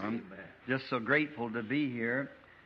I'm just so grateful to be here.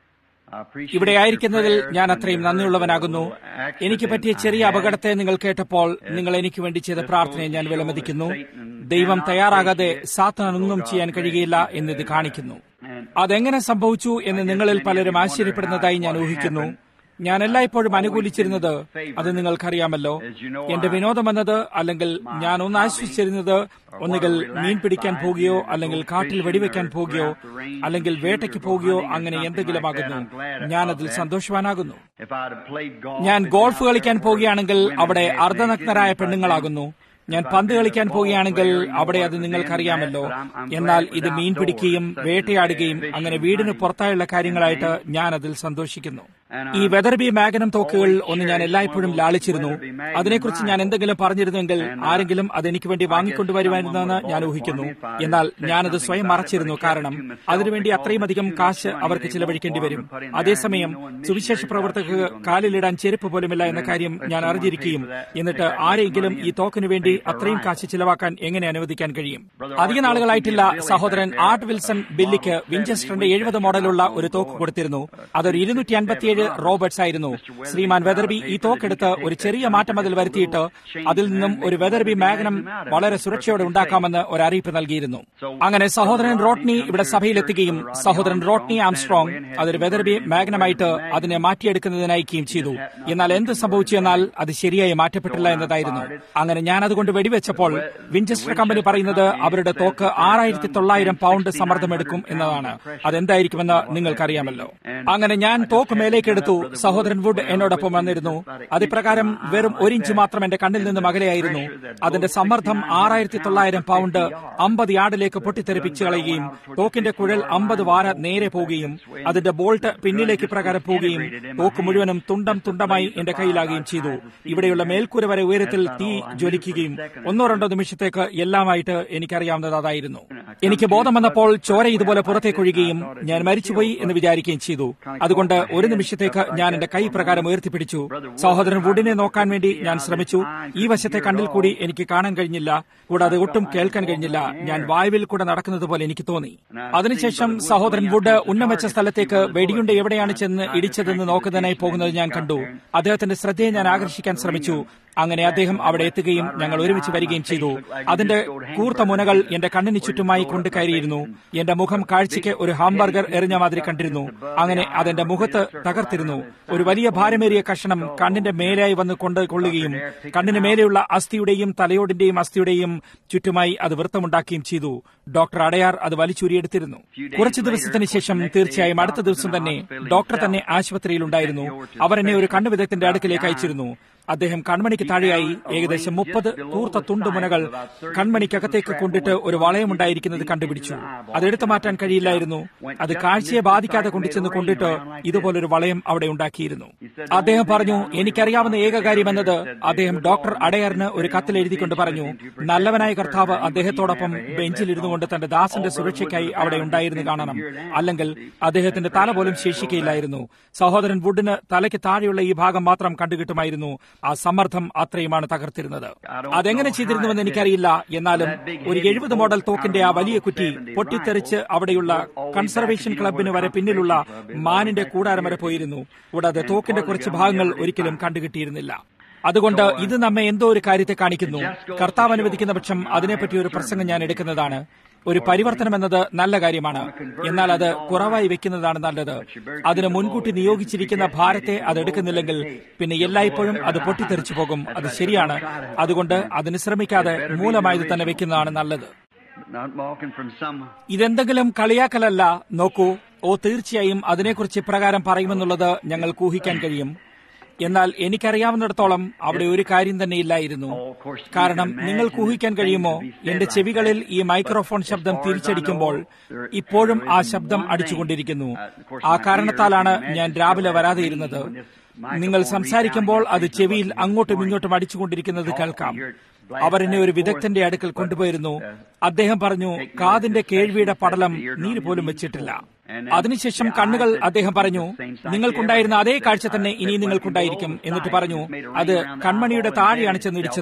I appreciate ഇവിടെ your ആയിരിക്കുന്നതിൽ prayers ഞാൻ when അത്രയും you heard നന്ദിയുള്ളവനാകുന്നു the accident എനിക്ക് പറ്റിയ I ചെറിയ had. അപകടത്തെ നിങ്ങൾ കേട്ടപ്പോൾ നിങ്ങൾ എനിക്ക് വേണ്ടി ചെയ്ത പ്രാർത്ഥനയെ ഞാൻ വിലമതിക്കുന്നു ദൈവം തയ്യാറാകാതെ സാത്താൻ ഒന്നും ചെയ്യാൻ കഴിയുകയില്ല എന്നിത് കാണിക്കുന്നു അതെങ്ങനെ സംഭവിച്ചു എന്ന് നിങ്ങളിൽ പലരും ആശ്ചര്യപ്പെടുന്നതായി ഞാൻ ഊഹിക്കുന്നു ഞാൻ എല്ലായ്പ്പോഴും അനുകൂലിച്ചിരുന്നത് അത് നിങ്ങൾക്കറിയാമല്ലോ എന്റെ വിനോദം എന്നത് അല്ലെങ്കിൽ ഞാൻ ഒന്ന് ആശ്വസിച്ചിരുന്നത് ഒന്നുകിൽ മീൻ പിടിക്കാൻ പോകുകയോ അല്ലെങ്കിൽ കാട്ടിൽ വെടിവെക്കാൻ പോകുകയോ അല്ലെങ്കിൽ വേട്ടയ്ക്ക് പോകുകയോ അങ്ങനെ എന്തെങ്കിലും ആകുന്നു ഞാനതിൽ സന്തോഷവാനാകുന്നു If I'd have played golf, ഞാൻ it's ഗോൾഫ് not കളിക്കാൻ like പോവുകയാണെങ്കിൽ women അവിടെ had അർദ്ധനഗ്നരായ dressed പെണ്ണുങ്ങളാകുന്നു ഞാൻ പന്ത് കളിക്കാൻ പോവുകയാണെങ്കിൽ അവിടെ അത് നിങ്ങൾക്കറിയാമല്ലോ എന്നാൽ ഇത് മീൻ പിടിക്കുകയും വേട്ടയാടുകയും അങ്ങനെ വീടിന് പുറത്തായുള്ള കാര്യങ്ങളായിട്ട് ഞാൻ അതിൽ സന്തോഷിക്കുന്നു ഈ വെതർബി മാഗനം തോക്കുകൾ ഒന്ന് ഞാൻ എല്ലായ്പ്പോഴും ലാളിച്ചിരുന്നു അതിനെക്കുറിച്ച് ഞാൻ എന്തെങ്കിലും പറഞ്ഞിരുന്നെങ്കിൽ ആരെങ്കിലും അതെനിക്ക് വേണ്ടി വാങ്ങിക്കൊണ്ടുവരുമായിരുന്നെന്ന് ഞാൻ ഊഹിക്കുന്നു എന്നാൽ ഞാനത് സ്വയം മറച്ചിരുന്നു കാരണം അതിനുവേണ്ടി അത്രയും അധികം കാശ് അവർക്ക് ചിലവഴിക്കേണ്ടി വരും അതേസമയം സുവിശേഷ പ്രവർത്തകർക്ക് കാലിലിടാൻ ചെരുപ്പ് പോലുമില്ല എന്ന കാര്യം ഞാൻ അറിഞ്ഞിരിക്കുകയും എന്നിട്ട് ആരെങ്കിലും ഈ തോക്കിനു വേണ്ടി അത്രയും കാശ് ചിലവാക്കാൻ എങ്ങനെ അനുവദിക്കാൻ കഴിയും അധിക നാളുകളായിട്ടില്ല സഹോദരൻ ആർട്ട് വിൽസൺ ബില്ലിക്ക് വിഞ്ചസ്റ്ററിന്റെ എഴുപത് മോഡലുള്ള ഒരു തോക്ക് കൊടുത്തിരുന്നു അതൊരു ഇരുന്നൂറ്റി അൻപത്തിയേഴ് റോബർട്സ് ആയിരുന്നു ശ്രീമാൻ വെതർബി ഈ തോക്കെടുത്ത് ഒരു ചെറിയ മാറ്റം അതിൽ വരുത്തിയിട്ട് അതിൽ നിന്നും ഒരു വെതർബി മാഗ്നം വളരെ സുരക്ഷയോടെ ഉണ്ടാക്കാമെന്ന് ഒരു അറിയിപ്പ് നൽകിയിരുന്നു അങ്ങനെ സഹോദരൻ റോട്ട്നി ഇവിടെ സഭയിലെത്തുകയും സഹോദരൻ റോട്ട്നി ആംസ്ട്രോങ് അതൊരു വെതർബി മാഗ്നമായിട്ട് അതിനെ മാറ്റിയെടുക്കുന്നതിന് അയക്കുകയും ചെയ്തു എന്നാൽ എന്ത് സംഭവിച്ചു എന്നാൽ അത് ശരിയായി മാറ്റപ്പെട്ടില്ല എന്നതായിരുന്നു അങ്ങനെ ഞാൻ അതുകൊണ്ട് വെടിവെച്ചപ്പോൾ വിഞ്ചസ്റ്റർ കമ്പനി പറയുന്നത് അവരുടെ തോക്ക് ആറായിരത്തി തൊള്ളായിരം പൗണ്ട് സമ്മർദ്ദമെടുക്കും എന്നതാണ് അതെന്തായിരിക്കുമെന്ന് നിങ്ങൾക്കറിയാമല്ലോ അങ്ങനെ ഞാൻ തോക്ക് മേലേക്കെടുത്തു സഹോദരൻ വുഡ് എന്നോടൊപ്പം വന്നിരുന്നു അതിപ്രകാരം വെറും ഒരു ഇഞ്ച് മാത്രം എന്റെ കണ്ണിൽ നിന്ന് അകലെയായിരുന്നു അതിന്റെ സമ്മർദ്ദം ആറായിരത്തി തൊള്ളായിരം പൗണ്ട് അമ്പത് യാർഡിലേക്ക് പൊട്ടിത്തെറിപ്പിച്ചു കളയുകയും തോക്കിന്റെ കുഴൽ അമ്പത് വാര നേരെ പോവുകയും അതിന്റെ ബോൾട്ട് പിന്നിലേക്ക് പ്രകാരം പോവുകയും തോക്ക് മുഴുവനും തുണ്ടം തുണ്ടമായി എന്റെ കയ്യിലാകുകയും ചെയ്തു ഇവിടെയുള്ള മേൽക്കൂര വരെ ഉയരത്തിൽ തീ ജ്വലിക്കുകയും ഒന്നോ രണ്ടോ നിമിഷത്തേക്ക് എല്ലാമായിട്ട് എനിക്കറിയാവുന്നത് അതായിരുന്നു എനിക്ക് ബോധം വന്നപ്പോൾ ചോര ഇതുപോലെ പുറത്തേക്കൊഴുകയും ഞാൻ മരിച്ചുപോയി എന്ന് വിചാരിക്കുകയും ചെയ്തു അതുകൊണ്ട് ഒരു നിമിഷത്തേക്ക് ഞാൻ എന്റെ കൈ പ്രകാരം ഉയർത്തിപ്പിടിച്ചു സഹോദരൻ വുഡിനെ നോക്കാൻ വേണ്ടി ഞാൻ ശ്രമിച്ചു ഈ വശത്തെ കണ്ണിൽ കൂടി എനിക്ക് കാണാൻ കഴിഞ്ഞില്ല കൂടാതെ ഒട്ടും കേൾക്കാൻ കഴിഞ്ഞില്ല ഞാൻ വായുവിൽ കൂടെ നടക്കുന്നത് പോലെ എനിക്ക് തോന്നി അതിനുശേഷം സഹോദരൻ വുഡ് ഉന്നം വെച്ച സ്ഥലത്തേക്ക് വെടിയുണ്ട എവിടെയാണ് ചെന്ന് ഇടിച്ചതെന്ന് നോക്കുന്നതിനായി പോകുന്നത് ഞാൻ കണ്ടു അദ്ദേഹത്തിന്റെ ശ്രദ്ധയെ ഞാൻ ആകർഷിക്കാൻ ശ്രമിച്ചു അങ്ങനെ അദ്ദേഹം അവിടെ എത്തുകയും ഞങ്ങൾ ഒരുമിച്ച് വരികയും ചെയ്തു അതിന്റെ കൂർത്ത മുനകൾ എന്റെ കണ്ണിന് ചുറ്റുമായി കൊണ്ട് കയറിയിരുന്നു എന്റെ മുഖം കാഴ്ചയ്ക്ക് ഒരു ഹാംബർഗർ എറിഞ്ഞ മാതിരി കണ്ടിരുന്നു അങ്ങനെ അതെന്റെ മുഖത്ത് തകർത്തിരുന്നു ഒരു വലിയ ഭാരമേറിയ കഷണം കണ്ണിന്റെ മേലായി വന്ന് കൊണ്ട് കൊള്ളുകയും കണ്ണിന് മേലെയുള്ള അസ്ഥിയുടെയും തലയോടിന്റെയും അസ്ഥിയുടെയും ചുറ്റുമായി അത് വൃത്തമുണ്ടാക്കുകയും ചെയ്തു ഡോക്ടർ അടയാർ അത് വലിച്ചൂരിയെടുത്തിരുന്നു കുറച്ചു ദിവസത്തിന് ശേഷം തീർച്ചയായും അടുത്ത ദിവസം തന്നെ ഡോക്ടർ തന്നെ ആശുപത്രിയിലുണ്ടായിരുന്നു അവർ എന്നെ ഒരു കണ്ണു വിദഗ്ധന്റെ അടുക്കിലേക്ക് അയച്ചിരുന്നു അദ്ദേഹം കൺമണിക്ക് താഴെയായി ഏകദേശം മുപ്പത് കൂർത്ത തുണ്ടുമുനകൾ കൺമണിക്കകത്തേക്ക് കൊണ്ടിട്ട് ഒരു വളയമുണ്ടായിരിക്കുന്നത് കണ്ടുപിടിച്ചു അത് എടുത്തു മാറ്റാൻ കഴിയില്ലായിരുന്നു അത് കാഴ്ചയെ ബാധിക്കാതെ കൊണ്ടുചെന്ന് കൊണ്ടിട്ട് ഇതുപോലൊരു വളയം അവിടെ ഉണ്ടാക്കിയിരുന്നു അദ്ദേഹം പറഞ്ഞു എനിക്കറിയാവുന്ന ഏക കാര്യം എന്നത് അദ്ദേഹം ഡോക്ടർ അടയറിന് ഒരു കത്തിൽ എഴുതിക്കൊണ്ട് പറഞ്ഞു നല്ലവനായ കർത്താവ് അദ്ദേഹത്തോടൊപ്പം ബെഞ്ചിലിരുന്നു കൊണ്ട് തന്റെ ദാസന്റെ സുരക്ഷയ്ക്കായി അവിടെ ഉണ്ടായിരുന്നു കാണണം അല്ലെങ്കിൽ അദ്ദേഹത്തിന്റെ തല പോലും ശേഷിക്കയില്ലായിരുന്നു സഹോദരൻ വുഡിന് തലയ്ക്ക് താഴെയുള്ള ഈ ഭാഗം മാത്രം കണ്ടുകിട്ടുമായിരുന്നു ആ സമ്മർദ്ദം അത്രയുമാണ് തകർത്തിരുന്നത് അതെങ്ങനെ ചെയ്തിരുന്നുവെന്ന് എനിക്കറിയില്ല എന്നാലും ഒരു എഴുപത് മോഡൽ തോക്കിന്റെ ആ വലിയ കുറ്റി പൊട്ടിത്തെറിച്ച് അവിടെയുള്ള കൺസർവേഷൻ ക്ലബിന് വരെ പിന്നിലുള്ള മാനിന്റെ കൂടാരം വരെ പോയിരുന്നു കൂടാതെ തോക്കിന്റെ കുറച്ച് ഭാഗങ്ങൾ ഒരിക്കലും കണ്ടുകിട്ടിയിരുന്നില്ല അതുകൊണ്ട് ഇത് നമ്മെ എന്തോ ഒരു കാര്യത്തെ കാണിക്കുന്നു കർത്താവ് അനുവദിക്കുന്ന പക്ഷം അതിനെപ്പറ്റി ഒരു പ്രസംഗം ഞാൻ എടുക്കുന്നതാണ് ഒരു പരിവർത്തനം എന്നത് നല്ല കാര്യമാണ് എന്നാൽ അത് കുറവായി വെക്കുന്നതാണ് നല്ലത് അതിന് മുൻകൂട്ടി നിയോഗിച്ചിരിക്കുന്ന ഭാരത്തെ അത് എടുക്കുന്നില്ലെങ്കിൽ പിന്നെ എല്ലായ്പ്പോഴും അത് പൊട്ടിത്തെറിച്ചു പോകും അത് ശരിയാണ് അതുകൊണ്ട് അതിന് ശ്രമിക്കാതെ മൂലമായത് തന്നെ വെക്കുന്നതാണ് നല്ലത് not walking from some ഇതെന്തെങ്കിലും കളിയാക്കലല്ല നോക്കൂ ഓ തീർച്ചയായും അതിനെക്കുറിച്ച് ഇപ്രകാരം പറയുമെന്നുള്ളത് ഞങ്ങൾക്ക് ഊഹിക്കാൻ കഴിയും എന്നാൽ എനിക്കറിയാവുന്നിടത്തോളം അവിടെ ഒരു കാര്യം തന്നെ ഇല്ലായിരുന്നു കാരണം നിങ്ങൾക്ക് ഊഹിക്കാൻ കഴിയുമോ എന്റെ ചെവികളിൽ ഈ മൈക്രോഫോൺ ശബ്ദം തിരിച്ചടിക്കുമ്പോൾ ഇപ്പോഴും ആ ശബ്ദം അടിച്ചുകൊണ്ടിരിക്കുന്നു ആ കാരണത്താലാണ് ഞാൻ രാവിലെ വരാതെ ഇരുന്നത് നിങ്ങൾ സംസാരിക്കുമ്പോൾ അത് ചെവിയിൽ അങ്ങോട്ടും ഇങ്ങോട്ടും അടിച്ചുകൊണ്ടിരിക്കുന്നത് കേൾക്കാം അവർ എന്നെ ഒരു വിദഗ്ധന്റെ അടുക്കൽ കൊണ്ടുപോയിരുന്നു അദ്ദേഹം പറഞ്ഞു കാതിന്റെ കേൾവിയുടെ പടലം നീര് പോലും വെച്ചിട്ടില്ല അതിനുശേഷം കണ്ണുകൾ അദ്ദേഹം പറഞ്ഞു നിങ്ങൾക്കുണ്ടായിരുന്ന അതേ കാഴ്ച തന്നെ ഇനി നിങ്ങൾക്കുണ്ടായിരിക്കും എന്നിട്ട് പറഞ്ഞു അത് കൺമണിയുടെ താഴെയാണ് ചെന്നിടിച്ചത്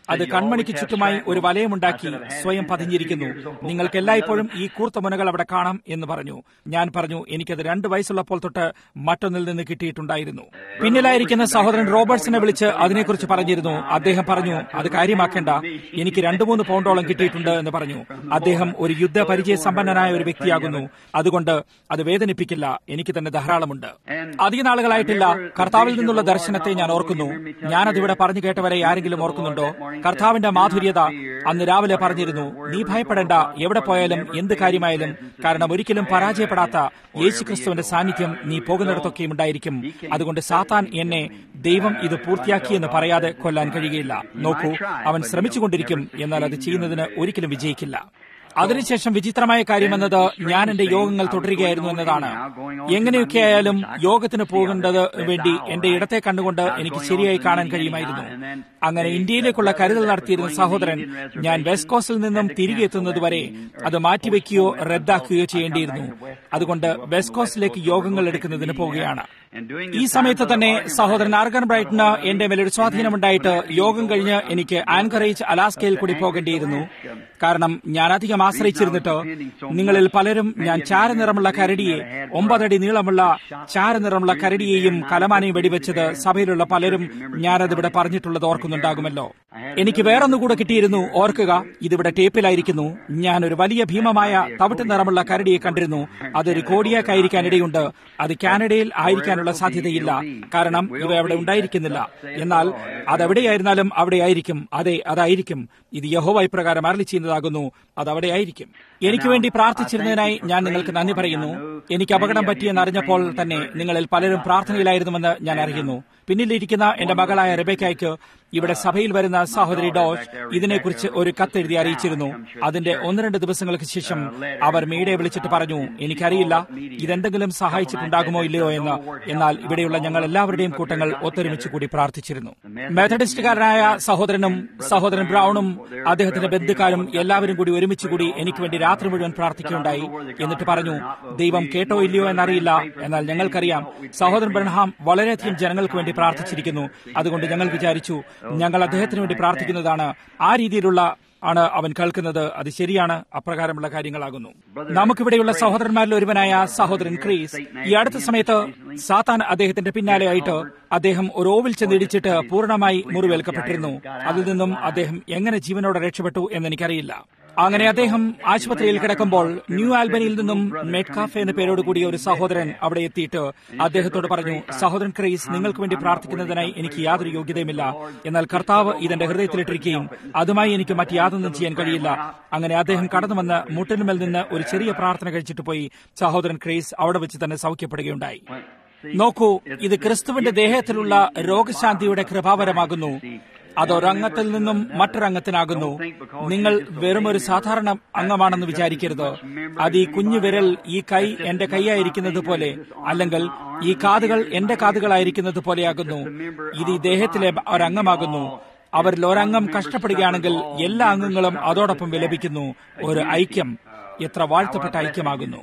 അത് കൺമണിക്ക് ചുറ്റുമായി ഒരു വലയമുണ്ടാക്കി സ്വയം പതിഞ്ഞിരിക്കുന്നു നിങ്ങൾക്ക് എല്ലായ്പ്പോഴും ഈ കൂർത്ത മുനകൾ അവിടെ കാണാം എന്ന് പറഞ്ഞു ഞാൻ പറഞ്ഞു എനിക്കത് രണ്ട് വയസ്സുള്ളപ്പോൾ തൊട്ട് മറ്റൊന്നിൽ നിന്ന് കിട്ടിയിട്ടുണ്ടായിരുന്നു പിന്നിലായിരിക്കുന്ന സഹോദരൻ റോബർട്സിനെ വിളിച്ച് അതിനെക്കുറിച്ച് പറഞ്ഞിരുന്നു അദ്ദേഹം പറഞ്ഞു അത് കാര്യമാക്കേണ്ട എനിക്ക് രണ്ടു മൂന്ന് പൗണ്ടോളം കിട്ടിയിട്ടുണ്ട് എന്ന് പറഞ്ഞു അദ്ദേഹം ഒരു യുദ്ധ പരിചയ സമ്പന്നനായ ഒരു വ്യക്തിയാകുന്നു അതുകൊണ്ട് അത് വേദനിപ്പിക്കില്ല എനിക്ക് തന്നെ ധാരാളമുണ്ട് അധിക നാളുകളായിട്ടില്ല കർത്താവിൽ നിന്നുള്ള ദർശനത്തെ ഞാൻ ഓർക്കുന്നു ഞാനതിവിടെ പറഞ്ഞു കേട്ടവരെ ആരെങ്കിലും ഓർക്കുന്നുണ്ടോ കർത്താവിന്റെ മാധുര്യത അന്ന് രാവിലെ പറഞ്ഞിരുന്നു നീ ഭയപ്പെടേണ്ട എവിടെ പോയാലും എന്ത് കാര്യമായാലും കാരണം ഒരിക്കലും പരാജയപ്പെടാത്ത യേശുക്രിസ്തുവിന്റെ സാന്നിധ്യം നീ പോകുന്നിടത്തൊക്കെയും ഉണ്ടായിരിക്കും അതുകൊണ്ട് സാത്താൻ എന്നെ ദൈവം ഇത് പൂർത്തിയാക്കിയെന്ന് പറയാതെ കൊല്ലാൻ കഴിയുകയില്ല നോക്കൂ അവൻ ശ്രമിച്ചുകൊണ്ടിരിക്കും എന്നാൽ അത് ചെയ്യുന്നതിന് ഒരിക്കലും വിജയിക്കില്ല അതിനുശേഷം വിചിത്രമായ കാര്യമെന്നത് ഞാൻ എന്റെ യോഗങ്ങൾ തുടരുകയായിരുന്നു എന്നതാണ് എങ്ങനെയൊക്കെ ആയാലും യോഗത്തിന് പോകേണ്ടത് വേണ്ടി എന്റെ ഇടത്തെ കണ്ടുകൊണ്ട് എനിക്ക് ശരിയായി കാണാൻ കഴിയുമായിരുന്നു അങ്ങനെ ഇന്ത്യയിലേക്കുള്ള കരുതൽ നടത്തിയിരുന്ന സഹോദരൻ ഞാൻ വെസ്റ്റ് കോസ്റ്റിൽ നിന്നും തിരികെ എത്തുന്നതുവരെ അത് മാറ്റിവെക്കുകയോ റദ്ദാക്കുകയോ ചെയ്യേണ്ടിയിരുന്നു അതുകൊണ്ട് വെസ്റ്റ് കോസ്റ്റിലേക്ക് യോഗങ്ങൾ എടുക്കുന്നതിന് പോവുകയാണ് ഈ സമയത്ത് തന്നെ സഹോദരൻ ആർഗൻ ബ്രൈറ്റിന് എന്റെ മേലൊരു സ്വാധീനമുണ്ടായിട്ട് യോഗം കഴിഞ്ഞ് എനിക്ക് ആൻകറേജ് അലാസ്കയിൽ കൂടി പോകേണ്ടിയിരുന്നു കാരണം ഞാൻ അധികം ആശ്രയിച്ചിരുന്നിട്ട് നിങ്ങളിൽ പലരും ഞാൻ ചാരനിറമുള്ള കരടിയെ ഒമ്പതടി നീളമുള്ള ചാരനിറമുള്ള കരടിയെയും കലമാനയും വെടിവെച്ചത് സഭയിലുള്ള പലരും ഞാനതിവിടെ പറഞ്ഞിട്ടുള്ളത് ഓർക്കുന്നുണ്ടാകുമല്ലോ എനിക്ക് വേറൊന്നുകൂടെ കിട്ടിയിരുന്നു ഓർക്കുക ഇതിവിടെ ടേപ്പിലായിരിക്കുന്നു ഞാൻ ഒരു വലിയ ഭീമമായ തവിട്ട് നിറമുള്ള കരടിയെ കണ്ടിരുന്നു അതൊരു കോടിയാക്കായിരിക്കാൻ ഇടയുണ്ട് അത് കാനഡയിൽ ആയിരിക്കാനുള്ള സാധ്യതയില്ല കാരണം ഇവ അവിടെ ഉണ്ടായിരിക്കുന്നില്ല എന്നാൽ അതെവിടെയായിരുന്നാലും അവിടെ ആയിരിക്കും അതെ അതായിരിക്കും ഇത് യഹോവ ഇപ്രകാരം അരളി ചെയ്യുന്നതാകുന്നു അത് അവിടെ ആയിരിക്കും എനിക്ക് വേണ്ടി പ്രാർത്ഥിച്ചിരുന്നതിനായി ഞാൻ നിങ്ങൾക്ക് നന്ദി പറയുന്നു എനിക്ക് അപകടം പറ്റിയെന്ന് അറിഞ്ഞപ്പോൾ തന്നെ നിങ്ങളിൽ പലരും പ്രാർത്ഥനയിലായിരുന്നുവെന്ന് ഞാൻ അറിയുന്നു പിന്നിലിരിക്കുന്ന എന്റെ മകളായ റെബേക്കായ്ക്ക് ഇവിടെ സഭയിൽ വരുന്ന സഹോദരി ഡോഷ് ഇതിനെക്കുറിച്ച് ഒരു കത്തെഴുതി അറിയിച്ചിരുന്നു അതിന്റെ ഒന്ന് രണ്ട് ദിവസങ്ങൾക്ക് ശേഷം അവർ മീഡിയെ വിളിച്ചിട്ട് പറഞ്ഞു എനിക്കറിയില്ല ഇതെന്തെങ്കിലും സഹായിച്ചിട്ടുണ്ടാകുമോ ഇല്ലയോ എന്ന് എന്നാൽ ഇവിടെയുള്ള ഞങ്ങൾ എല്ലാവരുടെയും കൂട്ടങ്ങൾ ഒത്തൊരുമിച്ച് കൂടി പ്രാർത്ഥിച്ചിരുന്നു മെത്തഡിസ്റ്റുകാരനായ സഹോദരനും സഹോദരൻ ബ്രൌണും അദ്ദേഹത്തിന്റെ ബന്ധുക്കാരും എല്ലാവരും കൂടി ഒരുമിച്ച് കൂടി എനിക്ക് വേണ്ടി രാത്രി മുഴുവൻ പ്രാർത്ഥിക്കുകയുണ്ടായി എന്നിട്ട് പറഞ്ഞു ദൈവം കേട്ടോ ഇല്ലയോ എന്നറിയില്ല എന്നാൽ ഞങ്ങൾക്കറിയാം സഹോദരൻ ബ്രഹാം വളരെയധികം ജനങ്ങൾക്ക് വേണ്ടി പ്രാർത്ഥിച്ചിരിക്കുന്നു അതുകൊണ്ട് ഞങ്ങൾ വിചാരിച്ചു ഞങ്ങൾ അദ്ദേഹത്തിന് വേണ്ടി പ്രാർത്ഥിക്കുന്നതാണ് ആ രീതിയിലുള്ള ആണ് അവൻ കേൾക്കുന്നത് അത് ശരിയാണ് അപ്രകാരമുള്ള കാര്യങ്ങളാകുന്നു നമുക്കിവിടെയുള്ള സഹോദരന്മാരിൽ ഒരുവനായ സഹോദരൻ ക്രീസ് ഈ അടുത്ത സമയത്ത് സാത്താൻ അദ്ദേഹത്തിന്റെ പിന്നാലെയായിട്ട് അദ്ദേഹം ഒരു ഓവിൽ ചെന്നിടിച്ചിട്ട് പൂർണ്ണമായി മുറിവേൽക്കപ്പെട്ടിരുന്നു അതിൽ നിന്നും അദ്ദേഹം എങ്ങനെ ജീവനോടെ രക്ഷപ്പെട്ടു എന്ന് എനിക്കറിയില്ല അങ്ങനെ അദ്ദേഹം ആശുപത്രിയിൽ കിടക്കുമ്പോൾ ന്യൂ ആൽബനിയിൽ നിന്നും മെഡ്കാഫ് എന്ന പേരോട് കൂടിയ ഒരു സഹോദരൻ അവിടെ എത്തിയിട്ട് അദ്ദേഹത്തോട് പറഞ്ഞു സഹോദരൻ ക്രൈസ് നിങ്ങൾക്ക് വേണ്ടി പ്രാർത്ഥിക്കുന്നതിനായി എനിക്ക് യാതൊരു യോഗ്യതയുമില്ല എന്നാൽ കർത്താവ് ഇതെന്റെ ഹൃദയത്തിലിട്ടിരിക്കുകയും അതുമായി എനിക്ക് മറ്റ് യാതൊന്നും ചെയ്യാൻ കഴിയില്ല അങ്ങനെ അദ്ദേഹം കടന്നു വന്ന് മുട്ടിനുമേൽ നിന്ന് ഒരു ചെറിയ പ്രാർത്ഥന കഴിച്ചിട്ട് പോയി സഹോദരൻ ക്രൈസ് അവിടെ വെച്ച് തന്നെ സൗഖ്യപ്പെടുകയുണ്ടായി നോക്കൂ ഇത് ക്രിസ്തുവിന്റെ ദേഹത്തിലുള്ള രോഗശാന്തിയുടെ കൃപാവരമാകുന്നു അതൊരംഗത്തിൽ നിന്നും മറ്റൊരംഗത്തിനാകുന്നു നിങ്ങൾ വെറും ഒരു സാധാരണ അംഗമാണെന്ന് വിചാരിക്കരുത് അത് ഈ കുഞ്ഞു വിരൽ ഈ കൈ എന്റെ കൈയായിരിക്കുന്നത് പോലെ അല്ലെങ്കിൽ ഈ കാതുകൾ എന്റെ കാതുകളായിരിക്കുന്നത് പോലെയാകുന്നു ഇത് ഈ ദേഹത്തിലെ ഒരംഗമാകുന്നു അവരിൽ ഒരംഗം കഷ്ടപ്പെടുകയാണെങ്കിൽ എല്ലാ അംഗങ്ങളും അതോടൊപ്പം വിലപിക്കുന്നു ഒരു ഐക്യം എത്ര വാഴ്ത്തപ്പെട്ട ഐക്യമാകുന്നു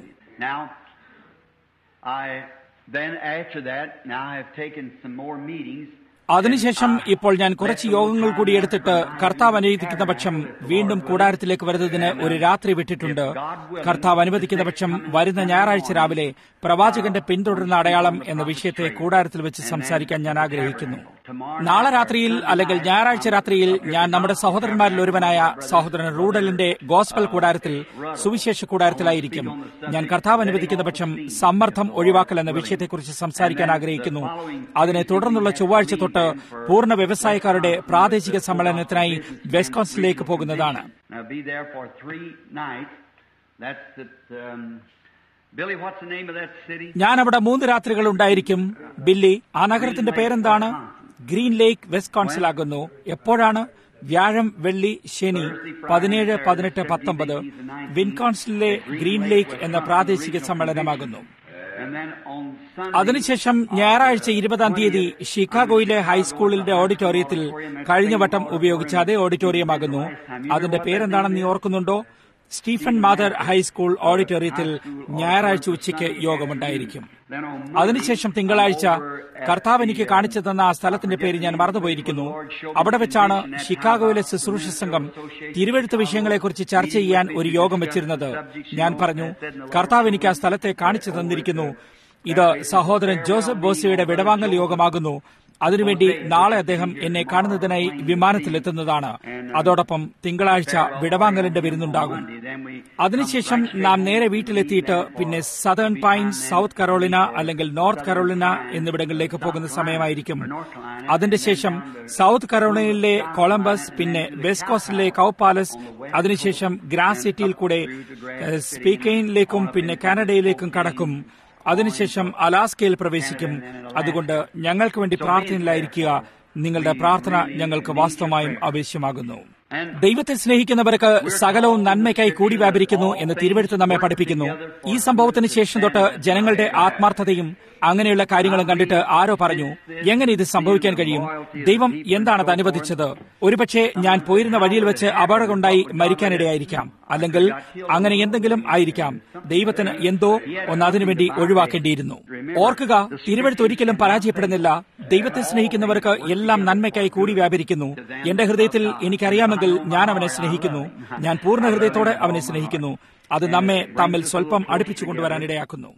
Then after that, now I have taken some more meetings അതിനുശേഷം ഇപ്പോൾ ഞാൻ കുറച്ച് യോഗങ്ങൾ കൂടി എടുത്തിട്ട് കർത്താവ് അനുവദിക്കുന്ന പക്ഷം വീണ്ടും കൂടാരത്തിലേക്ക് വരുന്നതിന് ഒരു രാത്രി വിട്ടിട്ടുണ്ട് കർത്താവ് അനുവദിക്കുന്ന പക്ഷം വരുന്ന ഞായറാഴ്ച രാവിലെ പ്രവാചകന്റെ പിന്തുടരുന്ന അടയാളം എന്ന വിഷയത്തെ കൂടാരത്തിൽ വെച്ച് സംസാരിക്കാൻ ഞാൻ ആഗ്രഹിക്കുന്നു നാളെ രാത്രിയിൽ അല്ലെങ്കിൽ ഞായറാഴ്ച രാത്രിയിൽ ഞാൻ നമ്മുടെ സഹോദരന്മാരിൽ ഒരുവനായ സഹോദരൻ റൂഡലിന്റെ ഗോസ്പൽ കൂടാരത്തിൽ സുവിശേഷ കൂടാരത്തിലായിരിക്കും ഞാൻ കർത്താവ് അനുവദിക്കുന്ന പക്ഷം സമ്മർദ്ദം ഒഴിവാക്കൽ എന്ന വിഷയത്തെക്കുറിച്ച് സംസാരിക്കാൻ ആഗ്രഹിക്കുന്നു അതിനെ തുടർന്നുള്ള ചൊവ്വാഴ്ച തൊട്ട് പൂർണ്ണ വ്യവസായക്കാരുടെ പ്രാദേശിക സമ്മേളനത്തിനായി വെസ്കോൺസിലേക്ക് പോകുന്നതാണ് ഞാൻ അവിടെ മൂന്ന് രാത്രികൾ ഉണ്ടായിരിക്കും ബില്ലി ആ നഗരത്തിന്റെ പേരെന്താണ് ഗ്രീൻ ലേക്ക് വെസ്റ്റ് കോൺസിൽ ആകുന്നു എപ്പോഴാണ് വ്യാഴം വെള്ളി ശനി പതിനേഴ് പതിനെട്ട് പത്തൊമ്പത് വിൻകോൺസിലെ ഗ്രീൻ ലേക്ക് എന്ന പ്രാദേശിക സമ്മേളനമാകുന്നു അതിനുശേഷം ഞായറാഴ്ച ഇരുപതാം തീയതി ഷിക്കാഗോയിലെ ഹൈസ്കൂളിന്റെ ഓഡിറ്റോറിയത്തിൽ കഴിഞ്ഞ വട്ടം ഉപയോഗിച്ച അതേ ഓഡിറ്റോറിയമാകുന്നു അതിന്റെ പേരെന്താണെന്ന് നീ ഓർക്കുന്നുണ്ടോ സ്റ്റീഫൻ മാതർ ഹൈസ്കൂൾ ഓഡിറ്റോറിയത്തിൽ ഞായറാഴ്ച ഉച്ചയ്ക്ക് യോഗമുണ്ടായിരിക്കും അതിനുശേഷം തിങ്കളാഴ്ച കർത്താവ് എനിക്ക് കാണിച്ചു തന്ന ആ സ്ഥലത്തിന്റെ പേര് ഞാൻ മറന്നുപോയിരിക്കുന്നു അവിടെ വെച്ചാണ് ഷിക്കാഗോയിലെ ശുശ്രൂഷ സംഘം തിരുവഴുത്ത് വിഷയങ്ങളെക്കുറിച്ച് ചർച്ച ചെയ്യാൻ ഒരു യോഗം വെച്ചിരുന്നത് ഞാൻ പറഞ്ഞു കർത്താവ് എനിക്ക് ആ സ്ഥലത്തെ കാണിച്ചു തന്നിരിക്കുന്നു ഇത് സഹോദരൻ ജോസഫ് ബോസിയുടെ വിടവാങ്ങൽ യോഗമാകുന്നു അതിനുവേണ്ടി നാളെ അദ്ദേഹം എന്നെ കാണുന്നതിനായി വിമാനത്തിലെത്തുന്നതാണ് അതോടൊപ്പം തിങ്കളാഴ്ച വിടവാങ്ങലിന്റെ വിരുന്നുണ്ടാകും അതിനുശേഷം നാം നേരെ വീട്ടിലെത്തിയിട്ട് പിന്നെ സദേൺ പൈൻസ് സൗത്ത് കരോളിന അല്ലെങ്കിൽ നോർത്ത് കരോളിന എന്നിവിടങ്ങളിലേക്ക് പോകുന്ന സമയമായിരിക്കും അതിന്റെ ശേഷം സൗത്ത് കരോളിനയിലെ കൊളംബസ് പിന്നെ വെസ്റ്റ് കോസ്റ്റിലെ കൌ പാലസ് അതിനുശേഷം ഗ്രാസ് സിറ്റിയിൽ കൂടെ സ്പീക്കെയിനിലേക്കും പിന്നെ കാനഡയിലേക്കും കടക്കും അതിനുശേഷം അലാസ്കയിൽ പ്രവേശിക്കും അതുകൊണ്ട് ഞങ്ങൾക്ക് വേണ്ടി പ്രാർത്ഥനയിലായിരിക്കുക നിങ്ങളുടെ പ്രാർത്ഥന ഞങ്ങൾക്ക് വാസ്തവമായും ആവശ്യമാകുന്നു ദൈവത്തെ സ്നേഹിക്കുന്നവർക്ക് സകലവും നന്മയ്ക്കായി കൂടി വ്യാപരിക്കുന്നു എന്ന് തിരുവഴുത്ത് നമ്മെ പഠിപ്പിക്കുന്നു ഈ സംഭവത്തിന് ശേഷം തൊട്ട് ജനങ്ങളുടെ ആത്മാർത്ഥതയും അങ്ങനെയുള്ള കാര്യങ്ങളും കണ്ടിട്ട് ആരോ പറഞ്ഞു എങ്ങനെ ഇത് സംഭവിക്കാൻ കഴിയും ദൈവം എന്താണ് അത് അനുവദിച്ചത് ഒരുപക്ഷെ ഞാൻ പോയിരുന്ന വഴിയിൽ വെച്ച് അപകടമുണ്ടായി മരിക്കാനിടയായിരിക്കാം അല്ലെങ്കിൽ അങ്ങനെ എന്തെങ്കിലും ആയിരിക്കാം ദൈവത്തിന് എന്തോ ഒന്ന് അതിനുവേണ്ടി ഒഴിവാക്കേണ്ടിയിരുന്നു ഓർക്കുക തിരുവഴുത്ത് ഒരിക്കലും പരാജയപ്പെടുന്നില്ല ദൈവത്തെ സ്നേഹിക്കുന്നവർക്ക് എല്ലാം നന്മയ്ക്കായി കൂടി വ്യാപരിക്കുന്നു എന്റെ ഹൃദയത്തിൽ എനിക്കറിയാമെങ്കിൽ ഞാൻ അവനെ സ്നേഹിക്കുന്നു ഞാൻ പൂർണ്ണ ഹൃദയത്തോടെ അവനെ സ്നേഹിക്കുന്നു അത് നമ്മെ തമ്മിൽ സ്വല്പം അടുപ്പിച്ചു കൊണ്ടുവരാൻ ഇടയാക്കുന്നു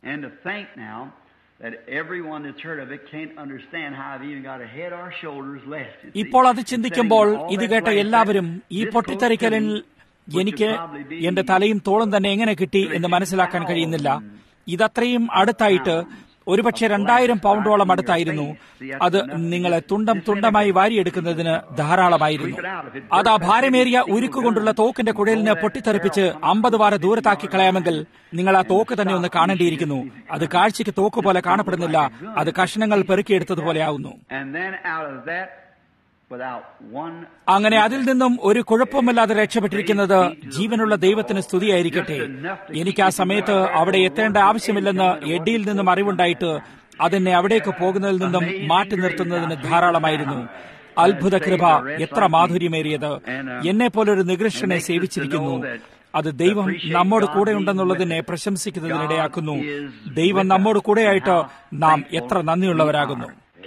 that everyone that's heard of it can't understand how I've even got a head or shoulders left. ഇപ്പോൾ അത് ചിന്തിക്കുമ്പോൾ ഇത് കേട്ട എല്ലാവരും ഈ പൊട്ടിത്തെറിക്കലിൽ എനിക്ക് എന്റെ തലയും തോളും തന്നെ എങ്ങനെ കിട്ടി എന്ന് മനസ്സിലാക്കാൻ കഴിയുന്നില്ല ഇതത്രയും അടുത്തായിട്ട് ഒരുപക്ഷെ രണ്ടായിരം പൗണ്ടോളം അടുത്തായിരുന്നു അത് നിങ്ങളെ തുണ്ടം തുണ്ടമായി വാരിയെടുക്കുന്നതിന് ധാരാളമായിരുന്നു അത് ആ ഭാരമേറിയ ഉരുക്കുകൊണ്ടുള്ള തോക്കിന്റെ കുഴലിന് പൊട്ടിത്തെറിപ്പിച്ച് അമ്പത് വാര ദൂരത്താക്കി കളയാമെങ്കിൽ നിങ്ങൾ ആ തോക്ക് തന്നെ ഒന്ന് കാണേണ്ടിയിരിക്കുന്നു അത് കാഴ്ചയ്ക്ക് തോക്ക് പോലെ കാണപ്പെടുന്നില്ല അത് കഷണങ്ങൾ പെറുക്കിയെടുത്തതുപോലെയാവുന്നു അങ്ങനെ അതിൽ നിന്നും ഒരു കുഴപ്പമില്ലാതെ രക്ഷപ്പെട്ടിരിക്കുന്നത് ജീവനുള്ള ദൈവത്തിന് സ്തുതിയായിരിക്കട്ടെ എനിക്ക് ആ സമയത്ത് അവിടെ എത്തേണ്ട ആവശ്യമില്ലെന്ന് എഡിയിൽ നിന്നും അറിവുണ്ടായിട്ട് അതെന്നെ അവിടേക്ക് പോകുന്നതിൽ നിന്നും മാറ്റി നിർത്തുന്നതിന് ധാരാളമായിരുന്നു അത്ഭുത കൃപ എത്ര മാധുര്യമേറിയത് എന്നെ പോലൊരു നികൃഷ്ടനെ സേവിച്ചിരിക്കുന്നു അത് ദൈവം നമ്മോട് കൂടെ ഉണ്ടെന്നുള്ളതിനെ പ്രശംസിക്കുന്നതിനിടയാക്കുന്നു ദൈവം നമ്മോട് കൂടെയായിട്ട് നാം എത്ര നന്ദിയുള്ളവരാകുന്നു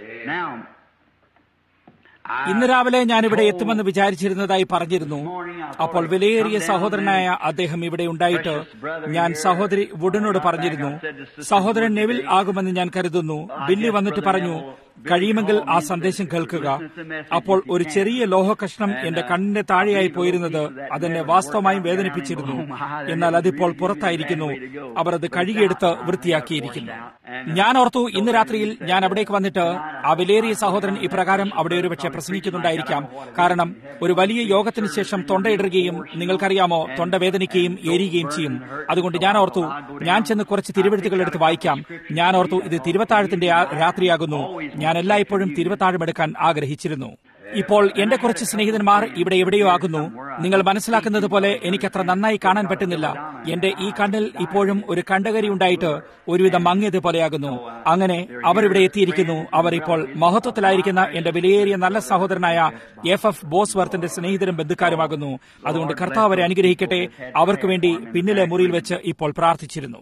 ഇന്ന് രാവിലെ ഞാൻ ഇവിടെ എത്തുമെന്ന് വിചാരിച്ചിരുന്നതായി പറഞ്ഞിരുന്നു അപ്പോൾ വിലയേറിയ സഹോദരനായ അദ്ദേഹം ഇവിടെ ഉണ്ടായിട്ട് ഞാൻ സഹോദരി വുഡനോട് പറഞ്ഞിരുന്നു സഹോദരൻ നെവിൽ ആകുമെന്ന് ഞാൻ കരുതുന്നു ബില്ലി വന്നിട്ട് പറഞ്ഞു കഴിയുമെങ്കിൽ ആ സന്ദേശം കേൾക്കുക അപ്പോൾ ഒരു ചെറിയ ലോഹകഷ്ണം എന്റെ കണ്ണിന്റെ താഴെയായി പോയിരുന്നത് അതെന്നെ വാസ്തവമായും വേദനിപ്പിച്ചിരുന്നു എന്നാൽ അതിപ്പോൾ പുറത്തായിരിക്കുന്നു അവർ അത് കഴുകിയെടുത്ത് വൃത്തിയാക്കിയിരിക്കുന്നു ഞാൻ ഓർത്തു ഇന്ന് രാത്രിയിൽ ഞാൻ അവിടേക്ക് വന്നിട്ട് ആ വിലേറിയ സഹോദരൻ ഇപ്രകാരം അവിടെ ഒരുപക്ഷെ പ്രസംഗിക്കുന്നുണ്ടായിരിക്കാം കാരണം ഒരു വലിയ യോഗത്തിന് ശേഷം തൊണ്ടയിടുകയും നിങ്ങൾക്കറിയാമോ തൊണ്ട വേദനിക്കുകയും ഏരിയുകയും ചെയ്യും അതുകൊണ്ട് ഞാൻ ഓർത്തു ഞാൻ ചെന്ന് കുറച്ച് തിരുവഴുത്തുകൾ എടുത്ത് വായിക്കാം ഞാൻ ഓർത്തു ഇത് തിരുവത്താഴത്തിന്റെ രാത്രിയാകുന്നു ഞാൻ എല്ലായ്പ്പോഴും തിരുവത്താഴം എടുക്കാൻ ആഗ്രഹിച്ചിരുന്നു ഇപ്പോൾ എന്റെ കുറച്ച് സ്നേഹിതന്മാർ ഇവിടെ എവിടെയോ ആകുന്നു നിങ്ങൾ മനസ്സിലാക്കുന്നത് പോലെ എനിക്കത്ര നന്നായി കാണാൻ പറ്റുന്നില്ല എന്റെ ഈ കണ്ണിൽ ഇപ്പോഴും ഒരു കണ്ടകരി ഉണ്ടായിട്ട് ഒരുവിധം മങ്ങിയത് പോലെയാകുന്നു അങ്ങനെ അവർ ഇവിടെ എത്തിയിരിക്കുന്നു അവർ ഇപ്പോൾ മഹത്വത്തിലായിരിക്കുന്ന എന്റെ വിലയേറിയ നല്ല സഹോദരനായ എഫ് എഫ് ബോസ്വർത്തിന്റെ സ്നേഹിതരും ബന്ധുക്കാരുമാകുന്നു അതുകൊണ്ട് കർത്താവ് അവരെ അനുഗ്രഹിക്കട്ടെ അവർക്ക് വേണ്ടി പിന്നിലെ മുറിയിൽ വെച്ച് ഇപ്പോൾ പ്രാർത്ഥിച്ചിരുന്നു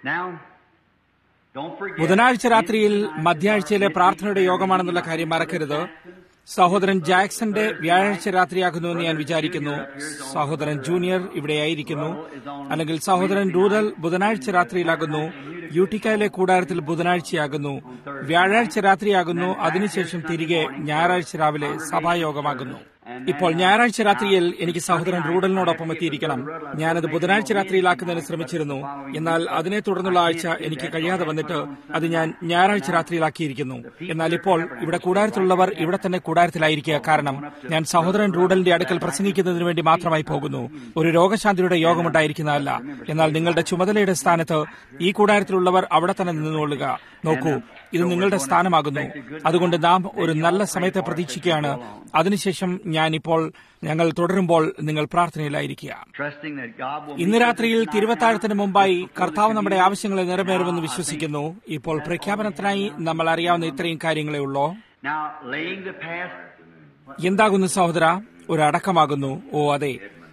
ബുധനാഴ്ച രാത്രിയിൽ മധ്യാഴ്ചയിലെ പ്രാർത്ഥനയുടെ യോഗമാണെന്നുള്ള കാര്യം മറക്കരുത് സഹോദരൻ ജാക്സന്റെ വ്യാഴാഴ്ച രാത്രിയാകുന്നു എന്ന് ഞാൻ വിചാരിക്കുന്നു സഹോദരൻ ജൂനിയർ ഇവിടെയായിരിക്കുന്നു അല്ലെങ്കിൽ സഹോദരൻ റൂറൽ ബുധനാഴ്ച രാത്രിയിലാകുന്നു യൂട്ടിക്കയിലെ കൂടാരത്തിൽ ബുധനാഴ്ചയാകുന്നു വ്യാഴാഴ്ച രാത്രിയാകുന്നു അതിനുശേഷം തിരികെ ഞായറാഴ്ച രാവിലെ സഭായോഗമാകുന്നു ഇപ്പോൾ ഞായറാഴ്ച രാത്രിയിൽ എനിക്ക് സഹോദരൻ റൂഡലിനോടൊപ്പം എത്തിയിരിക്കണം ഞാനത് ബുധനാഴ്ച രാത്രിയിലാക്കുന്നതിന് ശ്രമിച്ചിരുന്നു എന്നാൽ അതിനെ തുടർന്നുള്ള ആഴ്ച എനിക്ക് കഴിയാതെ വന്നിട്ട് അത് ഞാൻ ഞായറാഴ്ച രാത്രിയിലാക്കിയിരിക്കുന്നു എന്നാൽ ഇപ്പോൾ ഇവിടെ കൂടാരത്തിലുള്ളവർ ഇവിടെ തന്നെ കൂടാരത്തിലായിരിക്കുക കാരണം ഞാൻ സഹോദരൻ റൂഡലിന്റെ അടുക്കൽ പ്രസംഗിക്കുന്നതിന് വേണ്ടി മാത്രമായി പോകുന്നു ഒരു രോഗശാന്തിയുടെ യോഗമുണ്ടായിരിക്കുന്നതല്ല എന്നാൽ നിങ്ങളുടെ ചുമതലയുടെ സ്ഥാനത്ത് ഈ കൂടാരത്തിലുള്ളവർ അവിടെ തന്നെ നിന്നുകൊള്ളുക നോക്കൂ ഇത് നിങ്ങളുടെ സ്ഥാനമാകുന്നു അതുകൊണ്ട് നാം ഒരു നല്ല സമയത്തെ പ്രതീക്ഷിക്കുകയാണ് അതിനുശേഷം ഞാൻ ഇപ്പോൾ ഞങ്ങൾ തുടരുമ്പോൾ നിങ്ങൾ പ്രാർത്ഥനയിലായിരിക്കുക ഇന്ന് രാത്രിയിൽ തിരുവത്താഴത്തിന് മുമ്പായി കർത്താവ് നമ്മുടെ ആവശ്യങ്ങളെ നിറവേറുമെന്ന് വിശ്വസിക്കുന്നു ഇപ്പോൾ പ്രഖ്യാപനത്തിനായി നമ്മൾ അറിയാവുന്ന ഇത്രയും കാര്യങ്ങളേ ഉള്ളൂ എന്താകുന്നു സഹോദര ഒരു അടക്കമാകുന്നു ഓ അതെ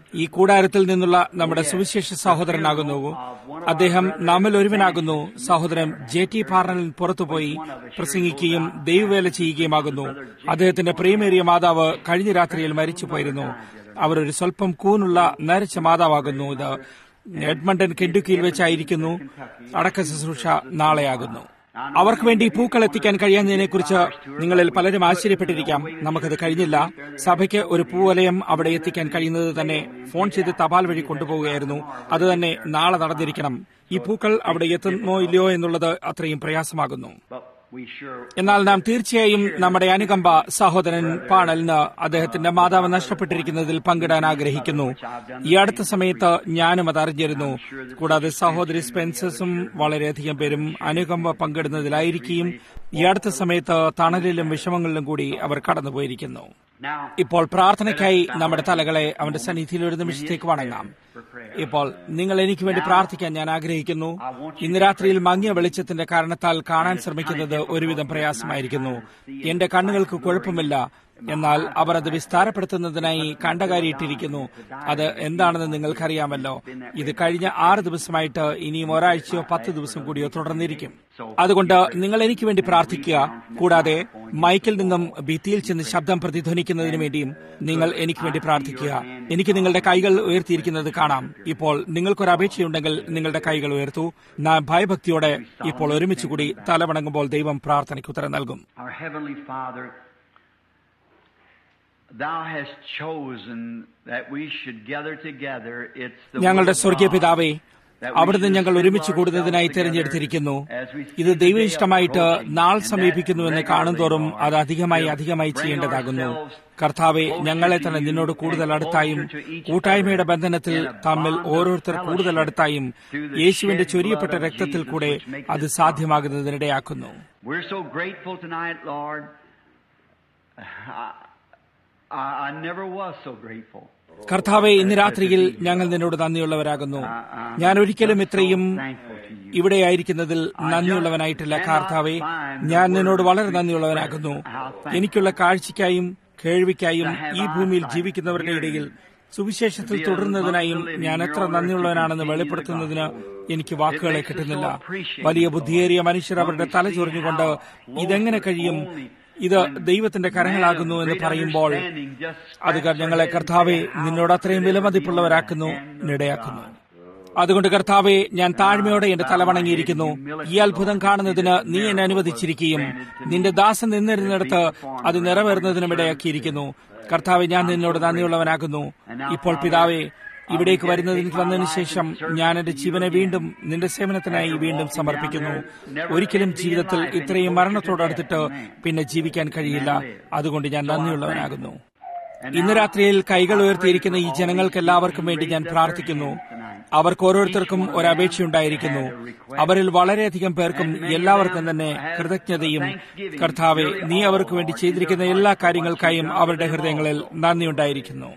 ഈ കൂടാരത്തിൽ നിന്നുള്ള നമ്മുടെ സുവിശേഷ സഹോദരനാകുന്നു അദ്ദേഹം നമ്മിൽ ഒരുവനാകുന്നു സഹോദരൻ ജെ ടി പാർണലിൽ പുറത്തുപോയി പ്രസംഗിക്കുകയും ദൈവവേല ചെയ്യുകയുമാകുന്നു അദ്ദേഹത്തിന്റെ പ്രിയമേറിയ മാതാവ് കഴിഞ്ഞ രാത്രിയിൽ മരിച്ചുപോയിരുന്നു അവരൊരു സ്വല്പം കൂനുള്ള നരച്ച മാതാവാകുന്നു ഇത് എഡ്മണ്ടൻ കെൻഡുക്കിയിൽ വെച്ചായിരിക്കുന്നു അടക്ക ശുശ്രൂഷ നാളെയാകുന്നു അവർക്ക് വേണ്ടി പൂക്കൾ എത്തിക്കാൻ കഴിയാത്തതിനെക്കുറിച്ച് നിങ്ങളിൽ പലരും ആശ്ചര്യപ്പെട്ടിരിക്കാം നമുക്കത് കഴിഞ്ഞില്ല സഭയ്ക്ക് ഒരു പൂവലയം അവിടെ എത്തിക്കാൻ കഴിയുന്നത് തന്നെ ഫോൺ ചെയ്ത് തപാൽ വഴി കൊണ്ടുപോവുകയായിരുന്നു അത് തന്നെ നാളെ നടന്നിരിക്കണം ഈ പൂക്കൾ അവിടെ എത്തുന്നോ ഇല്ലയോ എന്നുള്ളത് അത്രയും പ്രയാസമാകുന്നു എന്നാൽ നാം തീർച്ചയായും നമ്മുടെ അനുകമ്പ സഹോദരൻ പാണലിന് അദ്ദേഹത്തിന്റെ മാതാവ് നഷ്ടപ്പെട്ടിരിക്കുന്നതിൽ പങ്കിടാൻ ആഗ്രഹിക്കുന്നു ഈ അടുത്ത സമയത്ത് ഞാനും അത് അറിഞ്ഞിരുന്നു കൂടാതെ സഹോദരി സ്പെൻസസും വളരെയധികം പേരും അനുകമ്പ പങ്കിടുന്നതിലായിരിക്കും ഈ അടുത്ത സമയത്ത് തണലിലും വിഷമങ്ങളിലും കൂടി അവർ കടന്നുപോയിരിക്കുന്നു ഇപ്പോൾ പ്രാർത്ഥനയ്ക്കായി നമ്മുടെ തലകളെ അവന്റെ സന്നിധിയിൽ ഒരു നിമിഷത്തേക്ക് വണങ്ങാം ഇപ്പോൾ നിങ്ങൾ എനിക്ക് വേണ്ടി പ്രാർത്ഥിക്കാൻ ഞാൻ ആഗ്രഹിക്കുന്നു ഇന്ന് രാത്രിയിൽ മങ്ങിയ വെളിച്ചത്തിന്റെ കാരണത്താൽ കാണാൻ ശ്രമിക്കുന്നത് ഒരുവിധം പ്രയാസമായിരിക്കുന്നു എന്റെ കണ്ണുകൾക്ക് കുഴപ്പമില്ല എന്നാൽ അവർ അത് വിസ്താരപ്പെടുത്തുന്നതിനായി കണ്ടകാരിയിട്ടിരിക്കുന്നു അത് എന്താണെന്ന് നിങ്ങൾക്കറിയാമല്ലോ ഇത് കഴിഞ്ഞ ആറ് ദിവസമായിട്ട് ഇനിയും ഒരാഴ്ചയോ പത്ത് ദിവസം കൂടിയോ തുടർന്നിരിക്കും അതുകൊണ്ട് നിങ്ങൾ എനിക്ക് വേണ്ടി പ്രാർത്ഥിക്കുക കൂടാതെ മൈക്കിൽ നിന്നും ഭിത്തിയിൽ ചെന്ന് ശബ്ദം പ്രതിധ്വനിക്കുന്നതിന് വേണ്ടിയും നിങ്ങൾ എനിക്ക് വേണ്ടി പ്രാർത്ഥിക്കുക എനിക്ക് നിങ്ങളുടെ കൈകൾ ഉയർത്തിയിരിക്കുന്നത് കാണാം ഇപ്പോൾ നിങ്ങൾക്കൊരു അപേക്ഷയുണ്ടെങ്കിൽ നിങ്ങളുടെ കൈകൾ ഉയർത്തു നാം ഭയഭക്തിയോടെ ഇപ്പോൾ ഒരുമിച്ച് കൂടി തലവണങ്ങുമ്പോൾ ദൈവം പ്രാർത്ഥനയ്ക്ക് ഉത്തരം നൽകും Thou hast chosen that we should gather together. It's the ഞങ്ങളുടെ സ്വർഗീയ പിതാവേ അവിടുന്ന് ഞങ്ങൾ ഒരുമിച്ച് കൂടുന്നതിനായി തിരഞ്ഞെടുത്തിരിക്കുന്നു ഇത് ദൈവയിഷ്ടമായിട്ട് നാൾ സമീപിക്കുന്നുവെന്ന് കാണുന്തോറും അത് അധികമായി അധികമായി ചെയ്യേണ്ടതാകുന്നു കർത്താവെ ഞങ്ങളെ തന്നെ നിന്നോട് കൂടുതൽ അടുത്തായും കൂട്ടായ്മയുടെ ബന്ധനത്തിൽ തമ്മിൽ ഓരോരുത്തർ കൂടുതൽ അടുത്തായും യേശുവിന്റെ ചൊരിയപ്പെട്ട രക്തത്തിൽ കൂടെ അത് സാധ്യമാകുന്നതിനിടയാക്കുന്നു We're so grateful tonight, Lord. I, I never was so grateful. കർത്താവെ ഇന്ന് രാത്രിയിൽ ഞങ്ങൾ നിന്നോട് നന്ദിയുള്ളവരാകുന്നു ഞാൻ ഒരിക്കലും ഇത്രയും ഇവിടെയായിരിക്കുന്നതിൽ നന്ദിയുള്ളവനായിട്ടില്ല കർത്താവെ ഞാൻ നിന്നോട് വളരെ നന്ദിയുള്ളവനാകുന്നു എനിക്കുള്ള കാഴ്ചയ്ക്കായും കേൾവിക്കായും ഈ ഭൂമിയിൽ ജീവിക്കുന്നവരുടെ ഇടയിൽ സുവിശേഷത്തിൽ തുടരുന്നതിനായും ഞാൻ എത്ര നന്ദിയുള്ളവനാണെന്ന് വെളിപ്പെടുത്തുന്നതിന് എനിക്ക് വാക്കുകളെ കിട്ടുന്നില്ല വലിയ ബുദ്ധിയേറിയ മനുഷ്യർ അവരുടെ തല ചൊറിഞ്ഞുകൊണ്ട് ഇതെങ്ങനെ കഴിയും ഇത് ദൈവത്തിന്റെ കരങ്ങളാകുന്നു എന്ന് പറയുമ്പോൾ അത് ഞങ്ങളെ കർത്താവെ നിന്നോട് അത്രയും വിലമതിപ്പുള്ളവരാക്കുന്നു ഇടയാക്കുന്നു അതുകൊണ്ട് കർത്താവെ ഞാൻ താഴ്മയോടെ എന്റെ തലവണങ്ങിയിരിക്കുന്നു ഈ അത്ഭുതം കാണുന്നതിന് നീ എന്നെ അനുവദിച്ചിരിക്കുകയും നിന്റെ ദാസൻ നിന്നിരുന്നിടത്ത് അത് നിറവേറുന്നതിനും ഇടയാക്കിയിരിക്കുന്നു കർത്താവെ ഞാൻ നിന്നോട് നന്ദിയുള്ളവനാകുന്നു ഇപ്പോൾ പിതാവെ ഇവിടേക്ക് വരുന്നതിന് വന്നതിന് ശേഷം ഞാൻ എന്റെ ജീവനെ വീണ്ടും നിന്റെ സേവനത്തിനായി വീണ്ടും സമർപ്പിക്കുന്നു ഒരിക്കലും ജീവിതത്തിൽ ഇത്രയും മരണത്തോടടുത്തിട്ട് പിന്നെ ജീവിക്കാൻ കഴിയില്ല അതുകൊണ്ട് ഞാൻ നന്ദിയുള്ളവനാകുന്നു ഇന്ന് രാത്രിയിൽ കൈകൾ ഉയർത്തിയിരിക്കുന്ന ഈ ജനങ്ങൾക്ക് എല്ലാവർക്കും വേണ്ടി ഞാൻ പ്രാർത്ഥിക്കുന്നു അവർക്ക് ഓരോരുത്തർക്കും ഒരപേക്ഷയുണ്ടായിരിക്കുന്നു അവരിൽ വളരെയധികം പേർക്കും എല്ലാവർക്കും തന്നെ കൃതജ്ഞതയും കർത്താവെ നീ അവർക്ക് വേണ്ടി ചെയ്തിരിക്കുന്ന എല്ലാ കാര്യങ്ങൾക്കായും അവരുടെ ഹൃദയങ്ങളിൽ നന്ദിയുണ്ടായിരിക്കുന്നു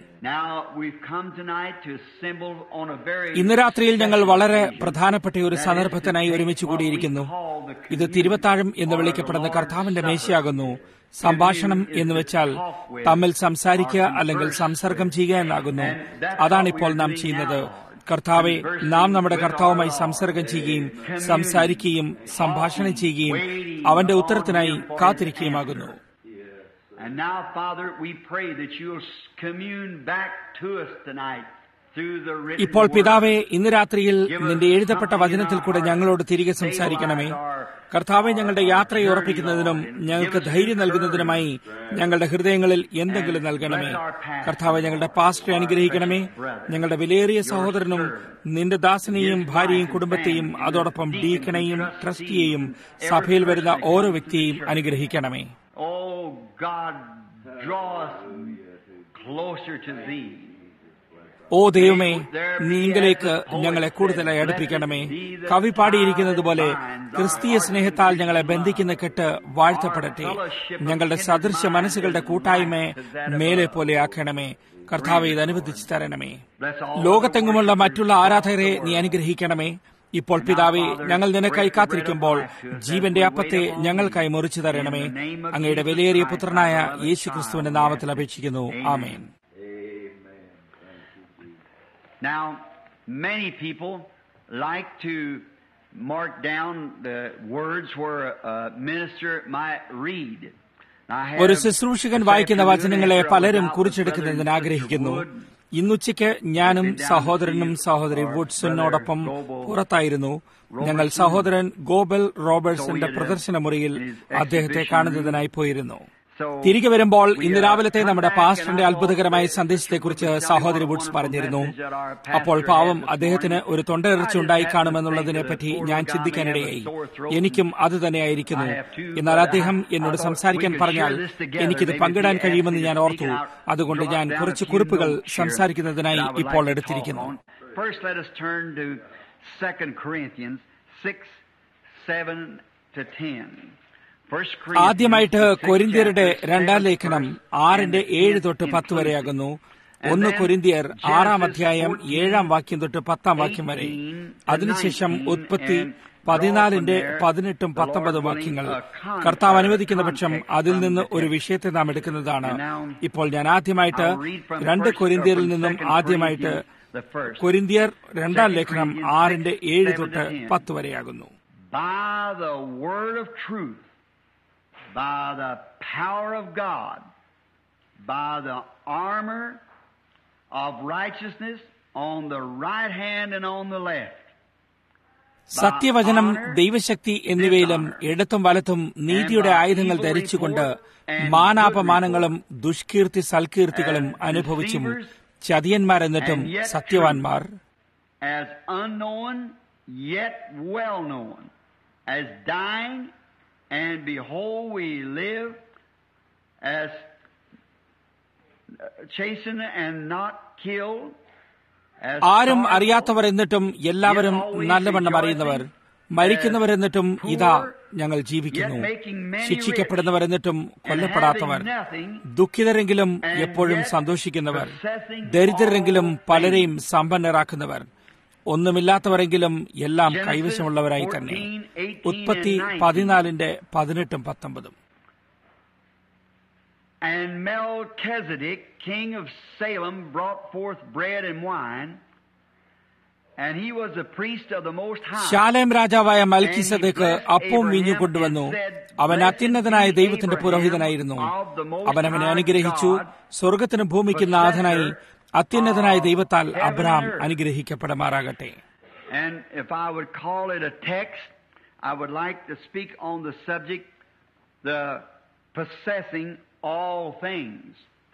ഇന്ന് രാത്രിയിൽ ഞങ്ങൾ വളരെ പ്രധാനപ്പെട്ട ഒരു സന്ദർഭത്തിനായി ഒരുമിച്ച് കൂടിയിരിക്കുന്നു ഇത് തിരുവത്താഴം എന്ന് വിളിക്കപ്പെടുന്ന കർത്താവിന്റെ മേശയാകുന്നു സംഭാഷണം എന്ന് വെച്ചാൽ തമ്മിൽ സംസാരിക്കുക അല്ലെങ്കിൽ സംസർഗം ചെയ്യുക എന്നാകുന്നു അതാണിപ്പോൾ നാം ചെയ്യുന്നത് കർത്താവെ നാം നമ്മുടെ കർത്താവുമായി സംസർഗം ചെയ്യുകയും സംസാരിക്കുകയും സംഭാഷണം ചെയ്യുകയും അവന്റെ ഉത്തരത്തിനായി കാത്തിരിക്കുകയുമാകുന്നു And now, Father, we pray that you'll commune back to us tonight through the written ഇപ്പോൾ word. പിതാവെ ഇന്ന് രാത്രിയിൽ നിന്റെ എഴുതപ്പെട്ട വചനത്തിൽ കൂടെ ഞങ്ങളോട് തിരികെ സംസാരിക്കണമേ കർത്താവെ ഞങ്ങളുടെ യാത്രയെ ഉറപ്പിക്കുന്നതിനും ഞങ്ങൾക്ക് ധൈര്യം നൽകുന്നതിനുമായി ഞങ്ങളുടെ ഹൃദയങ്ങളിൽ എന്തെങ്കിലും നൽകണമേ കർത്താവെ ഞങ്ങളുടെ പാസ്റ്ററെ അനുഗ്രഹിക്കണമേ ഞങ്ങളുടെ വിലയേറിയ സഹോദരനും നിന്റെ ദാസനെയും ഭാര്യയും കുടുംബത്തെയും അതോടൊപ്പം ഡീക്കണെയും ട്രസ്റ്റിയെയും സഭയിൽ വരുന്ന ഓരോ വ്യക്തിയെയും അനുഗ്രഹിക്കണമേ Oh, God, draw us closer to Thee. ഓ ദൈവമേ നീങ്കിലേക്ക് ഞങ്ങളെ കൂടുതലായി അടുപ്പിക്കണമേ കവി പാടിയിരിക്കുന്നത് പോലെ ക്രിസ്തീയ സ്നേഹത്താൽ ഞങ്ങളെ ബന്ധിക്കുന്ന കെട്ട് വാഴ്ത്തപ്പെടട്ടെ ഞങ്ങളുടെ സദൃശ മനസ്സുകളുടെ കൂട്ടായ്മയെ മേലെ പോലെ ആക്കണമേ കർത്താവെ ഇത് അനുവദിച്ചു തരണമേ ലോകത്തെങ്ങുമുള്ള മറ്റുള്ള ആരാധകരെ നീ അനുഗ്രഹിക്കണമേ ഇപ്പോൾ പിതാവെ ഞങ്ങൾ നിനക്കായി കാത്തിരിക്കുമ്പോൾ ജീവന്റെ അപ്പത്തെ ഞങ്ങൾക്കായി മുറിച്ചു തരണമേ അങ്ങയുടെ വിലയേറിയ പുത്രനായ യേശു ക്രിസ്തുവിന്റെ നാമത്തിൽ അപേക്ഷിക്കുന്നു ആമേൻ Now, many people like to mark down the words where a minister might read. ഒരു ശുശ്രൂഷകൻ വായിക്കുന്ന വചനങ്ങളെ പലരും കുറിച്ചെടുക്കുന്നതിന് ആഗ്രഹിക്കുന്നു ഇന്നുച്ചയ്ക്ക് ഞാനും സഹോദരനും സഹോദരി വുഡ്സനോടൊപ്പം പുറത്തായിരുന്നു ഞങ്ങൾ സഹോദരൻ ഗോബൽ റോബർട്ട്സിന്റെ പ്രദർശന മുറിയിൽ അദ്ദേഹത്തെ കാണുന്നതിനായി പോയിരുന്നു തിരികെ വരുമ്പോൾ ഇന്ന് രാവിലത്തെ നമ്മുടെ പാസ്റ്ററിന്റെ അത്ഭുതകരമായ സന്ദേശത്തെക്കുറിച്ച് സഹോദരി വുഡ്സ് പറഞ്ഞിരുന്നു അപ്പോൾ പാവം അദ്ദേഹത്തിന് ഒരു തൊണ്ടയിറച്ചി ഉണ്ടായി കാണുമെന്നുള്ളതിനെ പറ്റി ഞാൻ ചിന്തിക്കാനിടയായി എനിക്കും അത് തന്നെയായിരിക്കുന്നു എന്നാൽ അദ്ദേഹം എന്നോട് സംസാരിക്കാൻ പറഞ്ഞാൽ എനിക്കിത് പങ്കിടാൻ കഴിയുമെന്ന് ഞാൻ ഓർത്തു അതുകൊണ്ട് ഞാൻ കുറച്ച് കുറിപ്പുകൾ സംസാരിക്കുന്നതിനായി ഇപ്പോൾ എടുത്തിരിക്കുന്നു First, let us turn to 2 Corinthians 6, 7 to 10. ആദ്യമായിട്ട് കൊരിന്തിയരുടെ രണ്ടാം ലേഖനം ആറിന്റെ ഏഴ് തൊട്ട് പത്ത് വരെയാകുന്നു ഒന്ന് കൊരിന്തിയർ ആറാം അധ്യായം ഏഴാം വാക്യം തൊട്ട് പത്താം വാക്യം വരെ അതിനുശേഷം ഉത്പത്തി പതിനാലിന്റെ പതിനെട്ടും പത്തൊമ്പതും വാക്യങ്ങൾ കർത്താവ് അനുവദിക്കുന്ന പക്ഷം അതിൽ നിന്ന് ഒരു വിഷയത്തെ നാം എടുക്കുന്നതാണ് ഇപ്പോൾ ഞാൻ ആദ്യമായിട്ട് രണ്ട് കൊരിന്തിയറിൽ നിന്നും ആദ്യമായിട്ട് കൊരിന്തിയർ രണ്ടാം ലേഖനം ആറിന്റെ ഏഴ് തൊട്ട് പത്ത് വരെയാകുന്നു By the word of truth, by the power of God, by the armor of righteousness on the right hand and on the left. സത്യവചനം ദൈവശക്തി എന്നിവയിലും ഇടത്തും വലത്തും നീതിയുടെ ആയുധങ്ങൾ ധരിച്ചുകൊണ്ട് മാനാപമാനങ്ങളും ദുഷ്കീർത്തി സൽകീർത്തികളും അനുഭവിച്ചും ചതിയന്മാരെന്നിട്ടും സത്യവാൻമാർ As unknown, yet well known, as dying, and behold, we live, as chastened and not killed. as ആരും sorrowful, അറിയാത്തവർ എന്നിട്ടും എല്ലാവരും നല്ലവണ്ണം അറിയുന്നവർ മരിക്കുന്നവർ എന്നിട്ടും ഇതാ ഞങ്ങൾ ജീവിക്കുന്നു ശിക്ഷിക്കപ്പെടുന്നവർ എന്നിട്ടും കൊല്ലപ്പെടാത്തവർ ദുഃഖിതരെങ്കിലും എപ്പോഴും സന്തോഷിക്കുന്നവർ ദരിദ്രരെങ്കിലും പലരെയും സമ്പന്നരാക്കുന്നവർ ഒന്നുമില്ലാത്തവരെങ്കിലും എല്ലാം കൈവശമുള്ളവരായി തന്നെ ഉത്പത്തി പതിനാലിന്റെ പതിനെട്ടും പത്തൊമ്പതും And Melchizedek, king of Salem, brought forth bread and wine, and he was a priest of the Most High. Salem രാജാവായ മൽക്കിസദേക്ക് അപ്പവും വീഞ്ഞു കൊണ്ടുവന്നു അവൻ അത്യുന്നതനായ ദൈവത്തിന്റെ പുരോഹിതനായിരുന്നു അവൻ അവനെ അനുഗ്രഹിച്ചു സ്വർഗത്തിനും ഭൂമിക്കും നാഥനായി അത്യുന്നതനായ ദൈവത്താൽ അബ്രഹാം അനുഗ്രഹിക്കപ്പെടുമാറാകട്ടെ And if I would call it a text, I would like to speak on the subject, the possessing all things.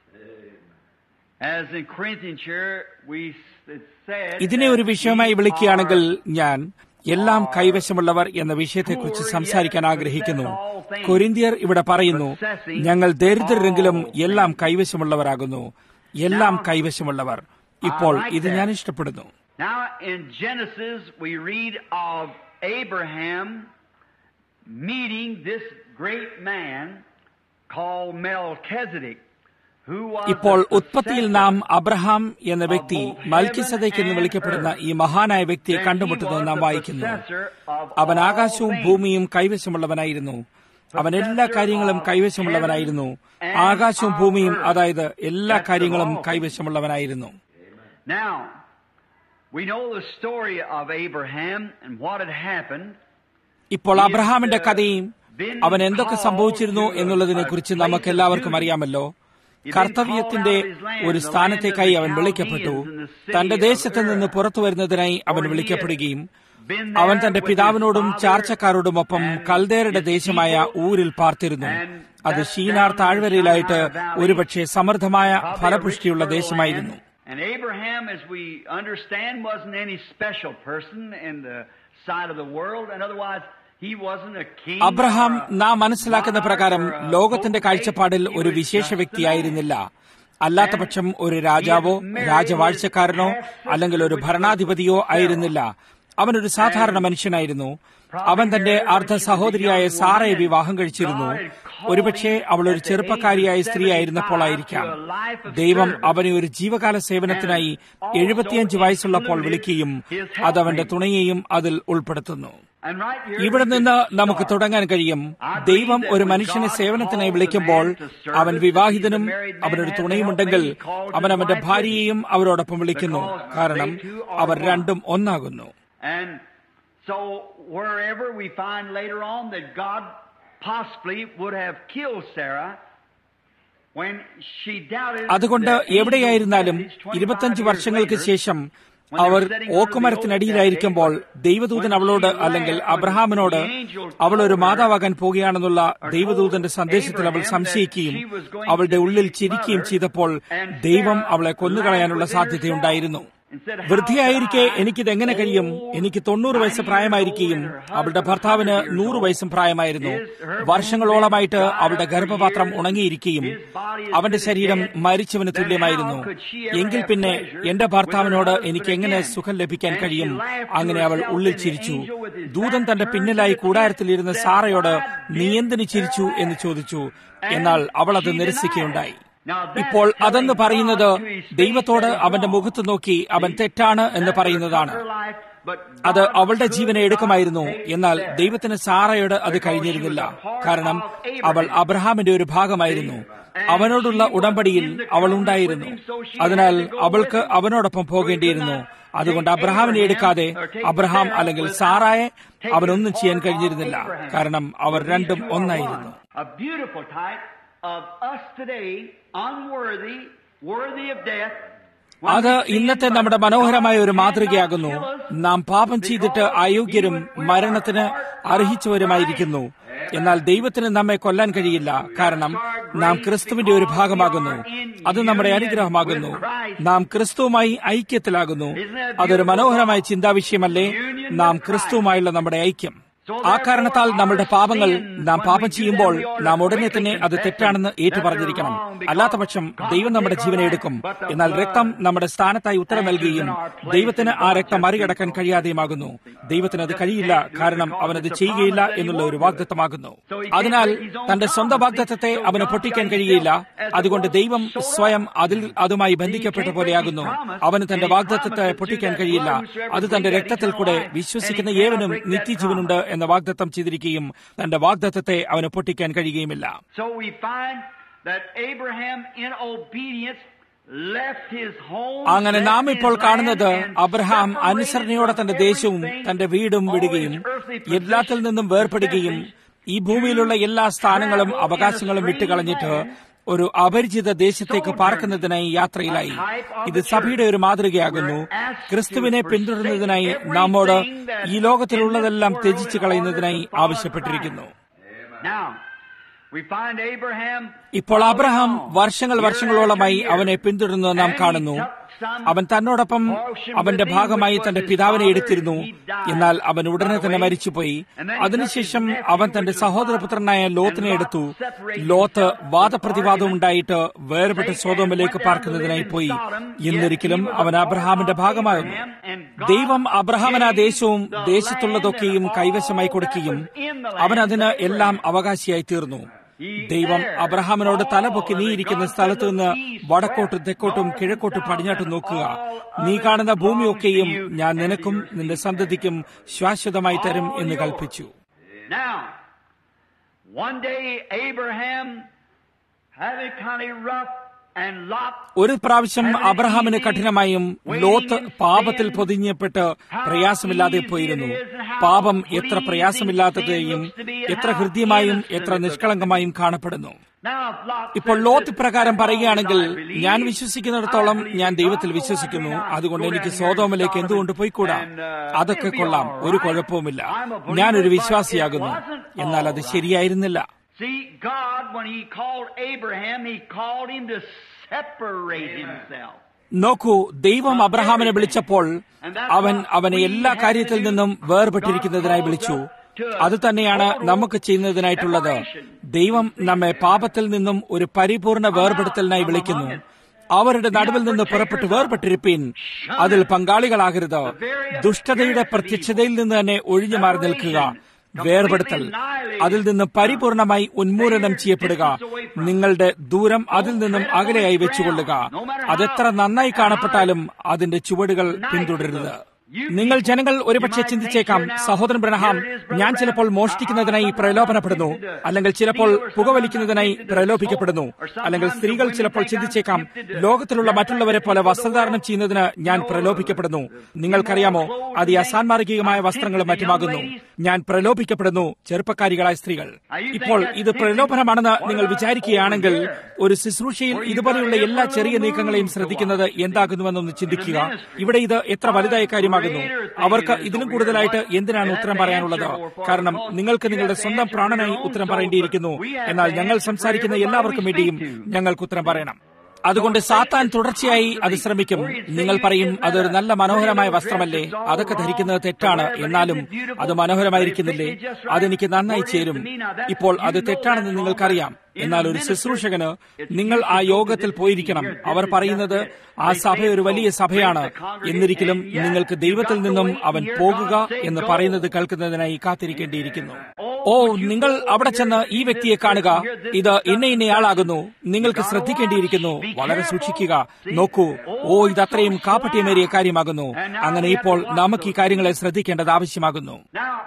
As in Corinthians here, we it said. ഇതിനെ ഒരു വിഷയമായി വിളിക്കുകയാണെങ്കിൽ ഞാൻ എല്ലാം കൈവശമുള്ളവർ എന്ന വിഷയത്തെക്കുറിച്ച് സംസാരിക്കാൻ ആഗ്രഹിക്കുന്നു കൊരിന്തിയർ ഇവിടെ പറയുന്നു ഞങ്ങൾ ദരിദ്രരെങ്കിലും എല്ലാം കൈവശമുള്ളവരാകുന്നു എല്ലാം കൈവശമുള്ളവർ ഇപ്പോൾ ഇത് ഞാൻ ഇഷ്ടപ്പെടുന്നു Now in Genesis, we read of Abraham meeting this great man called Melchizedek, who was ഇപ്പോൾ the ഉത്പത്തിയിൽ നാം അബ്രഹാം എന്ന വ്യക്തി മൽക്കിസദയ്ക്ക് എന്ന് വിളിക്കപ്പെടുന്ന ഈ മഹാനായ വ്യക്തിയെ കണ്ടുമുട്ടുന്നത് നാം വായിക്കുന്നു അവൻ ആകാശവും ഭൂമിയും കൈവശമുള്ളവനായിരുന്നു അവൻ എല്ലാ കാര്യങ്ങളും കൈവശമുള്ളവനായിരുന്നു ആകാശവും ഭൂമിയും അതായത് എല്ലാ കാര്യങ്ങളും കൈവശമുള്ളവനായിരുന്നു Now, we know the story of Abraham and what had happened. ഇപ്പോൾ അബ്രഹാമിന്റെ കഥയും അവൻ എന്തൊക്കെ സംഭവിച്ചിരുന്നു എന്നുള്ളതിനെ കുറിച്ച് നമുക്ക് എല്ലാവർക്കും അറിയാമല്ലോ കർത്തവ്യത്തിന്റെ ഒരു സ്ഥാനത്തേക്കായി അവൻ വിളിക്കപ്പെട്ടു തന്റെ ദേശത്ത് നിന്ന് പുറത്തു വരുന്നതിനായി അവൻ വിളിക്കപ്പെടുകയും അവൻ തന്റെ പിതാവിനോടും ചാർച്ചക്കാരോടുമൊപ്പം കൽദേരുടെ ദേശമായ ഊരിൽ പാർത്തിരുന്നു അത് ഷീനാർ താഴ്വരയിലായിട്ട് ഒരുപക്ഷെ സമൃദ്ധമായ ഫലപുഷ്ടിയുള്ള ദേശമായിരുന്നു And Abraham, as we understand, wasn't any special person in the sight of the world, and otherwise he wasn't a king. Abraham or a നാം മനസ്സിലാക്കുന്ന പ്രകാരം monarch or a ലോകത്തിന്റെ കാഴ്ചപ്പാടിൽ potentate. ഒരു He was വിശേഷ just a വ്യക്തിയായിരുന്നില്ല man. അല്ലാത്തപക്ഷം ഒരു രാജാവോ രാജവാഴ്ചക്കാരനോ അല്ലെങ്കിൽ ഒരു ഭരണാധിപതിയോ ആയിരുന്നില്ല അവനൊരു സാധാരണ മനുഷ്യനായിരുന്നു അവൻ തന്റെ അർദ്ധ സഹോദരിയായ സാറയെ വിവാഹം കഴിച്ചിരുന്നു ഒരുപക്ഷെ അവൾ ഒരു ചെറുപ്പക്കാരിയായ സ്ത്രീയായിരുന്നപ്പോളായിരിക്കാം ദൈവം അവനെ ഒരു ജീവകാല സേവനത്തിനായി എഴുപത്തിയഞ്ച് വയസ്സുള്ളപ്പോൾ വിളിക്കുകയും അത് അവന്റെ തുണയെയും അതിൽ ഉൾപ്പെടുത്തുന്നു ഇവിടെ നിന്ന് നമുക്ക് തുടങ്ങാൻ കഴിയും ദൈവം ഒരു മനുഷ്യനെ സേവനത്തിനായി വിളിക്കുമ്പോൾ അവൻ വിവാഹിതനും അവനൊരു തുണയുമുണ്ടെങ്കിൽ അവൻ അവന്റെ ഭാര്യയെയും അവരോടൊപ്പം വിളിക്കുന്നു കാരണം അവർ രണ്ടും ഒന്നാകുന്നു And so wherever we find later on that God possibly would have killed Sarah when she doubted അതുകൊണ്ട് that angel എവിടെയായിരുന്നാലും message 25 ഇരുപത്തഞ്ച് years വർഷങ്ങൾക്ക് later, ശേഷം when our they were sitting under the ഓക്കുമരത്തിനടിയിലായിരിക്കുമ്പോൾ oak that day, ദൈവദൂതൻ when അവളോട് she അല്ലെങ്കിൽ laughed, when അബ്രഹാമിനോട് the angel അവൾ ഒരു told her, മാതാവാകാൻ പോകുകയാണെന്നുള്ള or ദൈവദൂതന്റെ told സന്ദേശത്തിൽ അവൾ Abraham സംശയിക്കുകയും that she was going അവളുടെ to ഉള്ളിൽ be ചിരിക്കുകയും mother, ചെയ്തപ്പോൾ and ദൈവം Sarah അവളെ കൊന്നുകളയാനുള്ള laughed within സാധ്യതയുണ്ടായിരുന്നു herself and said, "How വൃദ്ധയായിരിക്കെ could I, എനിക്കിത് എങ്ങനെ കഴിയും old, എനിക്ക് തൊണ്ണൂറ് വയസ്സ് 90 പ്രായമായിരിക്കുകയും years old, and her അവളുടെ husband ഭർത്താവിന് 100 years നൂറ് old, വയസ്സും പ്രായമായിരുന്നു his- her വർഷങ്ങളോളമായിട്ട് womb അവളുടെ dried ഗർഭപാത്രം for years, ഉണങ്ങിയിരിക്കുകയും his body is അവന്റെ dead, ശരീരം മരിച്ചവന് then തുല്യമായിരുന്നു how could she ever എങ്കിൽ have പിന്നെ pleasure എന്റെ with ഭർത്താവിനോട് her husband എനിക്ക് എങ്ങനെ again? സുഖം ലഭിക്കാൻ And she കഴിയും laughed to അങ്ങനെ അവൾ herself, ഉള്ളിൽ and the ചിരിച്ചു angel with his ദൂതൻ back തന്റെ turned പിന്നിലായി to the കൂടാരത്തിലിരുന്ന tent സാറയോട് said, നീ "Why എന്തിനു did ചിരിച്ചു Sarah എന്ന് laugh?" ചോദിച്ചു And എന്നാൽ അവൾ അത് she denied. നിരസിക്കുകയുണ്ടായി Now that's ഇപ്പോൾ അതെന്ന് telling പറയുന്നത് God to his face ദൈവത്തോട് that he's അവന്റെ wrong. മുഖത്ത് നോക്കി അവൻ തെറ്റാണ് എന്ന് That പറയുന്നതാണ് would have took her life, but അത് God അവളുടെ could ജീവനെ not എടുക്കുമായിരുന്നു take എന്നാൽ Sarah. ദൈവത്തിന് സാറയോട് അത് Because കഴിഞ്ഞിരുന്നില്ല she was a part കാരണം of Abraham. അവൾ അബ്രഹാമിന്റെ ഒരു ഭാഗമായിരുന്നു And അവനോടുള്ള she was ഉടമ്പടിയിൽ in the അവൾ covenant ഉണ്ടായിരുന്നു with him, so she അതിനാൽ had to go അവൾക്ക് with him. അവനോടൊപ്പം പോകേണ്ടിയിരുന്നു So he could not അതുകൊണ്ട് take അബ്രഹാമിനെ Abraham എടുക്കാതെ or take അബ്രഹാം Sarah അല്ലെങ്കിൽ without സാറായെ taking അവനൊന്നും ചെയ്യാൻ part of കഴിഞ്ഞിരുന്നില്ല Abraham. കാരണം അവർ For these രണ്ടും two are ഒന്നായിരുന്നു one. A beautiful type of us today, unworthy, worthy of death. When അത് we sin, ഇന്നത്തെ but നമ്മുടെ മനോഹരമായ ഒരു God മാതൃകയാകുന്നു cannot kill us നാം പാപം ചെയ്തിട്ട് അയോഗ്യരും മരണത്തിന് അർഹിച്ചവരുമായിരിക്കുന്നു എന്നാൽ ദൈവത്തിന് നമ്മെ കൊല്ലാൻ കഴിയില്ല കാരണം നാം ക്രിസ്തുവിന്റെ ഒരു ഭാഗമാകുന്നു അത് നമ്മുടെ അനുഗ്രഹമാകുന്നു നാം ക്രിസ്തുവുമായി ഐക്യത്തിലാകുന്നു അതൊരു മനോഹരമായ ചിന്താവിഷയമല്ലേ നാം ക്രിസ്തുവുമായുള്ള നമ്മുടെ ഐക്യം ആ കാരണത്താൽ നമ്മുടെ പാപങ്ങൾ നാം പാപം ചെയ്യുമ്പോൾ നാം ഉടനെ തന്നെ അത് തെറ്റാണെന്ന് ഏറ്റു പറഞ്ഞിരിക്കണം അല്ലാത്തപക്ഷം ദൈവം നമ്മുടെ ജീവനെ എടുക്കും എന്നാൽ രക്തം നമ്മുടെ സ്ഥാനത്തായി ഉത്തരം നൽകുകയും ദൈവത്തിന് ആ രക്തം മറികടക്കാൻ കഴിയാതെയുമാകുന്നു ദൈവത്തിന് അത് കഴിയില്ല കാരണം അവനത് ചെയ്യുകയില്ല എന്നുള്ള ഒരു വാഗ്ദത്തമാകുന്നു അതിനാൽ തന്റെ സ്വന്തം വാഗ്ദത്തത്തെ അവന് പൊട്ടിക്കാൻ കഴിയുകയില്ല അതുകൊണ്ട് ദൈവം സ്വയം അതിൽ അതുമായി ബന്ധിക്കപ്പെട്ട പോലെയാകുന്നു അവന് തന്റെ വാഗ്ദത്തത്തെ പൊട്ടിക്കാൻ കഴിയില്ല അത് തന്റെ രക്തത്തിൽ കൂടെ വിശ്വസിക്കുന്ന ഏവനും നിത്യജീവനുണ്ട് എന്ന വാഗ്ദത്തം ചെയ്തിരിക്കുകയും തന്റെ വാഗ്ദത്തത്തെ അവന് പൊട്ടിക്കാൻ കഴിയുകയുമില്ല So we find that Abraham, in obedience, left his home. അങ്ങനെ left നാം his ഇപ്പോൾ land, കാണുന്നത് and അബ്രഹാം separated അനുസരണയോടെ from തന്റെ ദേശവും everything, തന്റെ വീടും all വിടുകയും his earthly possessions, എല്ലാത്തിൽ നിന്നും വേർപെടുകയും ഈ ഭൂമിയിലുള്ള എല്ലാ സ്ഥാനങ്ങളും അവകാശങ്ങളും വിട്ടുകളഞ്ഞിട്ട് ഒരു അപരിചിത ദേശത്തേക്ക് പാർക്കുന്നതിനായി യാത്രയിലായി ഇത് സഭയുടെ ഒരു മാതൃകയാകുന്നു ക്രിസ്തുവിനെ പിന്തുടരുന്നതിനായി നമ്മോട് ഈ ലോകത്തിലുള്ളതെല്ലാം ത്യജിച്ചു കളയുന്നതിനായി ആവശ്യപ്പെട്ടിരിക്കുന്നു Now, we find Abraham ഇപ്പോൾ അബ്രഹാം വർഷങ്ങൾ വർഷങ്ങളോളമായി അവനെ പിന്തുടരുന്നത് നാം കാണുന്നു അവൻ തന്നോടൊപ്പം അവന്റെ ഭാഗമായി തന്റെ പിതാവിനെ എടുത്തിരുന്നു എന്നാൽ അവൻ ഉടനെ തന്നെ മരിച്ചുപോയി അതിനുശേഷം അവൻ തന്റെ സഹോദരപുത്രനായ ലോത്തിനെ എടുത്തു ലോത്ത് വാദപ്രതിവാദം ഉണ്ടായിട്ട് വേർപെട്ട സ്വതോമിലേക്ക് പാർക്കുന്നതിനായി പോയി എന്നൊരിക്കലും അവൻ അബ്രഹാമിന്റെ ഭാഗമാകുന്നു ദൈവം അബ്രഹാമിന് ആ ദേശവും ദേശത്തുള്ളതൊക്കെയും കൈവശമായി കൊടുക്കുകയും അവൻ അതിന് എല്ലാം അവകാശിയായി തീർന്നു ദൈവം അബ്രഹാമിനോട് തലപൊക്കി നീ ഇരിക്കുന്ന സ്ഥലത്ത് നിന്ന് വടക്കോട്ടും തെക്കോട്ടും കിഴക്കോട്ടും പടിഞ്ഞാട്ടും നോക്കുക നീ കാണുന്ന ഭൂമിയൊക്കെയും ഞാൻ നിനക്കും നിന്റെ സന്തതിക്കും ശാശ്വതമായി തരും എന്ന് കൽപ്പിച്ചു Now, one day Abraham had a kind of rough and Lot ഒരു പ്രാവശ്യം അബ്രഹാമിന് കഠിനമായും ലോത്ത് പാപത്തിൽ പൊതിഞ്ഞപ്പെട്ട് പ്രയാസമില്ലാതെ പോയിരുന്നു പാപം എത്ര പ്രയാസമില്ലാത്തതെയും എത്ര ഹൃദ്യമായും എത്ര നിഷ്കളങ്കമായും കാണപ്പെടുന്നു Now, if Lot ഇപ്പോൾ said ലോത്ത് this, പ്രകാരം പറയുകയാണെങ്കിൽ I believe, ഞാൻ വിശ്വസിക്കുന്നിടത്തോളം ഞാൻ ദൈവത്തിൽ വിശ്വസിക്കുന്നു അതുകൊണ്ട് എനിക്ക് സോതോമിലേക്ക് എന്തുകൊണ്ട് പോയിക്കൂടാ അതൊക്കെ കൊള്ളാം ഒരു കുഴപ്പവുമില്ല ഞാനൊരു വിശ്വാസിയാകുന്നു എന്നാൽ അത് ശരിയായിരുന്നില്ല See, God, when He called Abraham, He called him to separate himself. നോക്കൂ ദൈവം അബ്രഹാമിനെ വിളിച്ചപ്പോൾ അവൻ അവനെ എല്ലാ കാര്യത്തിൽ നിന്നും വേർപെട്ടിരിക്കുന്നതിനായി വിളിച്ചു അത് തന്നെയാണ് നമുക്ക് ചെയ്യുന്നതിനായിട്ടുള്ളത് ദൈവം നമ്മെ പാപത്തിൽ നിന്നും ഒരു പരിപൂർണ വേർപെടുത്തലിനായി വിളിക്കുന്നു അവരുടെ നടുവിൽ നിന്ന് പുറപ്പെട്ട് വേർപെട്ടിരിപ്പീൻ അതിൽ പങ്കാളികളാകരുത് ദുഷ്ടതയുടെ പ്രത്യക്ഷതയിൽ നിന്ന് തന്നെ ഒഴിഞ്ഞു മാറി നിൽക്കുക വേർപെടുത്തൽ അതിൽ നിന്ന് പരിപൂർണമായി ഉന്മൂലനം ചെയ്യപ്പെടുക നിങ്ങളുടെ ദൂരം അതിൽ നിന്നും അകലെയായി വെച്ചുകൊള്ളുക അതെത്ര നന്നായി കാണപ്പെട്ടാലും അതിന്റെ ചുവടുകൾ പിന്തുടരുത് നിങ്ങൾ ജനങ്ങൾ ഒരുപക്ഷെ ചിന്തിച്ചേക്കാം സഹോദരൻ ബ്രഹ്ഹാം ഞാൻ ചിലപ്പോൾ മോഷ്ടിക്കുന്നതിനായി പ്രലോഭനപ്പെടുന്നു അല്ലെങ്കിൽ ചിലപ്പോൾ പുകവലിക്കുന്നതിനായി പ്രലോഭിക്കപ്പെടുന്നു അല്ലെങ്കിൽ സ്ത്രീകൾ ചിലപ്പോൾ ചിന്തിച്ചേക്കാം ലോകത്തിലുള്ള മറ്റുള്ളവരെ പോലെ വസ്ത്രധാരണം ചെയ്യുന്നതിന് ഞാൻ പ്രലോഭിക്കപ്പെടുന്നു നിങ്ങൾക്കറിയാമോ അത് ഈ അസാൻമാർഗികമായ വസ്ത്രങ്ങളും മറ്റുമാകുന്നു ഞാൻ പ്രലോഭിക്കപ്പെടുന്നു ചെറുപ്പക്കാരികളായ സ്ത്രീകൾ ഇപ്പോൾ ഇത് പ്രലോഭനമാണെന്ന് നിങ്ങൾ വിചാരിക്കുകയാണെങ്കിൽ ഒരു ശുശ്രൂഷയിൽ ഇതുപോലെയുള്ള എല്ലാ ചെറിയ നീക്കങ്ങളെയും ശ്രദ്ധിക്കുന്നത് എന്താകുന്നുവെന്നൊന്ന് ചിന്തിക്കുക ഇവിടെ ഇത് എത്ര വലുതായ കാര്യമാകുന്നു അവർക്ക് ഇതിലും കൂടുതലായിട്ട് എന്തിനാണ് ഉത്തരം പറയാനുള്ളത് കാരണം നിങ്ങൾക്ക് നിങ്ങളുടെ സ്വന്തം പ്രാണനായി ഉത്തരം പറയേണ്ടിയിരിക്കുന്നു എന്നാൽ ഞങ്ങൾ സംസാരിക്കുന്ന എല്ലാവർക്കും വേണ്ടിയും ഞങ്ങൾക്ക് ഉത്തരം പറയണം അതുകൊണ്ട് സാത്താൻ തുടർച്ചയായി അത് ശ്രമിക്കും നിങ്ങൾ പറയും അതൊരു നല്ല മനോഹരമായ വസ്ത്രമല്ലേ അതൊക്കെ ധരിക്കുന്നത് തെറ്റാണ് എന്നാലും അത് മനോഹരമായിരിക്കുന്നില്ലേ അതെനിക്ക് നന്നായി ചേരും ഇപ്പോൾ അത് തെറ്റാണെന്ന് നിങ്ങൾക്കറിയാം എന്നാൽ ഒരു ശുശ്രൂഷകന് നിങ്ങൾ ആ യോഗത്തിൽ പോയിരിക്കണം അവർ പറയുന്നത് ആ സഭ ഒരു വലിയ സഭയാണ് എന്നിരിക്കലും നിങ്ങൾക്ക് ദൈവത്തിൽ നിന്നും അവൻ പോകുക എന്ന് പറയുന്നത് കേൾക്കുന്നതിനായി കാത്തിരിക്കേണ്ടിയിരിക്കുന്നു ഓ നിങ്ങൾ അവിടെ ചെന്ന് ഈ വ്യക്തിയെ കാണുക ഇത് ഇന്ന ഇന്നയാളാകുന്നു നിങ്ങൾക്ക് ശ്രദ്ധിക്കേണ്ടിയിരിക്കുന്നു വളരെ സൂക്ഷിക്കുക നോക്കൂ ഓ ഇത് അത്രയും കാപ്പട്യമേറിയ കാര്യമാകുന്നു അങ്ങനെ ഇപ്പോൾ നമുക്ക് ഈ കാര്യങ്ങളെ ശ്രദ്ധിക്കേണ്ടത് ആവശ്യമാകുന്നു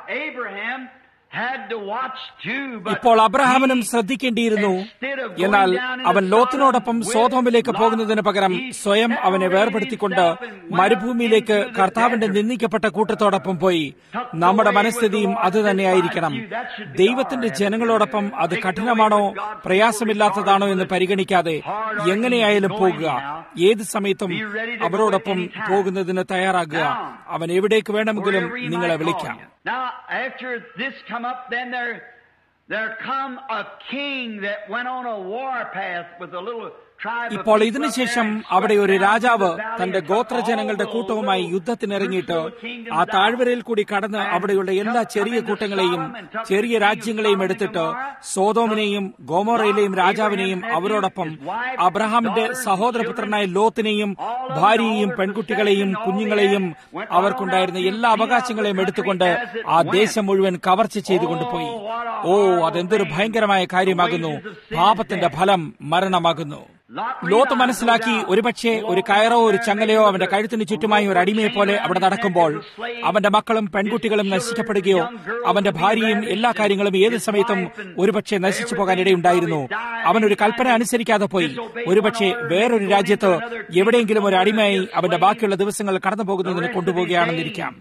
ഇപ്പോൾ അബ്രഹാമിനും ശ്രദ്ധിക്കേണ്ടിയിരുന്നു എന്നാൽ അവൻ ലോത്തിനോടൊപ്പം സോതോമിലേക്ക് പോകുന്നതിന് പകരം സ്വയം അവനെ വേർപെടുത്തിക്കൊണ്ട് മരുഭൂമിയിലേക്ക് കർത്താവിന്റെ നിന്ദിക്കപ്പെട്ട കൂട്ടത്തോടൊപ്പം പോയി നമ്മുടെ മനസ്ഥിതിയും അത് തന്നെയായിരിക്കണം ദൈവത്തിന്റെ ജനങ്ങളോടൊപ്പം അത് കഠിനമാണോ പ്രയാസമില്ലാത്തതാണോ എന്ന് പരിഗണിക്കാതെ എങ്ങനെയായാലും പോകുക ഏത് സമയത്തും അവരോടൊപ്പം പോകുന്നതിന് തയ്യാറാകുക അവൻ എവിടേക്ക് വേണമെങ്കിലും നിങ്ങളെ വിളിക്കാം Now, after this come up, then there, there come a king that went on a war path with a little ഇപ്പോൾ ഇതിനുശേഷം അവിടെ ഒരു രാജാവ് തന്റെ ഗോത്രജനങ്ങളുടെ കൂട്ടവുമായി യുദ്ധത്തിനിറങ്ങിയിട്ട് ആ താഴ്വരയിൽ കൂടി കടന്ന് അവിടെയുള്ള എല്ലാ ചെറിയ കൂട്ടങ്ങളെയും ചെറിയ രാജ്യങ്ങളെയും എടുത്തിട്ട് സോതോമിനെയും ഗോമോറയിലെയും രാജാവിനെയും അവരോടൊപ്പം അബ്രഹാമിന്റെ സഹോദരപുത്രനായ ലോത്തിനെയും ഭാര്യയെയും പെൺകുട്ടികളെയും കുഞ്ഞുങ്ങളെയും അവർക്കുണ്ടായിരുന്ന എല്ലാ അവകാശങ്ങളെയും എടുത്തുകൊണ്ട് ആ ദേശം മുഴുവൻ കവർച്ച ചെയ്തുകൊണ്ടുപോയി ഓ അതെന്തൊരു ഭയങ്കരമായ കാര്യമാകുന്നു പാപത്തിന്റെ ഫലം മരണമാകുന്നു ലോത്ത് മനസ്സിലാക്കി ഒരുപക്ഷെ ഒരു കയറോ ഒരു ചങ്ങലയോ അവന്റെ കഴുത്തിന് ചുറ്റുമായി ഒരു അടിമയെ പോലെ അവിടെ നടക്കുമ്പോൾ അവന്റെ മക്കളും പെൺകുട്ടികളും നശിക്കപ്പെടുകയോ അവന്റെ ഭാര്യയും എല്ലാ കാര്യങ്ങളും ഏത് സമയത്തും ഒരുപക്ഷെ നശിച്ചു പോകാൻ ഇടയുണ്ടായിരുന്നു അവൻ ഒരു കൽപ്പന അനുസരിക്കാതെ പോയി ഒരുപക്ഷെ വേറൊരു രാജ്യത്ത് എവിടെയെങ്കിലും ഒരു അടിമയായി അവന്റെ ബാക്കിയുള്ള ദിവസങ്ങൾ കടന്നു പോകുന്നതിന് കൊണ്ടുപോവുകയാണെന്നിരിക്കാം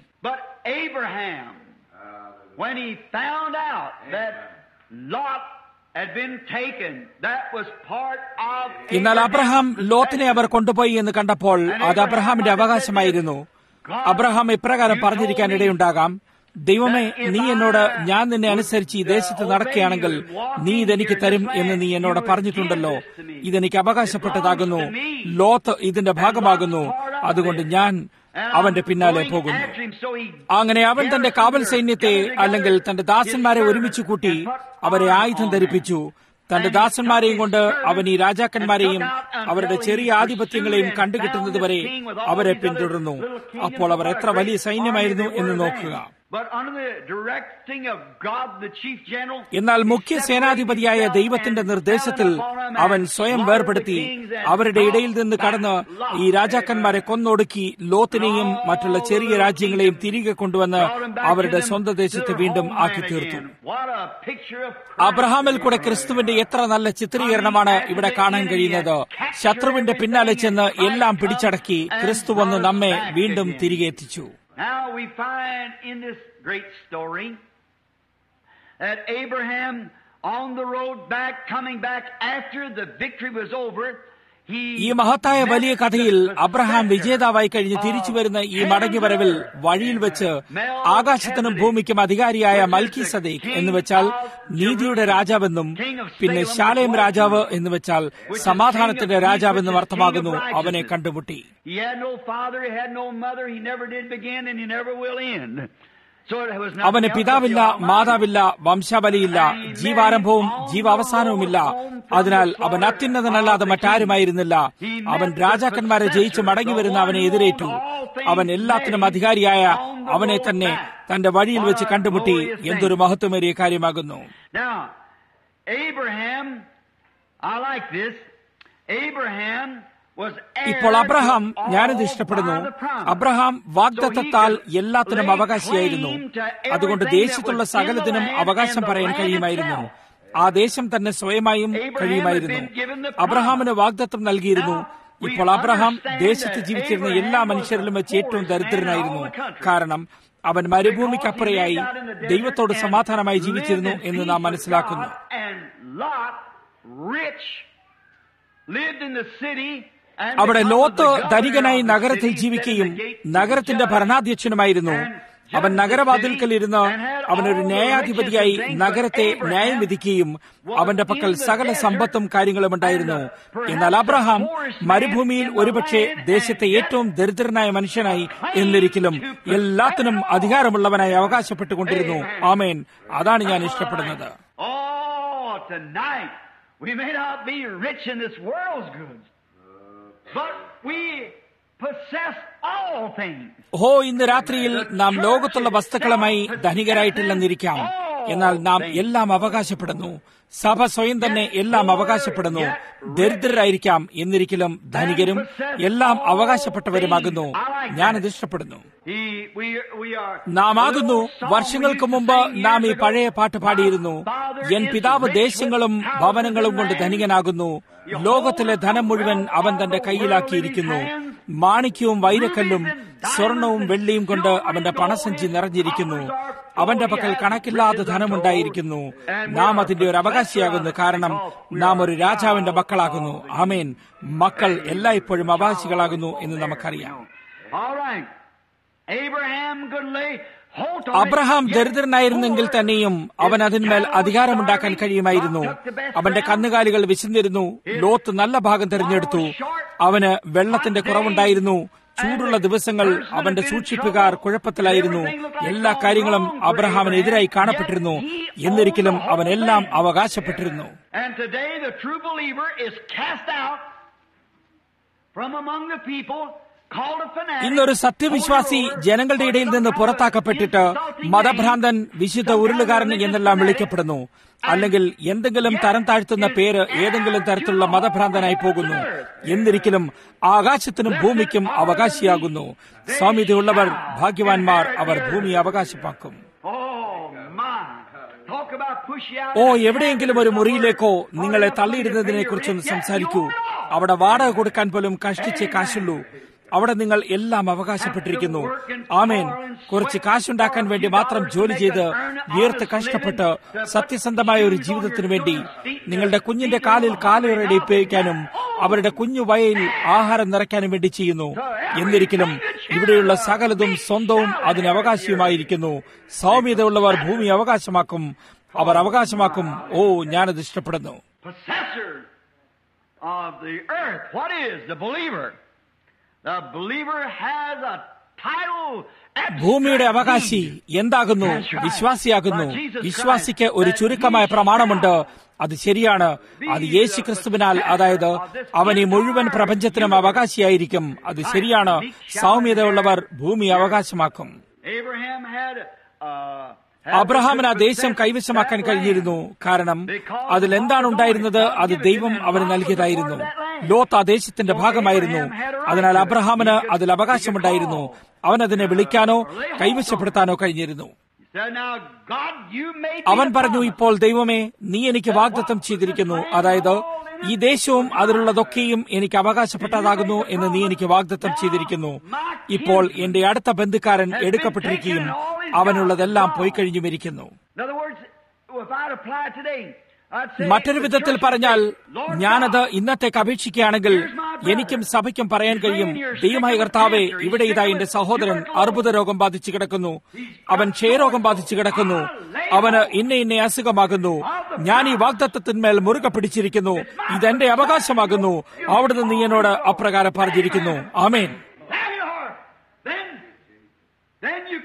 When he found out that Lot എന്നാൽ അബ്രഹാം ലോത്തിനെ അവർ കൊണ്ടുപോയി എന്ന് കണ്ടപ്പോൾ അത് അബ്രഹാമിന്റെ അവകാശമായിരുന്നു അബ്രഹാം ഇപ്രകാരം പറഞ്ഞിരിക്കാൻ ഇടയുണ്ടാകാം ദൈവമേ നീ എന്നോട് ഞാൻ നിന്നെ അനുസരിച്ച് ഈ ദേശത്ത് നടക്കുകയാണെങ്കിൽ നീ ഇതെനിക്ക് തരും എന്ന് നീ എന്നോട് പറഞ്ഞിട്ടുണ്ടല്ലോ ഇതെനിക്ക് അവകാശപ്പെട്ടതാകുന്നു ലോത്ത് ഇതിന്റെ ഭാഗമാകുന്നു അതുകൊണ്ട് ഞാൻ അവന്റെ പിന്നാലെ പോകുന്നു അങ്ങനെ അവൻ തന്റെ കാവൽ സൈന്യത്തെ അല്ലെങ്കിൽ തന്റെ ദാസന്മാരെ ഒരുമിച്ച് കൂട്ടി അവരെ ആയുധം ധരിപ്പിച്ചു തന്റെ ദാസന്മാരെയും കൊണ്ട് അവൻ ഈ രാജാക്കന്മാരെയും അവരുടെ ചെറിയ ആധിപത്യങ്ങളെയും കണ്ടുകിട്ടുന്നതുവരെ അവരെ പിന്തുടർന്നു അപ്പോൾ അവർ എത്ര വലിയ സൈന്യമായിരുന്നു എന്ന് നോക്കുക എന്നാൽ മുഖ്യ സേനാധിപതിയായ ദൈവത്തിന്റെ നിർദ്ദേശത്തിൽ അവൻ സ്വയം വേർപെടുത്തി അവരുടെ ഇടയിൽ നിന്ന് കടന്ന് ഈ രാജാക്കന്മാരെ കൊന്നൊടുക്കി ലോത്തിനെയും മറ്റുള്ള ചെറിയ രാജ്യങ്ങളെയും തിരികെ കൊണ്ടുവന്ന് അവരുടെ സ്വന്തം ദേശത്ത് വീണ്ടും ആക്കി തീർത്തു അബ്രഹാമിൽ കൂടെ ക്രിസ്തുവിന്റെ എത്ര നല്ല ചിത്രീകരണമാണ് ഇവിടെ കാണാൻ കഴിയുന്നത് ശത്രുവിന്റെ പിന്നാലെ ചെന്ന് എല്ലാം പിടിച്ചടക്കി ക്രിസ്തു വന്ന് നമ്മെ വീണ്ടും തിരികെ എത്തിച്ചു Now we find in this great story that Abraham, on the road back, coming back after the victory was over, ഈ മഹത്തായ വലിയ കഥയിൽ അബ്രഹാം വിജേതാവായി കഴിഞ്ഞ് തിരിച്ചു വരുന്ന ഈ മടങ്ങിവരവിൽ വഴിയിൽ വെച്ച് ആകാശത്തിനും ഭൂമിക്കും അധികാരിയായ മൽക്കി സദേഖ് എന്ന് വെച്ചാൽ നീതിയുടെ രാജാവെന്നും പിന്നെ ശാലയം രാജാവ് എന്ന് വെച്ചാൽ സമാധാനത്തിന്റെ രാജാവെന്നും അർത്ഥമാകുന്നു അവനെ കണ്ടുമുട്ടി So it was nothing അവന് else but പിതാവില്ല the Almighty. മാതാവില്ല വംശാവലിയില്ല ജീവാരംഭവും ജീവാവസാനവുമില്ല അതിനാൽ അവൻ അത്യുന്നതനല്ലാതെ മറ്റാരുമായിരുന്നില്ല അവൻ രാജാക്കന്മാരെ ജയിച്ച് മടങ്ങി വരുന്ന അവനെ എതിരേറ്റു അവൻ എല്ലാത്തിനും അധികാരിയായ അവനെ തന്നെ തന്റെ വഴിയിൽ വെച്ച് കണ്ടുമുട്ടി എന്തൊരു മഹത്വമേറിയ കാര്യമാകുന്നു Now, Abraham, I like this. Abraham was ഇപ്പോൾ heir അബ്രഹാം to all ഞാനിത് ഇഷ്ടപ്പെടുന്നു by the promise. അബ്രഹാം വാഗ്ദത്തത്താൽ So he could എല്ലാത്തിനും lay അവകാശിയായിരുന്നു claim to everything അതുകൊണ്ട് that ദേശത്തുള്ള was in സകലത്തിനും the land അവകാശം and the പറയാൻ land കഴിയുമായിരുന്നു itself. ആ ദേശം തന്നെ സ്വയമായും Abraham had കഴിയുമായിരുന്നു been given the promise. അബ്രഹാമിന് വാഗ്ദത്തം നൽകിയിരുന്നു Now, we ഇപ്പോൾ അബ്രഹാം understand ദേശത്ത് that ജീവിച്ചിരുന്ന Abraham എല്ലാ was the മനുഷ്യരിലും വെച്ച് ഏറ്റവും poorest man in ദരിദ്രനായിരുന്നു all the country. കാരണം അവൻ മരുഭൂമിക്കപ്പുറയായി Because he lived out in the desert ദൈവത്തോട് and സമാധാനമായി lived ജീവിച്ചിരുന്നു in എന്ന് peace നാം with മനസ്സിലാക്കുന്നു God, and Lot, rich, lived in the city, and അവിടെ because of Lot the governor ധനികനായി of the നഗരത്തിൽ city, ജീവിക്കുകയും sat in the gate, നഗരത്തിന്റെ judge, ഭരണാധ്യക്ഷനുമായിരുന്നു അവൻ നഗരവാതിൽക്കൽ ഇരുന്ന് അവനൊരു ന്യായാധിപതിയായി നഗരത്തെ ന്യായം വിധിക്കുകയും അവന്റെ പക്കൽ സകല സമ്പത്തും കാര്യങ്ങളും ഉണ്ടായിരുന്നു എന്നാൽ അബ്രഹാം മരുഭൂമിയിൽ ഒരുപക്ഷെ ദേശത്തെ ഏറ്റവും ദരിദ്രനായ മനുഷ്യനായി എന്നിരിക്കലും എല്ലാത്തിനും അധികാരമുള്ളവനായി അവകാശപ്പെട്ടുകൊണ്ടിരുന്നു ആമേൻ അതാണ് ഞാൻ ഇഷ്ടപ്പെടുന്നത് Oh, tonight we may not be rich in this world's goods, but we possess all things. ഓ ഇന്ന് രാത്രിയിൽ നാം ലോകത്തുള്ള വസ്തുക്കളുമായി ധനികരായിട്ടില്ലെന്നിരിക്കാം എന്നാൽ നാം എല്ലാം അവകാശപ്പെടുന്നു സഭ സ്വയം തന്നെ എല്ലാം അവകാശപ്പെടുന്നു ദരിദ്രരായിരിക്കാം എന്നിരിക്കലും ധനികരും എല്ലാം അവകാശപ്പെട്ടവരുമാകുന്നു ഞാനത് ഇഷ്ടപ്പെടുന്നു He, we, we are. നാം ആകുന്നു വർഷങ്ങൾക്ക് മുമ്പ് നാം ഈ പഴയ പാട്ട് പാടിയിരുന്നു എൻ പിതാവ് ദേശങ്ങളും ഭവനങ്ങളും കൊണ്ട് ധനികനാകുന്നു ലോകത്തിലെ ധനം മുഴുവൻ അവൻ തന്റെ കയ്യിലാക്കിയിരിക്കുന്നു മാണിക്യവും വൈരക്കല്ലും സ്വർണവും വെള്ളിയും കൊണ്ട് അവന്റെ പണസഞ്ചി നിറഞ്ഞിരിക്കുന്നു അവന്റെ പക്കൽ കണക്കില്ലാത്ത ധനമുണ്ടായിരിക്കുന്നു നാം അതിന്റെ ഒരു അവകാശിയാകുന്നു കാരണം നാം ഒരു രാജാവിന്റെ മക്കളാകുന്നു ആമേൻ മക്കൾ എല്ലായ്പ്പോഴും അവകാശികളാകുന്നു എന്ന് നമുക്കറിയാം All right. Abraham could lay hold on it. Abraham ദരിദ്രനായിരുന്നെങ്കിൽ തന്നെയും അവൻ അതിന്മേൽ അധികാരമുണ്ടാക്കാൻ കഴിയുമായിരുന്നു അവന്റെ കന്നുകാലികൾ വിശന്നിരുന്നു ലോത്ത് നല്ല ഭാഗം തിരഞ്ഞെടുത്തു അവന് വെള്ളത്തിന്റെ കുറവുണ്ടായിരുന്നു ചൂടുള്ള ദിവസങ്ങൾ അവന്റെ സൂക്ഷിപ്പുകാർ കുഴപ്പത്തിലായിരുന്നു എല്ലാ കാര്യങ്ങളും അബ്രഹാമിനെതിരായി കാണപ്പെട്ടിരുന്നു എന്നിരിക്കലും അവൻ എല്ലാം അവകാശപ്പെട്ടിരുന്നു And today the true believer is cast out from among the people called a fanatic. ഇന്നൊരു സത്യവിശ്വാസി ജനങ്ങളുടെ ഇടയിൽ നിന്ന് പുറത്താക്കപ്പെട്ടിട്ട് മതഭ്രാന്തൻ വിശുദ്ധ ഉരുളുകാരൻ എന്നെല്ലാം വിളിക്കപ്പെടുന്നു അല്ലെങ്കിൽ എന്തെങ്കിലും തരം താഴ്ത്തുന്ന പേര് ഏതെങ്കിലും തരത്തിലുള്ള മതഭ്രാന്തനായി പോകുന്നു എന്നിരിക്കലും ആകാശത്തിനും ഭൂമിക്കും അവകാശിയാകുന്നു സ്വാമിതയുള്ളവർ ഭാഗ്യവാന്മാർ അവർ ഭൂമി അവകാശമാക്കും Oh my. Talk about push you out. ഓ എവിടെയെങ്കിലും ഒരു മുറിയിലേക്കോ നിങ്ങളെ തള്ളിയിടുന്നതിനെ കുറിച്ചൊന്ന് സംസാരിക്കൂ അവിടെ വാടക കൊടുക്കാൻ പോലും കഷ്ടിച്ചേ കാശുള്ളൂ അവിടെ നിങ്ങൾ എല്ലാം അവകാശപ്പെട്ടിരിക്കുന്നു ആമേൻ കുറച്ച് കാശുണ്ടാക്കാൻ വേണ്ടി മാത്രം ജോലി ചെയ്ത് വീർത്ത് കഷ്ടപ്പെട്ട് സത്യസന്ധമായ ഒരു ജീവിതത്തിനു വേണ്ടി നിങ്ങളുടെ കുഞ്ഞിന്റെ കാലിൽ കാലുറടിപ്പിക്കാനും അവരുടെ കുഞ്ഞു വയയിൽ ആഹാരം നിറയ്ക്കാനും വേണ്ടി ചെയ്യുന്നു എന്നിരിക്കലും ഇവിടെയുള്ള സകലതും സ്വന്തവും അതിന് അവകാശിയുമായിരിക്കുന്നു സൗമ്യതയുള്ളവർ ഭൂമി അവകാശമാക്കും അവർ അവകാശമാക്കും ഓ ഞാനത് ഇഷ്ടപ്പെടുന്നു Possessor of the earth. What is the believer? The believer has a title. ഭൂമിയുടെ അവകാശി എന്താകുന്നു വിശ്വാസിയാകുന്നു വിശ്വാസിക്ക് ഒരു ചുരുക്കമായ പ്രമാണമുണ്ട് അത് ശരിയാണ് അത് യേശു ക്രിസ്തുവിനാൽ അതായത് അവൻ ഈ മുഴുവൻ പ്രപഞ്ചത്തിനും അവകാശിയായിരിക്കും അത് ശരിയാണ് സൗമ്യതയുള്ളവർ ഭൂമി അവകാശമാക്കും Abraham had uh, അബ്രഹാമിന് ആ ദേശം കൈവശമാക്കാൻ കഴിഞ്ഞിരുന്നു കാരണം അതിൽ എന്താണ് ഉണ്ടായിരുന്നത് അത് ദൈവം അവന് നൽകിയതായിരുന്നു ലോത്ത് ആ ദേശത്തിന്റെ ഭാഗമായിരുന്നു അതിനാൽ അബ്രഹാമിന് അതിൽ അവകാശമുണ്ടായിരുന്നു അവൻ അതിനെ വിളിക്കാനോ കൈവശപ്പെടുത്താനോ കഴിഞ്ഞിരുന്നു He said, Now, God, you made me അവൻ the പറഞ്ഞു promise. ഇപ്പോൾ ദൈവമേ നീ എനിക്ക് വാഗ്ദത്തം ചെയ്തിരിക്കുന്നു അതായത് ഈ ദേശവും അതിലുള്ളതൊക്കെയും എനിക്ക് അവകാശപ്പെട്ടതാകുന്നു എന്ന് നീ എനിക്ക് വാഗ്ദത്തം ചെയ്തിരിക്കുന്നു ഇപ്പോൾ എന്റെ അടുത്ത ബന്ധുക്കാരൻ എടുക്കപ്പെട്ടിരിക്കുകയും അവനുള്ളതെല്ലാം പോയി കഴിഞ്ഞുമിരിക്കുന്നു In other words, if I'd apply it today, I'd say, മറ്റൊരു വിധത്തിൽ പറഞ്ഞാൽ ഞാനത് ഇന്നത്തേക്ക് അപേക്ഷിക്കുകയാണെങ്കിൽ എനിക്കും സഭയ്ക്കും പറയാൻ കഴിയും ദൈവമായ കർത്താവെ ഇവിടെ ഇതാ എന്റെ സഹോദരൻ അർബുദ രോഗം ബാധിച്ചു കിടക്കുന്നു അവൻ ക്ഷയരോഗം ബാധിച്ചു കിടക്കുന്നു അവന് ഇന്ന ഇന്ന അസുഖമാകുന്നു ഞാൻ ഈ വാഗ്ദത്തത്തിന്മേൽ മുറുകെ പിടിച്ചിരിക്കുന്നു ഇതെന്റെ അവകാശമാകുന്നു അവിടുന്ന് നീ എന്നോട് അപ്രകാരം പറഞ്ഞിരിക്കുന്നു ആമേൻ Have your heart. Then, then you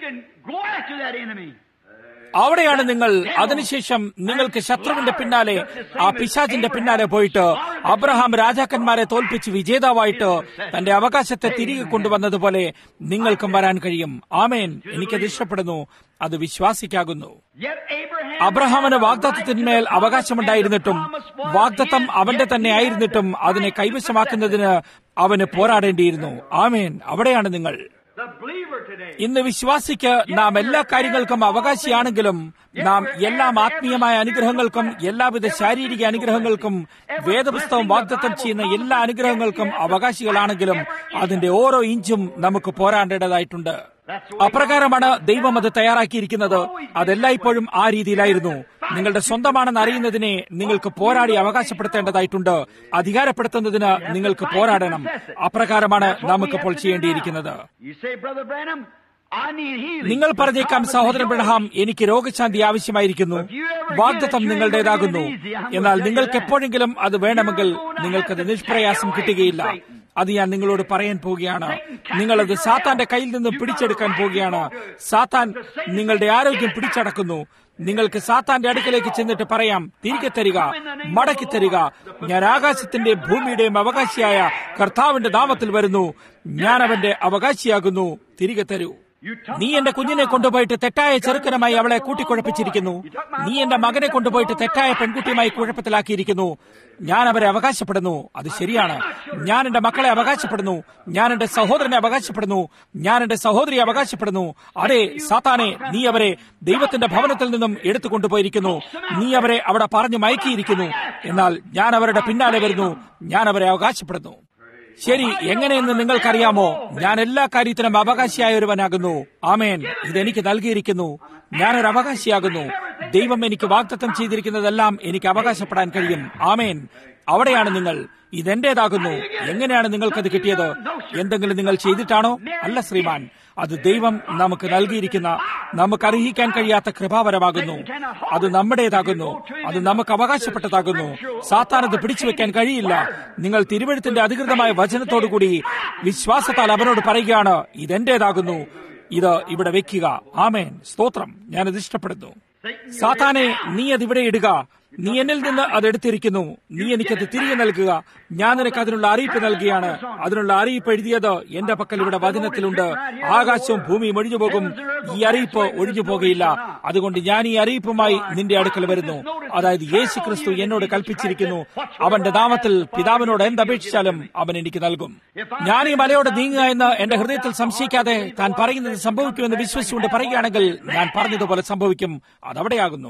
can go after that enemy. അവിടെയാണ് നിങ്ങൾ അതിനുശേഷം നിങ്ങൾക്ക് ശത്രുവിന്റെ പിന്നാലെ ആ പിശാചിന്റെ പിന്നാലെ പോയിട്ട് അബ്രഹാം രാജാക്കന്മാരെ തോൽപ്പിച്ച് വിജേതാവായിട്ട് തന്റെ അവകാശത്തെ തിരികെ കൊണ്ടുവന്നതുപോലെ നിങ്ങൾക്കും വരാൻ കഴിയും ആമേൻ എനിക്കത് ഇഷ്ടപ്പെടുന്നു അത് വിശ്വാസിക്കാകുന്നു Yet Abraham അബ്രഹാമിന് വാഗ്ദത്തത്തിന്മേൽ അവകാശമുണ്ടായിരുന്നിട്ടും വാഗ്ദത്തം അവന്റെ തന്നെ ആയിരുന്നിട്ടും അതിനെ കൈവശമാക്കുന്നതിന് അവന് പോരാടേണ്ടിയിരുന്നു ആമേൻ അവിടെയാണ് നിങ്ങൾ the believer today. ഇന്ന് വിശ്വാസിക്ക് നാം എല്ലാ കാര്യങ്ങൾക്കും അവകാശിയാണെങ്കിലും നാം എല്ലാം ആത്മീയമായ അനുഗ്രഹങ്ങൾക്കും എല്ലാവിധ ശാരീരിക അനുഗ്രഹങ്ങൾക്കും വേദപുസ്തകം വാഗ്ദത്തം ചെയ്യുന്ന എല്ലാ അനുഗ്രഹങ്ങൾക്കും അവകാശികളാണെങ്കിലും അതിന്റെ ഓരോ ഇഞ്ചും നമുക്ക് പോരാടേണ്ടതായിട്ടുണ്ട് അപ്രകാരമാണ് ദൈവം അത് തയ്യാറാക്കിയിരിക്കുന്നത് അതെല്ലായ്പ്പോഴും ആ രീതിയിലായിരുന്നു നിങ്ങളുടെ സ്വന്തമാണെന്ന് അറിയുന്നതിനെ നിങ്ങൾക്ക് പോരാടി അവകാശപ്പെടുത്തേണ്ടതായിട്ടുണ്ട് അധികാരപ്പെടുത്തുന്നതിന് നിങ്ങൾക്ക് പോരാടണം അപ്രകാരമാണ് നമുക്കിപ്പോൾ ചെയ്യേണ്ടിയിരിക്കുന്നത് You say, Brother Branham, I need healing. നിങ്ങൾ പറഞ്ഞേക്കാം സഹോദരൻ ബ്രഹാം എനിക്ക് രോഗശാന്തി ആവശ്യമായിരിക്കുന്നു വാഗ്ദത്തം നിങ്ങളുടേതാകുന്നു എന്നാൽ നിങ്ങൾക്ക് എപ്പോഴെങ്കിലും അത് വേണമെങ്കിൽ നിങ്ങൾക്കത് നിഷ്പ്രയാസം കിട്ടുകയില്ല അത് ഞാൻ നിങ്ങളോട് പറയാൻ പോവുകയാണ് നിങ്ങളത് സാത്താന്റെ കയ്യിൽ നിന്ന് പിടിച്ചെടുക്കാൻ പോവുകയാണ് സാത്താൻ നിങ്ങളുടെ ആരോഗ്യം പിടിച്ചടക്കുന്നു നിങ്ങൾക്ക് സാത്താന്റെ അടുക്കലേക്ക് ചെന്നിട്ട് പറയാം തിരികെ തരിക മടക്കി തരിക ഞാൻ ആകാശത്തിന്റെയും ഭൂമിയുടെയും അവകാശിയായ കർത്താവിന്റെ നാമത്തിൽ വരുന്നു ഞാൻ അവന്റെ അവകാശിയാകുന്നു തിരികെ തരൂ നീ എന്റെ കുഞ്ഞിനെ കൊണ്ടുപോയിട്ട് തെറ്റായ ചെറുക്കനുമായി അവളെ കൂട്ടിക്കുഴപ്പിച്ചിരിക്കുന്നു നീ എന്റെ മകനെ കൊണ്ടുപോയിട്ട് തെറ്റായ പെൺകുട്ടിയുമായി കുഴപ്പത്തിലാക്കിയിരിക്കുന്നു ഞാൻ അവരെ അവകാശപ്പെടുന്നു അത് ശരിയാണ് ഞാൻ എന്റെ മക്കളെ അവകാശപ്പെടുന്നു ഞാൻ എന്റെ സഹോദരനെ അവകാശപ്പെടുന്നു ഞാൻ എന്റെ സഹോദരിയെ അവകാശപ്പെടുന്നു അതെ സാത്താനെ നീ അവരെ ദൈവത്തിന്റെ ഭവനത്തിൽ നിന്നും എടുത്തു കൊണ്ടുപോയിരിക്കുന്നു നീ അവരെ അവിടെ പറഞ്ഞു മയക്കിയിരിക്കുന്നു എന്നാൽ ഞാൻ അവരുടെ പിന്നാലെ വരുന്നു ഞാൻ അവരെ അവകാശപ്പെടുന്നു ശരി എങ്ങനെയെന്ന് നിങ്ങൾക്കറിയാമോ ഞാൻ എല്ലാ കാര്യത്തിനും അവകാശിയായ ഒരുവനാകുന്നു ആമേൻ ഇതെനിക്ക് നൽകിയിരിക്കുന്നു ഞാനൊരു അവകാശിയാകുന്നു ദൈവം എനിക്ക് വാഗ്ദത്തം ചെയ്തിരിക്കുന്നതെല്ലാം എനിക്ക് അവകാശപ്പെടാൻ കഴിയും ആമേൻ അവിടെയാണ് നിങ്ങൾ ഇതെന്റേതാകുന്നു എങ്ങനെയാണ് നിങ്ങൾക്കത് കിട്ടിയത് എന്തെങ്കിലും നിങ്ങൾ ചെയ്തിട്ടാണോ അല്ല ശ്രീമാൻ അത് ദൈവം നമുക്ക് നൽകിയിരിക്കുന്ന നമുക്ക് അർഹിക്കാൻ കഴിയാത്ത കൃപാവരമാകുന്നു അത് നമ്മുടേതാകുന്നു അത് നമുക്ക് അവകാശപ്പെട്ടതാകുന്നു സാത്താൻ അത് പിടിച്ചു വെക്കാൻ കഴിയില്ല നിങ്ങൾ തിരുവഴുത്തിന്റെ അധികൃതമായ വചനത്തോടുകൂടി വിശ്വാസത്താൽ അവനോട് പറയുകയാണ് ഇതെന്റേതാകുന്നു ഇത് ഇവിടെ വെക്കുക ആമേൻ സ്തോത്രം ഞാനത് ഇഷ്ടപ്പെടുന്നു സാത്താനെ നീ അത് ഇവിടെ ഇടുക നീ എന്നിൽ നിന്ന് അത് എടുത്തിരിക്കുന്നു നീ എനിക്കത് തിരികെ നൽകുക ഞാൻ നിനക്ക് അതിനുള്ള അറിയിപ്പ് നൽകുകയാണ് അതിനുള്ള അറിയിപ്പ് എഴുതിയത് എന്റെ പക്കൽ ഇവിടെ വചനത്തിലുണ്ട് ആകാശവും ഭൂമിയും ഒഴിഞ്ഞു പോകും ഈ അറിയിപ്പ് ഒഴിഞ്ഞു പോകുകയില്ല അതുകൊണ്ട് ഞാൻ ഈ അറിയിപ്പുമായി നിന്റെ അടുക്കൽ വരുന്നു അതായത് യേശു ക്രിസ്തു എന്നോട് കൽപ്പിച്ചിരിക്കുന്നു അവന്റെ നാമത്തിൽ പിതാവിനോട് എന്തപേക്ഷിച്ചാലും അവൻ എനിക്ക് നൽകും ഞാൻ ഈ മലയോട് നീങ്ങുക എന്ന് എന്റെ ഹൃദയത്തിൽ സംശയിക്കാതെ താൻ പറയുന്നത് സംഭവിക്കുമെന്ന് വിശ്വസിച്ചുകൊണ്ട് പറയുകയാണെങ്കിൽ ഞാൻ പറഞ്ഞതുപോലെ സംഭവിക്കും അതവിടെയാകുന്നു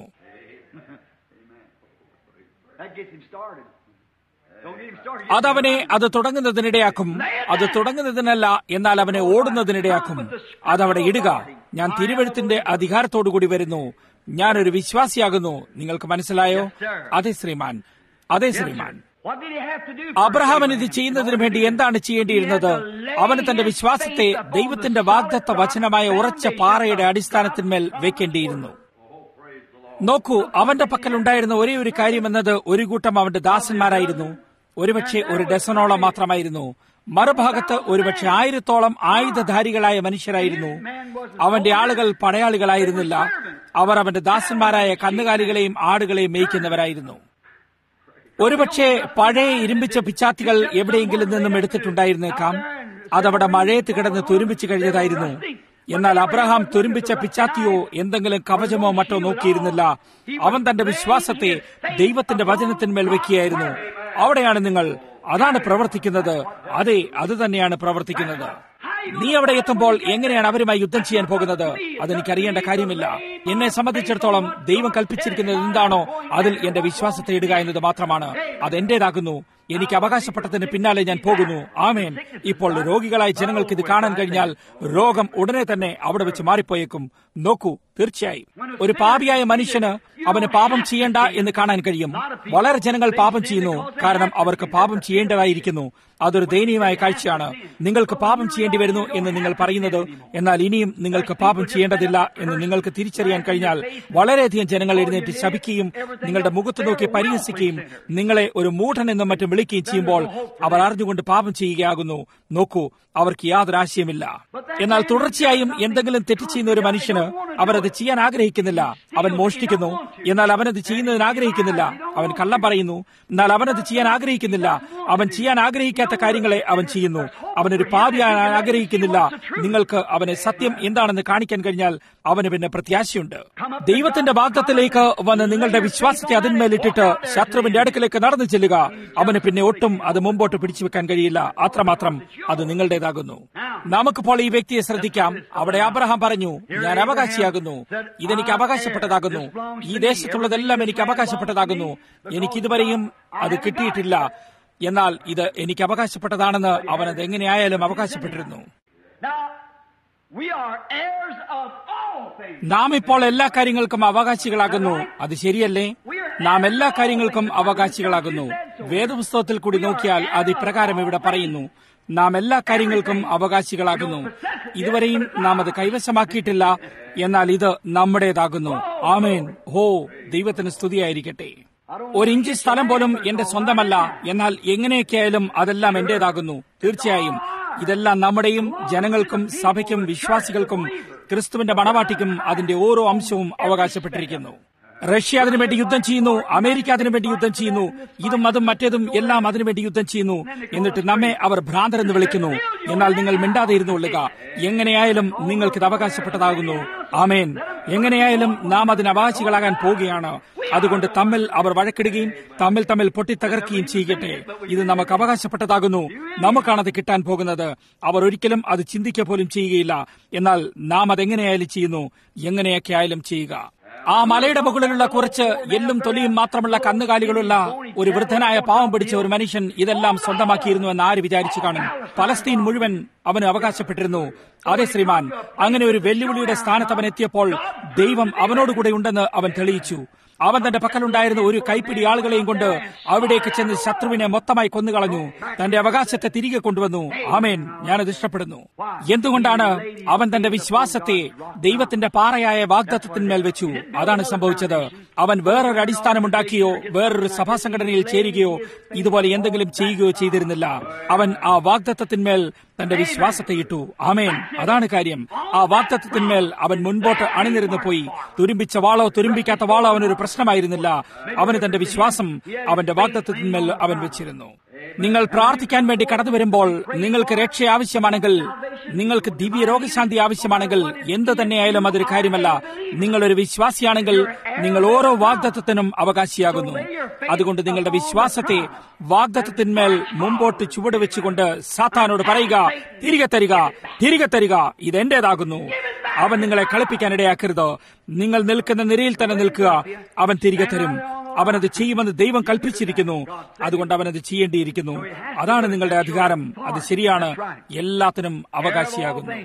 That gets him started. Don't get him started. അതവനെ അത് തുടങ്ങുന്നതിനിടയാക്കും അത് തുടങ്ങുന്നതിനല്ല എന്നാൽ അവനെ ഓടുന്നതിനിടയാക്കും അതവിടെ ഇടുക ഞാൻ തിരുവഴുത്തിന്റെ അധികാരത്തോടുകൂടി വരുന്നു ഞാനൊരു വിശ്വാസിയാകുന്നു നിങ്ങൾക്ക് മനസ്സിലായോ അതെ ശ്രീമാൻ അതെ ശ്രീമാൻ What did he have to do? അബ്രഹാമൻ ഇത് ചെയ്യുന്നതിന് വേണ്ടി എന്താണ് ചെയ്യേണ്ടിയിരുന്നത് അവന് തന്റെ വിശ്വാസത്തെ ദൈവത്തിന്റെ വാഗ്ദത്ത വചനമായ ഉറച്ച പാറയുടെ അടിസ്ഥാനത്തിന്മേൽ വെക്കേണ്ടിയിരുന്നു നോക്കൂ അവന്റെ പക്കൽ ഉണ്ടായിരുന്ന ഒരേ ഒരു കാര്യമെന്നത് ഒരു കൂട്ടം അവന്റെ ദാസന്മാരായിരുന്നു ഒരുപക്ഷെ ഒരു ഡസനോളം മാത്രമായിരുന്നു മറുഭാഗത്ത് ഒരുപക്ഷെ ആയിരത്തോളം ആയുധധാരികളായ മനുഷ്യരായിരുന്നു അവന്റെ ആളുകൾ പടയാളികളായിരുന്നില്ല അവർ അവന്റെ ദാസന്മാരായ കന്നുകാലികളെയും ആടുകളെയും മേയ്ക്കുന്നവരായിരുന്നു ഒരുപക്ഷെ പഴയ ഇരുമ്പിച്ച പിച്ചാത്തികൾ എവിടെയെങ്കിലും നിന്നും എടുത്തിട്ടുണ്ടായിരുന്നേക്കാം അതവിടെ മഴയത്ത് കിടന്ന് തുരുമ്പിച്ചു കഴിഞ്ഞതായിരുന്നു എന്നാൽ അബ്രഹാം തുരുമ്പിച്ച പിച്ചാത്തിയോ എന്തെങ്കിലും കവചമോ മറ്റോ നോക്കിയിരുന്നില്ല അവൻ തന്റെ വിശ്വാസത്തെ ദൈവത്തിന്റെ വചനത്തിന്മേൽ വെക്കുകയായിരുന്നു അവിടെയാണ് നിങ്ങൾ അതാണ് പ്രവർത്തിക്കുന്നത് അതെ അത് തന്നെയാണ് പ്രവർത്തിക്കുന്നത് നീ അവിടെ എത്തുമ്പോൾ എങ്ങനെയാണ് അവരുമായി യുദ്ധം ചെയ്യാൻ പോകുന്നത് അതെനിക്ക് അറിയേണ്ട കാര്യമില്ല എന്നെ സംബന്ധിച്ചിടത്തോളം ദൈവം കൽപ്പിച്ചിരിക്കുന്നത് എന്താണോ അതിൽ എന്റെ വിശ്വാസത്തെ ഇടുക എന്നത് മാത്രമാണ് അത് എന്റേതാകുന്നു എനിക്ക് അവകാശപ്പെട്ടതിന് പിന്നാലെ ഞാൻ പോകുന്നു ആമേൻ ഇപ്പോൾ രോഗികളായ ജനങ്ങൾക്ക് ഇത് കാണാൻ കഴിഞ്ഞാൽ രോഗം ഉടനെ തന്നെ അവിടെ വെച്ച് മാറിപ്പോയേക്കും നോക്കൂ തീർച്ചയായും ഒരു പാപിയായ മനുഷ്യന് അവന് പാപം ചെയ്യേണ്ട എന്ന് കാണാൻ കഴിയും വളരെ ജനങ്ങൾ പാപം ചെയ്യുന്നു കാരണം അവർക്ക് പാപം ചെയ്യേണ്ടതായിരിക്കുന്നു അതൊരു ദയനീയമായ കാഴ്ചയാണ് നിങ്ങൾക്ക് പാപം ചെയ്യേണ്ടി വരുന്നു എന്ന് നിങ്ങൾ പറയുന്നത് എന്നാൽ ഇനിയും നിങ്ങൾക്ക് പാപം ചെയ്യേണ്ടതില്ല എന്ന് നിങ്ങൾക്ക് തിരിച്ചറിയാൻ കഴിഞ്ഞാൽ വളരെയധികം ജനങ്ങൾ എഴുന്നേറ്റ് ശപിക്കുകയും നിങ്ങളുടെ മുഖത്ത് നോക്കി പരിഹസിക്കുകയും നിങ്ങളെ ഒരു മൂഢൻ എന്നും മറ്റും വിളിക്കുകയും ചെയ്യുമ്പോൾ അവർ അറിഞ്ഞുകൊണ്ട് പാപം ചെയ്യുകയാകുന്നു നോക്കൂ അവർക്ക് യാതൊരു ആശയമില്ല എന്നാൽ തുടർച്ചയായും എന്തെങ്കിലും തെറ്റ് ചെയ്യുന്ന ഒരു മനുഷ്യന് അവരത് ചെയ്യാൻ ആഗ്രഹിക്കുന്നില്ല അവൻ മോഷ്ടിക്കുന്നു എന്നാൽ അവനത് ചെയ്യുന്നതിന് ആഗ്രഹിക്കുന്നില്ല അവൻ കള്ളം പറയുന്നു എന്നാൽ അവനത് ചെയ്യാൻ ആഗ്രഹിക്കുന്നില്ല അവൻ ചെയ്യാൻ ആഗ്രഹിക്കാത്ത കാര്യങ്ങളെ അവൻ ചെയ്യുന്നു അവനൊരു പാപിയാൻ ആഗ്രഹിക്കുന്നില്ല നിങ്ങൾക്ക് അവനെ സത്യം എന്താണെന്ന് കാണിക്കാൻ കഴിഞ്ഞാൽ അവന് പിന്നെ പ്രത്യാശയുണ്ട് ദൈവത്തിന്റെ വാഗ്ദത്തിലേക്ക് വന്ന് നിങ്ങളുടെ വിശ്വാസത്തെ അതിന്മേലിട്ടിട്ട് ശത്രുവിന്റെ അടുക്കലേക്ക് നടന്നു ചെല്ലുക അവന് പിന്നെ ഒട്ടും അത് മുമ്പോട്ട് പിടിച്ചു വെക്കാൻ കഴിയില്ല അത്രമാത്രം അത് നിങ്ങളുടേതാകുന്നു നമുക്കിപ്പോൾ ഈ വ്യക്തിയെ ശ്രദ്ധിക്കാം അവിടെ അബ്രഹാം പറഞ്ഞു ഞാൻ അവകാശിയാകുന്നു ഇതെനിക്ക് അവകാശപ്പെട്ടതാകുന്നു ഈ ദേശത്തുള്ളതെല്ലാം എനിക്ക് അവകാശപ്പെട്ടതാകുന്നു എനിക്ക് ഇതുവരെയും അത് കിട്ടിയിട്ടില്ല എന്നാൽ ഇത് എനിക്ക് അവകാശപ്പെട്ടതാണെന്ന് അവൻ അത് എങ്ങനെയായാലും അവകാശപ്പെട്ടിരുന്നു നാം ഇപ്പോൾ എല്ലാ കാര്യങ്ങൾക്കും അവകാശികളാകുന്നു അത് ശരിയല്ലേ നാം എല്ലാ കാര്യങ്ങൾക്കും അവകാശികളാകുന്നു വേദപുസ്തകത്തിൽ കൂടി നോക്കിയാൽ അത് ഇപ്രകാരം ഇവിടെ പറയുന്നു നാം എല്ലാ കാര്യങ്ങൾക്കും അവകാശികളാകുന്നു ഇതുവരെയും നാം അത് കൈവശമാക്കിയിട്ടില്ല എന്നാൽ ഇത് നമ്മുടേതാകുന്നു ആമേൻ ഹോ ദൈവത്തിന് സ്തുതിയായിരിക്കട്ടെ ഒരു ഇഞ്ച് സ്ഥലം പോലും എന്റെ സ്വന്തമല്ല എന്നാൽ എങ്ങനെയൊക്കെയായാലും അതെല്ലാം എന്റേതാകുന്നു തീർച്ചയായും ഇതെല്ലാം നമ്മുടെയും ജനങ്ങൾക്കും സഭയ്ക്കും വിശ്വാസികൾക്കും ക്രിസ്തുവിന്റെ മണവാട്ടിക്കും അതിന്റെ ഓരോ അംശവും അവകാശപ്പെട്ടിരിക്കുന്നു റഷ്യ അതിനുവേണ്ടി യുദ്ധം ചെയ്യുന്നു അമേരിക്ക അതിനുവേണ്ടി യുദ്ധം ചെയ്യുന്നു ഇതും അതും മറ്റേതും എല്ലാം അതിനുവേണ്ടി യുദ്ധം ചെയ്യുന്നു എന്നിട്ട് നമ്മെ അവർ ഭ്രാന്തർ എന്ന് വിളിക്കുന്നു എന്നാൽ നിങ്ങൾ മിണ്ടാതെ ഇരുന്നുകൊള്ളുക എങ്ങനെയായാലും നിങ്ങൾക്ക് ഇത് അവകാശപ്പെട്ടതാകുന്നു ആമേൻ എങ്ങനെയായാലും നാം അതിന് അവകാശികളാകാൻ പോവുകയാണ് അതുകൊണ്ട് തമ്മിൽ അവർ വഴക്കിടുകയും തമ്മിൽ തമ്മിൽ പൊട്ടിത്തകർക്കുകയും ചെയ്യട്ടെ ഇത് നമുക്ക് അവകാശപ്പെട്ടതാകുന്നു നമുക്കാണത് കിട്ടാൻ പോകുന്നത് അവർ ഒരിക്കലും അത് ചിന്തിക്കുക പോലും ചെയ്യുകയില്ല എന്നാൽ നാം അതെങ്ങനെയായാലും ചെയ്യുന്നു എങ്ങനെയൊക്കെ ആയാലും ചെയ്യുക ആ മലയുടെ മുകളിലുള്ള കുറച്ച് എല്ലും തൊലിയും മാത്രമുള്ള കന്നുകാലികളുള്ള ഒരു വൃദ്ധനായ പാവം പിടിച്ച ഒരു മനുഷ്യൻ ഇതെല്ലാം സ്വന്തമാക്കിയിരുന്നു എന്ന് ആര് വിചാരിച്ചു കാണും പലസ്തീൻ മുഴുവൻ അവന് അവകാശപ്പെട്ടിരുന്നു അതെ ശ്രീമാൻ അങ്ങനെ ഒരു വെല്ലുവിളിയുടെ സ്ഥാനത്ത് അവൻ എത്തിയപ്പോൾ ദൈവം അവനോടുകൂടെ ഉണ്ടെന്ന് അവൻ തെളിയിച്ചു അവൻ തന്റെ പക്കലുണ്ടായിരുന്ന ഒരു കൈപ്പിടി ആളുകളെയും കൊണ്ട് അവിടേക്ക് ചെന്ന് ശത്രുവിനെ മൊത്തമായി കൊന്നുകളഞ്ഞു തന്റെ അവകാശത്തെ തിരികെ കൊണ്ടുവന്നു ആമേൻ ഞാനത് ഇഷ്ടപ്പെടുന്നു എന്തുകൊണ്ടാണ് അവൻ തന്റെ വിശ്വാസത്തെ ദൈവത്തിന്റെ പാറയായ വാഗ്ദത്തത്തിന്മേൽ വെച്ചു അതാണ് സംഭവിച്ചത് അവൻ വേറൊരു അടിസ്ഥാനമുണ്ടാക്കിയോ വേറൊരു സഭാ സംഘടനയിൽ ചേരുകയോ ഇതുപോലെ എന്തെങ്കിലും ചെയ്യുകയോ ചെയ്തിരുന്നില്ല അവൻ ആ വാഗ്ദത്തത്തിന്മേൽ തന്റെ വിശ്വാസത്തെ ഇട്ടു ആമേൻ അതാണ് കാര്യം ആ വാഗ്ദത്തത്തിന്മേൽ അവൻ മുൻപോട്ട് അണിനിരുന്നു പോയി തുരുമ്പിച്ച വാളോ തുരുമ്പിക്കാത്ത വാളോ അവനൊരു പ്രശ്നമായിരുന്നില്ല അവന് തന്റെ വിശ്വാസം അവന്റെ വാഗ്ദത്തത്തിന്മേൽ അവൻ വെച്ചിരുന്നു നിങ്ങൾ പ്രാർത്ഥിക്കാൻ വേണ്ടി കടന്നു വരുമ്പോൾ നിങ്ങൾക്ക് രക്ഷ ആവശ്യമാണെങ്കിൽ നിങ്ങൾക്ക് ദിവ്യ രോഗശാന്തി ആവശ്യമാണെങ്കിൽ എന്ത് തന്നെയായാലും അതൊരു കാര്യമല്ല നിങ്ങളൊരു വിശ്വാസിയാണെങ്കിൽ നിങ്ങൾ ഓരോ വാഗ്ദത്വത്തിനും അവകാശിയാകുന്നു അതുകൊണ്ട് നിങ്ങളുടെ വിശ്വാസത്തെ വാഗ്ദത്വത്തിന്മേൽ മുമ്പോട്ട് ചുവട് വെച്ചുകൊണ്ട് സാത്താനോട് പറയുക തിരികെ തരിക തിരികെ തരിക ഇത് എന്റേതാകുന്നു അവൻ നിങ്ങളെ കളിപ്പിക്കാൻ ഇടയാക്കരുത് നിങ്ങൾ നിൽക്കുന്ന നിരയിൽ തന്നെ നിൽക്കുക അവൻ തിരികെ തരും അവനത് ചെയ്യുമെന്ന് ദൈവം കൽപ്പിച്ചിരിക്കുന്നു അതുകൊണ്ട് അവനത് ചെയ്യേണ്ടിയിരിക്കുന്നു അതാണ് നിങ്ങളുടെ അധികാരം അത് ശരിയാണ് എല്ലാത്തിനും അവകാശിയാകുന്നു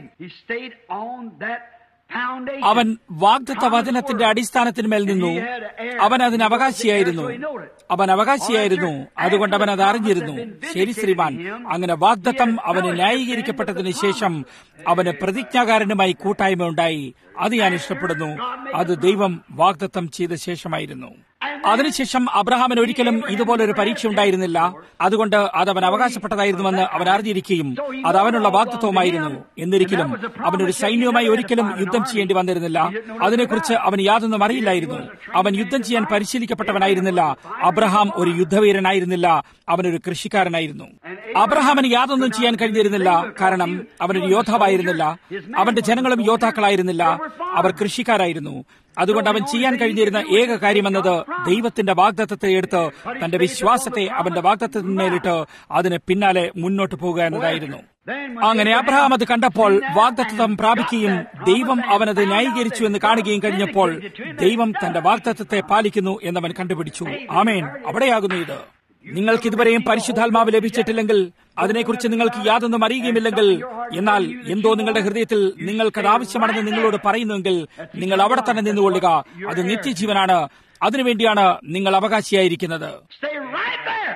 അവൻ വാഗ്ദത്ത വചനത്തിന്റെ അടിസ്ഥാനത്തിന്മേൽ നിന്നു അവൻ അതിന് അവകാശിയായിരുന്നു അവൻ അവകാശിയായിരുന്നു അതുകൊണ്ട് അവൻ അത് അറിഞ്ഞിരുന്നു ശരി ശ്രീമാൻ അങ്ങനെ വാഗ്ദത്തം അവന് ന്യായീകരിക്കപ്പെട്ടതിന് ശേഷം അവന് പ്രതിജ്ഞാകാരനുമായി കൂട്ടായ്മ ഉണ്ടായി അത് ഞാൻ ഇഷ്ടപ്പെടുന്നു അത് ദൈവം വാഗ്ദത്തം ചെയ്ത ശേഷമായിരുന്നു അതിനുശേഷം അബ്രഹാമിന് ഒരിക്കലും ഇതുപോലൊരു പരീക്ഷ ഉണ്ടായിരുന്നില്ല അതുകൊണ്ട് അത് അവൻ അവകാശപ്പെട്ടതായിരുന്നുവെന്ന് അവൻ അറിഞ്ഞിരിക്കുകയും അത് അവനുള്ള വാഗ്ദത്വമായിരുന്നു എന്നിരിക്കലും അവനൊരു സൈന്യവുമായി ഒരിക്കലും യുദ്ധം ചെയ്യേണ്ടി വന്നിരുന്നില്ല അതിനെക്കുറിച്ച് അവൻ യാതൊന്നും അറിയില്ലായിരുന്നു അവൻ യുദ്ധം ചെയ്യാൻ പരിശീലിക്കപ്പെട്ടവനായിരുന്നില്ല അബ്രഹാം ഒരു യുദ്ധവീരനായിരുന്നില്ല അവനൊരു കൃഷിക്കാരനായിരുന്നു അബ്രഹാമിന് യാതൊന്നും ചെയ്യാൻ കഴിഞ്ഞിരുന്നില്ല കാരണം അവനൊരു യോദ്ധാവായിരുന്നില്ല അവന്റെ ജനങ്ങളും യോദ്ധാക്കളായിരുന്നില്ല അവർ കൃഷിക്കാരായിരുന്നു അതുകൊണ്ട് അവൻ ചെയ്യാൻ കഴിഞ്ഞിരുന്ന ഏക കാര്യമെന്നത് ദൈവത്തിന്റെ വാഗ്ദത്തത്തെ എടുത്ത് തന്റെ വിശ്വാസത്തെ അവന്റെ വാഗ്ദത്തത്തിന്മേലിട്ട് അതിന് പിന്നാലെ മുന്നോട്ട് പോകുക എന്നതായിരുന്നു അങ്ങനെ അബ്രഹാം അത് കണ്ടപ്പോൾ വാഗ്ദത്തം പ്രാപിക്കുകയും ദൈവം അവനത് ന്യായീകരിച്ചു എന്ന് കാണുകയും കഴിഞ്ഞപ്പോൾ ദൈവം തന്റെ വാഗ്ദത്തത്തെ പാലിക്കുന്നു എന്നവൻ കണ്ടുപിടിച്ചു ആമേൻ അവിടെയാകുന്നു ഇത് നിങ്ങൾക്ക് ഇതുവരെയും പരിശുദ്ധാത്മാവ് ലഭിച്ചിട്ടില്ലെങ്കിൽ അതിനെക്കുറിച്ച് നിങ്ങൾക്ക് യാതൊന്നും അറിയുകയുമില്ലെങ്കിൽ എന്നാൽ എന്തോ നിങ്ങളുടെ ഹൃദയത്തിൽ നിങ്ങൾക്കത് ആവശ്യമാണെന്ന് നിങ്ങളോട് പറയുന്നുവെങ്കിൽ നിങ്ങൾ അവിടെ തന്നെ നിന്നുകൊള്ളുക അത് നിത്യജീവനാണ് അതിനുവേണ്ടിയാണ് നിങ്ങൾ അവകാശിയായിരിക്കുന്നത് Stay right there.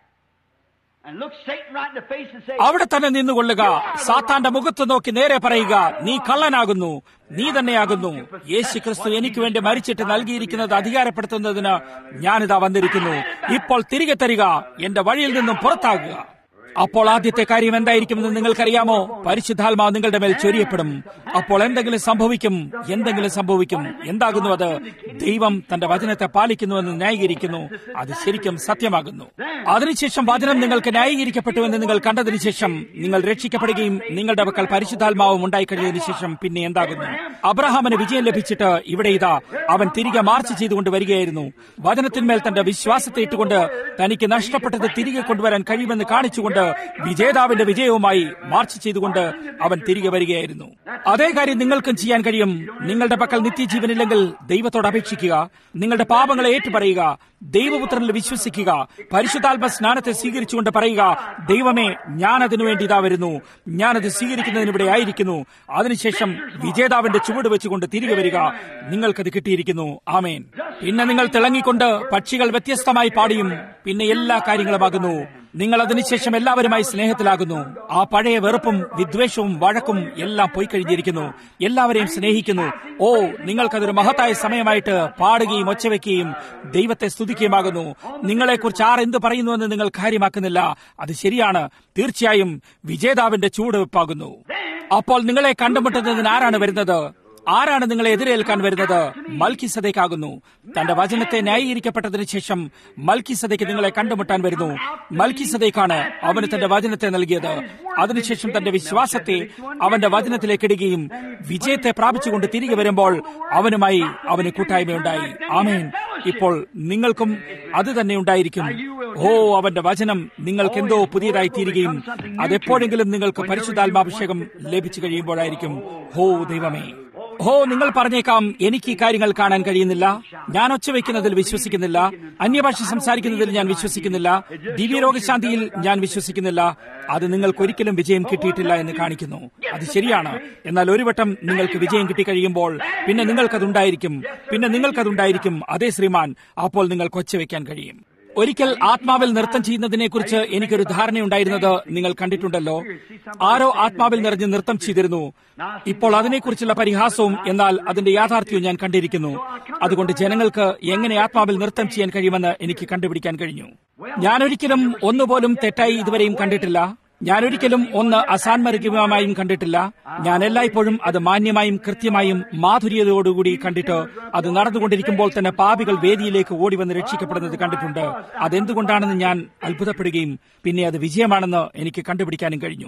And look Satan right in the face and say, അവിടെ തന്നെ നിന്നുകൊള്ളുക സാത്താന്റെ മുഖത്ത് നോക്കി നേരെ പറയുക നീ കള്ളനാകുന്നു നീ തന്നെയാകുന്നു യേശു ക്രിസ്തു എനിക്ക് വേണ്ടി മരിച്ചിട്ട് നൽകിയിരിക്കുന്നത് അധികാരപ്പെടുത്തുന്നതിന് ഞാനിതാ വന്നിരിക്കുന്നു ഇപ്പോൾ തിരികെ തരിക എന്റെ വഴിയിൽ നിന്നും പുറത്താകുക അപ്പോൾ ആദ്യത്തെ കാര്യം എന്തായിരിക്കുമെന്ന് നിങ്ങൾക്കറിയാമോ പരിശുദ്ധാത്മാവ് നിങ്ങളുടെ മേൽ ചൊരിയപ്പെടും അപ്പോൾ എന്തെങ്കിലും സംഭവിക്കും എന്തെങ്കിലും സംഭവിക്കും എന്താകുന്നു അത് ദൈവം തന്റെ വചനത്തെ പാലിക്കുന്നുവെന്ന് ന്യായീകരിക്കുന്നു അത് ശരിക്കും സത്യമാകുന്നു അതിനുശേഷം വചനം നിങ്ങൾക്ക് ന്യായീകരിക്കപ്പെട്ടുവെന്ന് നിങ്ങൾ കണ്ടതിനു ശേഷം നിങ്ങൾ രക്ഷിക്കപ്പെടുകയും നിങ്ങളുടെ പക്കൽ പരിശുദ്ധാത്മാവും ഉണ്ടായിക്കഴിഞ്ഞതിനു ശേഷം പിന്നെ എന്താകുന്നു അബ്രഹാമിന് വിജയം ലഭിച്ചിട്ട് ഇവിടെ ഇതാ അവൻ തിരികെ മാർച്ച് ചെയ്തുകൊണ്ട് വരികയായിരുന്നു വചനത്തിന്മേൽ തന്റെ വിശ്വാസത്തെ ഇട്ടുകൊണ്ട് തനിക്ക് നഷ്ടപ്പെട്ടത് തിരികെ കൊണ്ടുവരാൻ കഴിയുമെന്ന് കാണിച്ചുകൊണ്ട് വിജേതാവിന്റെ വിജയവുമായി മാർച്ച് ചെയ്തുകൊണ്ട് അവൻ തിരികെ വരികയായിരുന്നു അതേ കാര്യം നിങ്ങൾക്കും ചെയ്യാൻ കഴിയും നിങ്ങളുടെ പക്കൽ നിത്യജീവനില്ലെങ്കിൽ ദൈവത്തോട് അപേക്ഷിക്കുക നിങ്ങളുടെ പാപങ്ങളെ ഏറ്റുപറയുക ദൈവപുത്രനിൽ വിശ്വസിക്കുക പരിശുദ്ധാത്മ സ്നാനത്തെ സ്വീകരിച്ചുകൊണ്ട് പറയുക ദൈവമേ ഞാൻ അതിനുവേണ്ടി ഇതാ വരുന്നു ഞാനത് സ്വീകരിക്കുന്നതിന് ഇവിടെ ആയിരിക്കുന്നു അതിനുശേഷം വിജേതാവിന്റെ ചുവട് വെച്ചുകൊണ്ട് തിരികെ വരിക നിങ്ങൾക്കത് കിട്ടിയിരിക്കുന്നു ആമേൻ പിന്നെ നിങ്ങൾ തിളങ്ങിക്കൊണ്ട് പക്ഷികൾ വ്യത്യസ്തമായി പാടിയും പിന്നെ എല്ലാ കാര്യങ്ങളുമാകുന്നു നിങ്ങൾ അതിനുശേഷം എല്ലാവരുമായി സ്നേഹത്തിലാകുന്നു ആ പഴയ വെറുപ്പും വിദ്വേഷവും വഴക്കും എല്ലാം പോയി കഴിഞ്ഞിരിക്കുന്നു എല്ലാവരെയും സ്നേഹിക്കുന്നു ഓ നിങ്ങൾക്കതൊരു മഹത്തായ സമയമായിട്ട് പാടുകയും ഒച്ചവെക്കുകയും ദൈവത്തെ സ്തുതിക്കുകയുമാകുന്നു നിങ്ങളെക്കുറിച്ച് ആർ എന്ത് പറയുന്നുവെന്ന് നിങ്ങൾ കാര്യമാക്കുന്നില്ല അത് ശരിയാണ് തീർച്ചയായും വിജേതാവിന്റെ ചൂടുവെപ്പാകുന്നു അപ്പോൾ നിങ്ങളെ കണ്ടുമുട്ടുന്നതിന് ആരാണ് വരുന്നത് ആരാണ് നിങ്ങളെ എതിരേൽക്കാൻ വരുന്നത് മൽക്കിസതയ്ക്കാകുന്നു തന്റെ വചനത്തെ ന്യായീകരിക്കപ്പെട്ടതിന് ശേഷം മൽക്കിസതയ്ക്ക് നിങ്ങളെ കണ്ടുമുട്ടാൻ വരുന്നു മൽക്കിസതയ്ക്കാണ് അവന് തന്റെ വചനത്തെ നൽകിയത് അതിനുശേഷം തന്റെ വിശ്വാസത്തെ അവന്റെ വചനത്തിലേക്ക് ഇടുകയും വിജയത്തെ പ്രാപിച്ചുകൊണ്ട് തിരികെ വരുമ്പോൾ അവനുമായി അവന് കൂട്ടായ്മയുണ്ടായി ആമേൻ ഇപ്പോൾ നിങ്ങൾക്കും അത് തന്നെ ഉണ്ടായിരിക്കും ഓ അവന്റെ വചനം നിങ്ങൾക്ക് എന്തോ പുതിയതായി തീരുകയും അതെപ്പോഴെങ്കിലും നിങ്ങൾക്ക് പരിശുദ്ധാത്മാഭിഷേകം ലഭിച്ചു കഴിയുമ്പോഴായിരിക്കും ഹോ ദൈവമേ ഓ നിങ്ങൾ പറഞ്ഞേക്കാം എനിക്ക് ഈ കാര്യങ്ങൾ കാണാൻ കഴിയുന്നില്ല ഞാൻ ഒച്ചവെക്കുന്നതിൽ വിശ്വസിക്കുന്നില്ല അന്യഭാഷ സംസാരിക്കുന്നതിൽ ഞാൻ വിശ്വസിക്കുന്നില്ല ദിവ്യരോഗശാന്തിയിൽ ഞാൻ വിശ്വസിക്കുന്നില്ല അത് നിങ്ങൾക്ക് ഒരിക്കലും വിജയം കിട്ടിയിട്ടില്ല എന്ന് കാണിക്കുന്നു അത് ശരിയാണ് എന്നാൽ ഒരു വട്ടം നിങ്ങൾക്ക് വിജയം കിട്ടിക്കഴിയുമ്പോൾ പിന്നെ നിങ്ങൾക്കതുണ്ടായിരിക്കും പിന്നെ നിങ്ങൾക്കതുണ്ടായിരിക്കും അതേ ശ്രീമാൻ അപ്പോൾ നിങ്ങൾക്ക് ഒച്ചവെക്കാൻ കഴിയും ഒരിക്കൽ ആത്മാവിൽ നൃത്തം ചെയ്യുന്നതിനെ കുറിച്ച് എനിക്കൊരു ധാരണയുണ്ടായിരുന്നത് നിങ്ങൾ കണ്ടിട്ടുണ്ടല്ലോ ആരോ ആത്മാവിൽ നിറഞ്ഞ് നൃത്തം ചെയ്തിരുന്നു ഇപ്പോൾ അതിനെക്കുറിച്ചുള്ള പരിഹാസവും എന്നാൽ അതിന്റെ യാഥാർത്ഥ്യവും ഞാൻ കണ്ടിരിക്കുന്നു അതുകൊണ്ട് ജനങ്ങൾക്ക് എങ്ങനെ ആത്മാവിൽ നൃത്തം ചെയ്യാൻ കഴിയുമെന്ന് എനിക്ക് കണ്ടുപിടിക്കാൻ കഴിഞ്ഞു ഞാനൊരിക്കലും ഒന്നുപോലും തെറ്റായി ഇതുവരെയും കണ്ടിട്ടില്ല ഞാനൊരിക്കലും ഒന്ന് അസാൻമരികമായും കണ്ടിട്ടില്ല ഞാൻ എല്ലായ്പ്പോഴും അത് മാന്യമായും കൃത്യമായും മാധുര്യതയോടുകൂടി കണ്ടിട്ട് അത് നടന്നുകൊണ്ടിരിക്കുമ്പോൾ തന്നെ പാപികൾ വേദിയിലേക്ക് ഓടി വന്ന് രക്ഷിക്കപ്പെടുന്നത് കണ്ടിട്ടുണ്ട് അതെന്തുകൊണ്ടാണെന്ന് ഞാൻ അത്ഭുതപ്പെടുകയും പിന്നെ അത് വിജയമാണെന്ന് എനിക്ക് കണ്ടുപിടിക്കാനും കഴിഞ്ഞു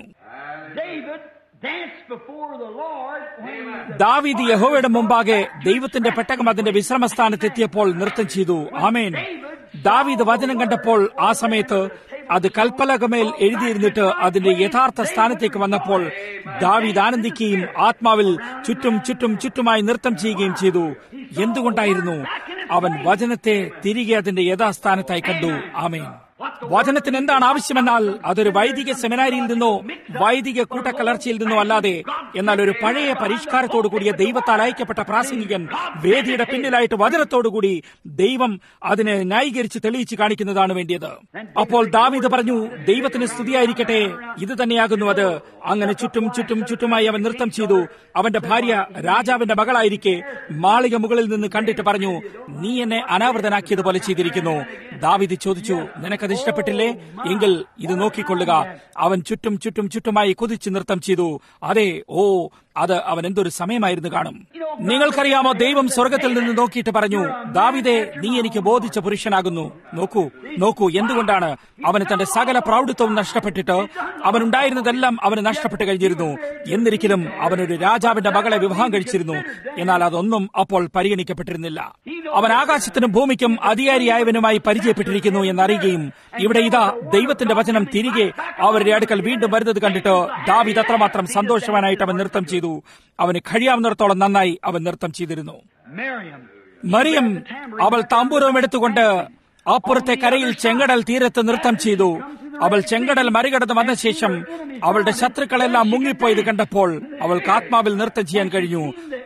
David danced before the Lord when ദാവീദ് യഹോവയുടെ മുമ്പാകെ ദൈവത്തിന്റെ പെട്ടകം അതിന്റെ വിശ്രമസ്ഥാനത്തെത്തിയപ്പോൾ നൃത്തം ചെയ്തു ആമേൻ ദാവീദ് വചനം കണ്ടപ്പോൾ ആ സമയത്ത് അത് കൽപ്പലകമേൽ എഴുതിയിരുന്നിട്ട് അതിന്റെ യഥാർത്ഥ സ്ഥാനത്തേക്ക് വന്നപ്പോൾ ദാവീദ് ആനന്ദിക്കുകയും ആത്മാവിൽ ചുറ്റും ചുറ്റും ചുറ്റുമായി നൃത്തം ചെയ്യുകയും ചെയ്തു എന്തുകൊണ്ടായിരുന്നു അവൻ വചനത്തെ തിരികെ അതിന്റെ യഥാസ്ഥാനത്തായി കണ്ടു ആമേൻ വചനത്തിന് എന്താണ് ആവശ്യമെന്നാൽ അതൊരു വൈദിക സെമിനാരിയിൽ നിന്നോ വൈദിക കൂട്ടക്കലർച്ചയിൽ നിന്നോ അല്ലാതെ എന്നാൽ ഒരു പഴയ പരിഷ്കാരത്തോടു കൂടിയ ദൈവത്താൽ അയക്കപ്പെട്ട പ്രാസംഗികൻ വേദിയുടെ പിന്നിലായിട്ട് വചനത്തോടുകൂടി ദൈവം അതിനെ ന്യായീകരിച്ച് തെളിയിച്ച് കാണിക്കുന്നതാണ് വേണ്ടിയത് അപ്പോൾ ദാവീദ് പറഞ്ഞു ദൈവത്തിന് സ്തുതിയായിരിക്കട്ടെ ഇത് തന്നെയാകുന്നു അത് അങ്ങനെ ചുറ്റും ചുറ്റും ചുറ്റുമായി അവൻ നൃത്തം ചെയ്തു അവന്റെ ഭാര്യ രാജാവിന്റെ മകളായിരിക്കെ മാളിക മുകളിൽ നിന്ന് കണ്ടിട്ട് പറഞ്ഞു നീ എന്നെ അനാവൃതനാക്കിയതുപോലെ ചെയ്തിരിക്കുന്നു ദാവിദ് ചോദിച്ചു നിനക്കത് ഇഷ്ടപ്പെട്ടില്ലേ എങ്കിൽ ഇത് നോക്കിക്കൊള്ളുക അവൻ ചുറ്റും ചുറ്റും ചുറ്റുമായി കുതിച്ച് നൃത്തം ചെയ്തു അതെ ഓ അത് അവൻ എന്തൊരു സമയമായിരുന്നു കാണും നിങ്ങൾക്കറിയാമോ ദൈവം സ്വർഗത്തിൽ നിന്ന് നോക്കിയിട്ട് പറഞ്ഞു ദാവിദേ നീ എനിക്ക് ബോധിച്ച പുരുഷനാകുന്നു നോക്കൂ നോക്കൂ എന്തുകൊണ്ടാണ് അവന് തന്റെ സകല പ്രൗഢിത്വവും നഷ്ടപ്പെട്ടിട്ട് അവനുണ്ടായിരുന്നതെല്ലാം അവന് നഷ്ടപ്പെട്ടു കഴിഞ്ഞിരുന്നു എന്നിരിക്കലും അവനൊരു രാജാവിന്റെ മകളെ വിവാഹം കഴിച്ചിരുന്നു എന്നാൽ അതൊന്നും അപ്പോൾ പരിഗണിക്കപ്പെട്ടിരുന്നില്ല അവൻ ആകാശത്തിനും ഭൂമിക്കും അധികാരിയായവനുമായി പരിചയപ്പെട്ടിരിക്കുന്നു എന്നറിയുകയും ഇവിടെ ഇതാ ദൈവത്തിന്റെ വചനം തിരികെ അവരുടെ അടുക്കൽ വീണ്ടും വരുന്നത് കണ്ടിട്ട് ദാവിദ് അത്രമാത്രം സന്തോഷവാനായിട്ട് അവൻ നൃത്തം ചെയ്തു അവന് കഴിയാവുന്നിടത്തോളം നന്നായി അവൻ നൃത്തം ചെയ്തിരുന്നു Miriam മറിയം അവൾ താമ്പൂരവും എടുത്തുകൊണ്ട് അപ്പുറത്തെ കരയിൽ ചെങ്കടൽ തീരത്ത് നൃത്തം ചെയ്തു അവൾ ചെങ്കടൽ മറികടന്ന് വന്ന ശേഷം അവളുടെ ശത്രുക്കളെല്ലാം മുങ്ങിപ്പോയത് കണ്ടപ്പോൾ അവൾക്ക് ആത്മാവിൽ നൃത്തം ചെയ്യാൻ കഴിഞ്ഞു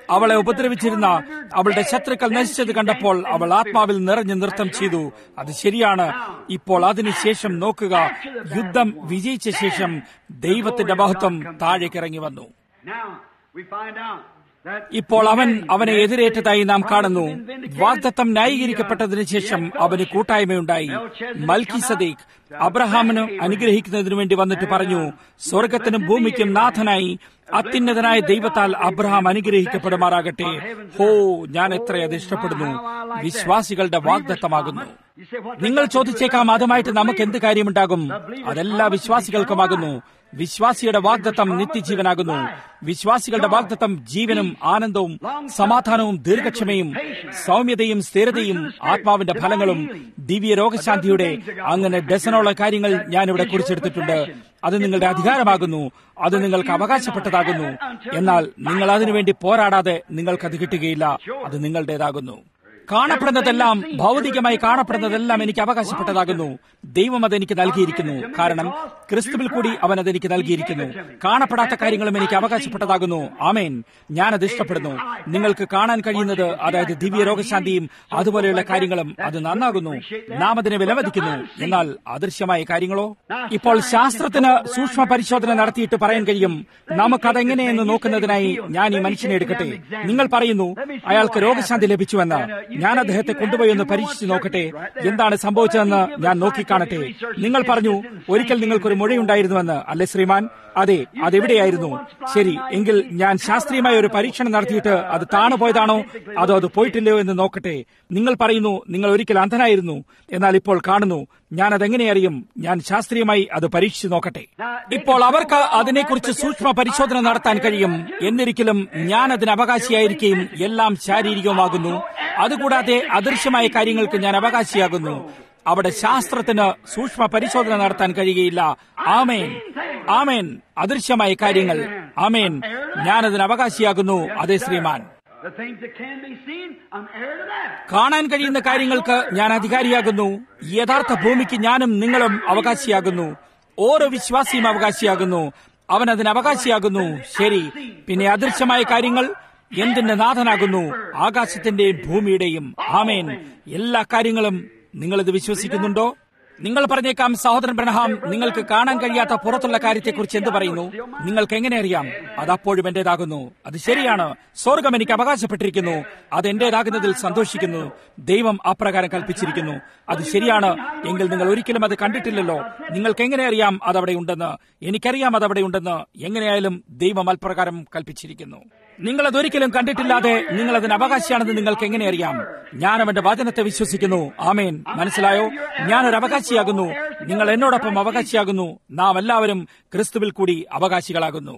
അവളെ ഉപദ്രവിച്ചിരുന്ന അവളുടെ ശത്രുക്കൾ നശിച്ചത് കണ്ടപ്പോൾ അവൾ ആത്മാവിൽ നിറഞ്ഞു നൃത്തം ചെയ്തു അത് ശരിയാണ് ഇപ്പോൾ അതിനുശേഷം നോക്കുക യുദ്ധം വിജയിച്ച ശേഷം ദൈവത്തിന്റെ മഹത്വം താഴേക്കിറങ്ങി വന്നു Now, we find out that ഇപ്പോൾ അവൻ അവനെ എതിരേറ്റതായി നാം കാണുന്നു വാഗ്ദത്തം ന്യായീകരിക്കപ്പെട്ടതിനു ശേഷം അവന് കൂട്ടായ്മയുണ്ടായി മൽക്കി സദീഖ് അബ്രഹാമിന് അനുഗ്രഹിക്കുന്നതിനു വേണ്ടി വന്നിട്ട് പറഞ്ഞു സ്വർഗത്തിനും ഭൂമിക്കും നാഥനായി അത്യുന്നതനായ ദൈവത്താൽ അബ്രഹാം അനുഗ്രഹിക്കപ്പെടുമാറാകട്ടെ ഹോ ഞാൻ എത്ര അത് ഇഷ്ടപ്പെടുന്നു വിശ്വാസികളുടെ വാഗ്ദത്തമാകുന്നു you say, what നിങ്ങൾ ചോദിച്ചേക്കാം അതുമായിട്ട് നമുക്ക് എന്ത് കാര്യമുണ്ടാകും അതെല്ലാ വിശ്വാസികൾക്കുമാകുന്നു വിശ്വാസിയുടെ വാഗ്ദത്തം നിത്യജീവനാകുന്നു വിശ്വാസികളുടെ വാഗ്ദത്തം ജീവനും ആനന്ദവും സമാധാനവും ദീർഘക്ഷമയും സൗമ്യതയും സ്ഥിരതയും ആത്മാവിന്റെ ഫലങ്ങളും ദിവ്യ രോഗശാന്തിയുടെ അങ്ങനെ ഡസനോളം കാര്യങ്ങൾ ഞാനിവിടെ കുറിച്ചെടുത്തിട്ടുണ്ട് അത് നിങ്ങളുടെ അധികാരമാകുന്നു അത് നിങ്ങൾക്ക് അവകാശപ്പെട്ടതാകുന്നു എന്നാൽ നിങ്ങൾ അതിനുവേണ്ടി പോരാടാതെ നിങ്ങൾക്കത് കിട്ടുകയില്ല അത് നിങ്ങളുടേതാകുന്നു കാണപ്പെടുന്നതെല്ലാം ഭൗതികമായി കാണപ്പെടുന്നതെല്ലാം എനിക്ക് അവകാശപ്പെട്ടതാകുന്നു ദൈവം അതെനിക്ക് നൽകിയിരിക്കുന്നു കാരണം ക്രിസ്തുവിൽ കൂടി അവൻ അതെനിക്ക് നൽകിയിരിക്കുന്നു കാണപ്പെടാത്ത കാര്യങ്ങളും എനിക്ക് അവകാശപ്പെട്ടതാകുന്നു ആമേൻ ഞാനത് ഇഷ്ടപ്പെടുന്നു നിങ്ങൾക്ക് കാണാൻ കഴിയുന്നത് അതായത് ദിവ്യ രോഗശാന്തിയും അതുപോലെയുള്ള കാര്യങ്ങളും അത് നന്നാകുന്നു നാം അതിനെ വിലമതിക്കുന്നു എന്നാൽ അദൃശ്യമായ കാര്യങ്ങളോ ഇപ്പോൾ ശാസ്ത്രത്തിന് സൂക്ഷ്മ പരിശോധന നടത്തിയിട്ട് പറയാൻ കഴിയും നമുക്കതെങ്ങനെയെന്ന് നോക്കുന്നതിനായി ഞാൻ ഈ മനുഷ്യനെ എടുക്കട്ടെ നിങ്ങൾ പറയുന്നു അയാൾക്ക് രോഗശാന്തി ലഭിച്ചുവെന്ന് ഞാൻ അദ്ദേഹത്തെ കൊണ്ടുപോയി ഒന്ന് പരീക്ഷിച്ചു നോക്കട്ടെ എന്താണ് സംഭവിച്ചതെന്ന് ഞാൻ നോക്കിക്കാണട്ടെ നിങ്ങൾ പറഞ്ഞു ഒരിക്കൽ നിങ്ങൾക്കൊരു മുഴയുണ്ടായിരുന്നുവെന്ന് അല്ലെ ശ്രീമാൻ അതെ അതെവിടെയായിരുന്നു ശരി എങ്കിൽ ഞാൻ ശാസ്ത്രീയമായ ഒരു പരീക്ഷണം നടത്തിയിട്ട് അത് താണുപോയതാണോ അതോ അത് പോയിട്ടില്ലയോ എന്ന് നോക്കട്ടെ നിങ്ങൾ പറയുന്നു നിങ്ങൾ ഒരിക്കൽ അന്ധനായിരുന്നു എന്നാൽ ഇപ്പോൾ കാണുന്നു ഞാൻ അതെങ്ങനെ അറിയും ഞാൻ ശാസ്ത്രീയമായി അത് പരീക്ഷിച്ചു നോക്കട്ടെ ഇപ്പോൾ അവർക്ക് അതിനെക്കുറിച്ച് സൂക്ഷ്മ പരിശോധന നടത്താൻ കഴിയും എന്നിരിക്കലും ഞാൻ അതിന് അവകാശിയായിരിക്കുകയും എല്ലാം ശാരീരികമാകുന്നു അതുകൂടാതെ അദൃശ്യമായ കാര്യങ്ങൾക്ക് ഞാൻ അവകാശിയാകുന്നു അവിടെ ശാസ്ത്രത്തിന് സൂക്ഷ്മ പരിശോധന നടത്താൻ കഴിയുകയില്ല ആമേൻ ആമേൻ അദൃശ്യമായ കാര്യങ്ങൾ ആമേൻ ഞാനതിന് അവകാശിയാകുന്നു അതേ ശ്രീമാൻ the things that can be seen, I'm heir to that. കാണാൻ കഴിയുന്ന കാര്യങ്ങൾക്ക് ഞാൻ അധികാരിയാകുന്നു യഥാർത്ഥ ഭൂമിക്ക് ഞാനും നിങ്ങളും അവകാശിയാകുന്നു ഓരോ വിശ്വാസിയും അവകാശിയാകുന്നു അവൻ അതിന് അവകാശിയാകുന്നു ശരി പിന്നെ അദൃശ്യമായ കാര്യങ്ങൾ എന്തിന്റെ നാഥനാകുന്നു ആകാശത്തിന്റെയും ഭൂമിയുടെയും ആമേൻ എല്ലാ കാര്യങ്ങളും നിങ്ങളിത് വിശ്വസിക്കുന്നുണ്ടോ നിങ്ങൾ പറഞ്ഞേക്കാം സഹോദരൻ ബ്രഹ്ഹാം നിങ്ങൾക്ക് കാണാൻ കഴിയാത്ത പുറത്തുള്ള കാര്യത്തെക്കുറിച്ച് എന്ത് പറയുന്നു നിങ്ങൾക്ക് എങ്ങനെ അറിയാം അത് അപ്പോഴും എന്റേതാകുന്നു അത് ശരിയാണ് സ്വർഗം എനിക്ക് അവകാശപ്പെട്ടിരിക്കുന്നു അത് എന്റേതാകുന്നതിൽ സന്തോഷിക്കുന്നു ദൈവം അപ്രകാരം കൽപ്പിച്ചിരിക്കുന്നു അത് ശരിയാണ് എങ്കിൽ നിങ്ങൾ ഒരിക്കലും അത് കണ്ടിട്ടില്ലല്ലോ നിങ്ങൾക്ക് എങ്ങനെ അറിയാം അതവിടെ ഉണ്ടെന്ന് എനിക്കറിയാം അതവിടെ ഉണ്ടെന്ന് എങ്ങനെയായാലും ദൈവം അൽപ്രകാരം കൽപ്പിച്ചിരിക്കുന്നു നിങ്ങൾ അതൊരിക്കലും കണ്ടിട്ടില്ലാതെ നിങ്ങൾ അതിന് അവകാശിയാണെന്ന് നിങ്ങൾക്ക് എങ്ങനെ അറിയാം ഞാൻ അവന്റെ വചനത്തെ വിശ്വസിക്കുന്നു ആമേൻ മനസ്സിലായോ ഞാനൊരു അവകാശിയാകുന്നു നിങ്ങൾ എന്നോടൊപ്പം അവകാശിയാകുന്നു നാം എല്ലാവരും ക്രിസ്തുവിൽ കൂടി അവകാശികളാകുന്നു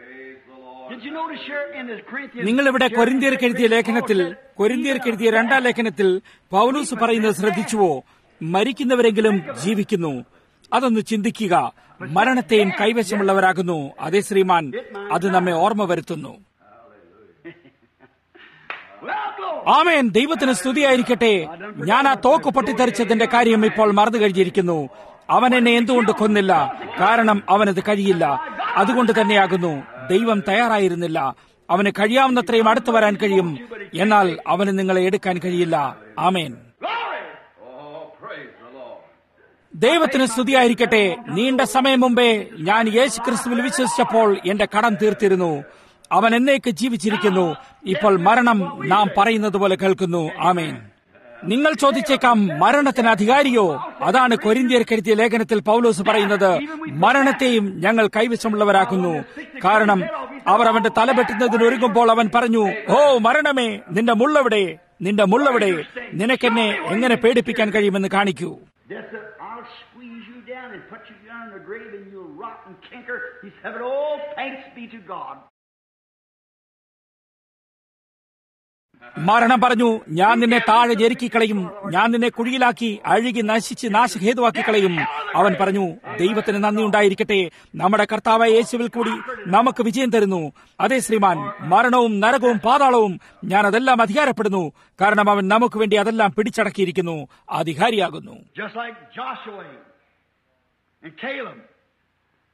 Did you notice here in the Corinthians? നിങ്ങൾ ഇവിടെ കൊരിന്തിയർക്ക് എഴുതിയ ലേഖനത്തിൽ കൊരിന്തിയർക്ക് എഴുതിയ രണ്ടാം ലേഖനത്തിൽ പൗലൂസ് പറയുന്നത് ശ്രദ്ധിച്ചുവോ മരിക്കുന്നവരെങ്കിലും ജീവിക്കുന്നു അതൊന്ന് ചിന്തിക്കുക മരണത്തെയും കൈവശമുള്ളവരാകുന്നു അതേ ശ്രീമാൻ അത് നമ്മെ ഓർമ്മ വരുത്തുന്നു Well, glory. ആമേൻ ദൈവത്തിന് സ്തുതിയായിരിക്കട്ടെ ഞാൻ ആ തോക്ക് പൊട്ടിത്തെറിച്ചതിന്റെ കാര്യം ഇപ്പോൾ മറന്നു കഴിഞ്ഞിരിക്കുന്നു അവൻ എന്നെ എന്തുകൊണ്ട് കൊന്നില്ല കാരണം അവനത് കഴിയില്ല അതുകൊണ്ട് തന്നെയാകുന്നു ദൈവം തയ്യാറായിരുന്നില്ല അവന് കഴിയാവുന്നത്രയും അടുത്തു വരാൻ കഴിയും എന്നാൽ അവന് നിങ്ങളെ എടുക്കാൻ കഴിയില്ല ആമേൻ Glory. ദൈവത്തിന് സ്തുതിയായിരിക്കട്ടെ നീണ്ട സമയം മുമ്പേ ഞാൻ യേശു ക്രിസ്തുവിൽ വിശ്വസിച്ചപ്പോൾ എന്റെ കടം തീർത്തിരുന്നു അവൻ എന്നേക്ക് ജീവിച്ചിരിക്കുന്നു ഇപ്പോൾ മരണം നാം പറയുന്നത് പോലെ കേൾക്കുന്നു ആമേൻ നിങ്ങൾ ചോദിച്ചേക്കാം മരണത്തിന് അധികാരിയോ അതാണ് കൊരിന്തിയർ കരുതിയ ലേഖനത്തിൽ പൗലോസ് പറയുന്നത് മരണത്തെയും ഞങ്ങൾ കൈവശമുള്ളവരാക്കുന്നു കാരണം അവർ അവന്റെ തല വെട്ടുന്നതിന് ഒരുങ്ങുമ്പോൾ അവൻ പറഞ്ഞു ഓ മരണമേ നിന്റെ മുള്ളവിടെ നിന്റെ മുള്ളവിടെ നിനക്കെന്നെ എങ്ങനെ പേടിപ്പിക്കാൻ കഴിയുമെന്ന് കാണിക്കൂ Just that I'll squeeze you down and put you down in the grave and you'll rot and canker. He said, Oh, thanks be to God. മരണം പറഞ്ഞു ഞാൻ നിന്നെ താഴെ ഞെരുക്കിക്കളയും ഞാൻ നിന്നെ കുഴിയിലാക്കി അഴുകി നശിച്ച് നാശഹേതുവാക്കി കളയും അവൻ പറഞ്ഞു ദൈവത്തിന് നന്ദി ഉണ്ടായിരിക്കട്ടെ നമ്മുടെ കർത്താവായ യേശുവിൽ കൂടി നമുക്ക് വിജയം തരുന്നു അതേ ശ്രീമാൻ മരണവും നരകവും പാതാളവും ഞാൻ അതെല്ലാം അധികാരപ്പെടുന്നു കാരണം അവൻ നമുക്ക് വേണ്ടി അതെല്ലാം പിടിച്ചടക്കിയിരിക്കുന്നു അധികാരിയാകുന്നു Just like Joshua and Caleb.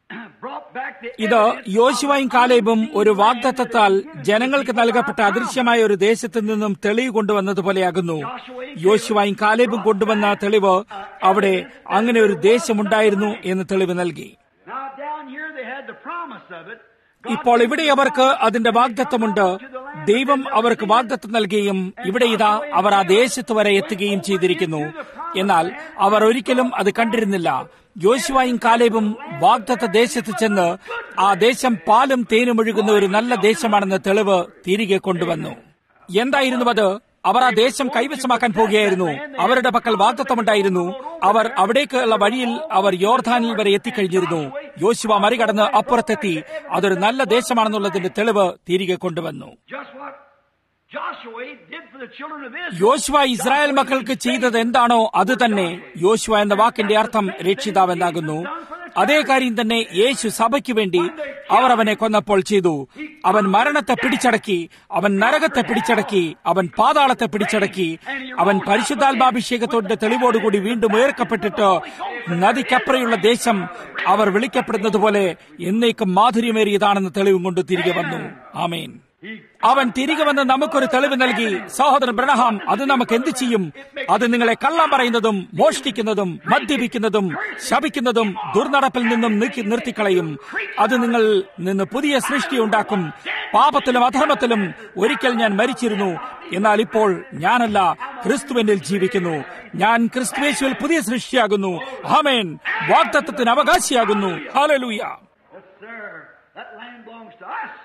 brought back the ഇത് evidence യോശുവയും കാലേബും ഒരു വാഗ്ദത്തത്താൽ ജനങ്ങൾക്ക് നൽകപ്പെട്ട അദൃശ്യമായ ഒരു ദേശത്തു നിന്നും തെളിവ് കൊണ്ടുവന്നതുപോലെയാകുന്നു യോശുവയും കാലേബും കൊണ്ടുവന്ന തെളിവ് അവിടെ അങ്ങനെ ഒരു ദേശമുണ്ടായിരുന്നു എന്ന് തെളിവ് നൽകി Now down here they had the promise of it. ഇപ്പോൾ ഇവിടെ അവർക്ക് അതിന്റെ വാഗ്ദത്തമുണ്ട് ദൈവം അവർക്ക് വാഗ്ദത്തം നൽകുകയും ഇവിടെ ഇതാ അവർ ആ ദേശത്ത് വരെ എത്തുകയും ചെയ്തിരിക്കുന്നു എന്നാൽ അവർ ഒരിക്കലും അത് കണ്ടിരുന്നില്ല യോശുവായും കാലേബും വാഗ്ദത്ത ദേശത്ത് ചെന്ന് ആ ദേശം പാലും തേനും ഒഴുകുന്ന ഒരു നല്ല ദേശമാണെന്ന തെളിവ് തിരികെ കൊണ്ടുവന്നു എന്തായിരുന്നു അത് അവർ ആ ദേശം കൈവശമാക്കാൻ പോകുകയായിരുന്നു അവരുടെ പക്കൽ വാഗ്ദത്തമുണ്ടായിരുന്നു അവർ അവിടേക്കുള്ള വഴിയിൽ അവർ യോർധാനിൽ വരെ എത്തിക്കഴിഞ്ഞിരുന്നു യോശുവ മറികടന്ന് അപ്പുറത്തെത്തി അതൊരു നല്ല ദേശമാണെന്നുള്ളതിന്റെ തെളിവ് തിരികെ കൊണ്ടുവന്നു Just what Joshua did for the children of Israel. യോശുവ ഇസ്രായേൽ മക്കൾക്ക് ചെയ്തത് എന്താണോ അത് തന്നെ യോശുവ എന്ന വാക്കിന്റെ അർത്ഥം രക്ഷിതാവെന്നാകുന്നു അതേ കാര്യം തന്നെ യേശു സഭയ്ക്ക് വേണ്ടി അവർ അവനെ കൊന്നപ്പോൾ ചെയ്തു അവൻ മരണത്തെ പിടിച്ചടക്കി അവൻ നരകത്തെ പിടിച്ചടക്കി അവൻ പാതാളത്തെ പിടിച്ചടക്കി അവൻ പരിശുദ്ധാത്മാഭിഷേകത്തോടെ തെളിവോടുകൂടി വീണ്ടും ഉയർക്കപ്പെട്ടിട്ട് നദിക്കപ്പുറയുള്ള ദേശം അവർ വിളിക്കപ്പെടുന്നത് പോലെ എന്നേക്കും മാധുര്യമേറിയതാണെന്ന് തെളിവും കൊണ്ട് തിരികെ വന്നു ആമേൻ അവൻ തിരികെ വന്ന് നമുക്കൊരു തെളിവ് നൽകി സഹോദരൻ ബ്രണഹാം അത് നമുക്ക് എന്ത് ചെയ്യും അത് നിങ്ങളെ കള്ളം പറയുന്നതും മോഷ്ടിക്കുന്നതും മദ്യപിക്കുന്നതും ശപിക്കുന്നതും ദുർനടപ്പിൽ നിന്നും നീക്കി നിർത്തിക്കളയും അത് നിങ്ങൾ നിന്ന് പുതിയ സൃഷ്ടി ഉണ്ടാക്കും പാപത്തിലും അധർമ്മത്തിലും ഒരിക്കൽ ഞാൻ മരിച്ചിരുന്നു എന്നാൽ ഇപ്പോൾ ഞാനല്ല ക്രിസ്തുവിനിൽ ജീവിക്കുന്നു ഞാൻ ക്രിസ്തുവേശുവിൽ പുതിയ സൃഷ്ടിയാകുന്നു ആമേൻ വാഗ്ദത്തത്തിന് അവകാശിയാകുന്നു hallelujah Yes, sir. That land belongs to us.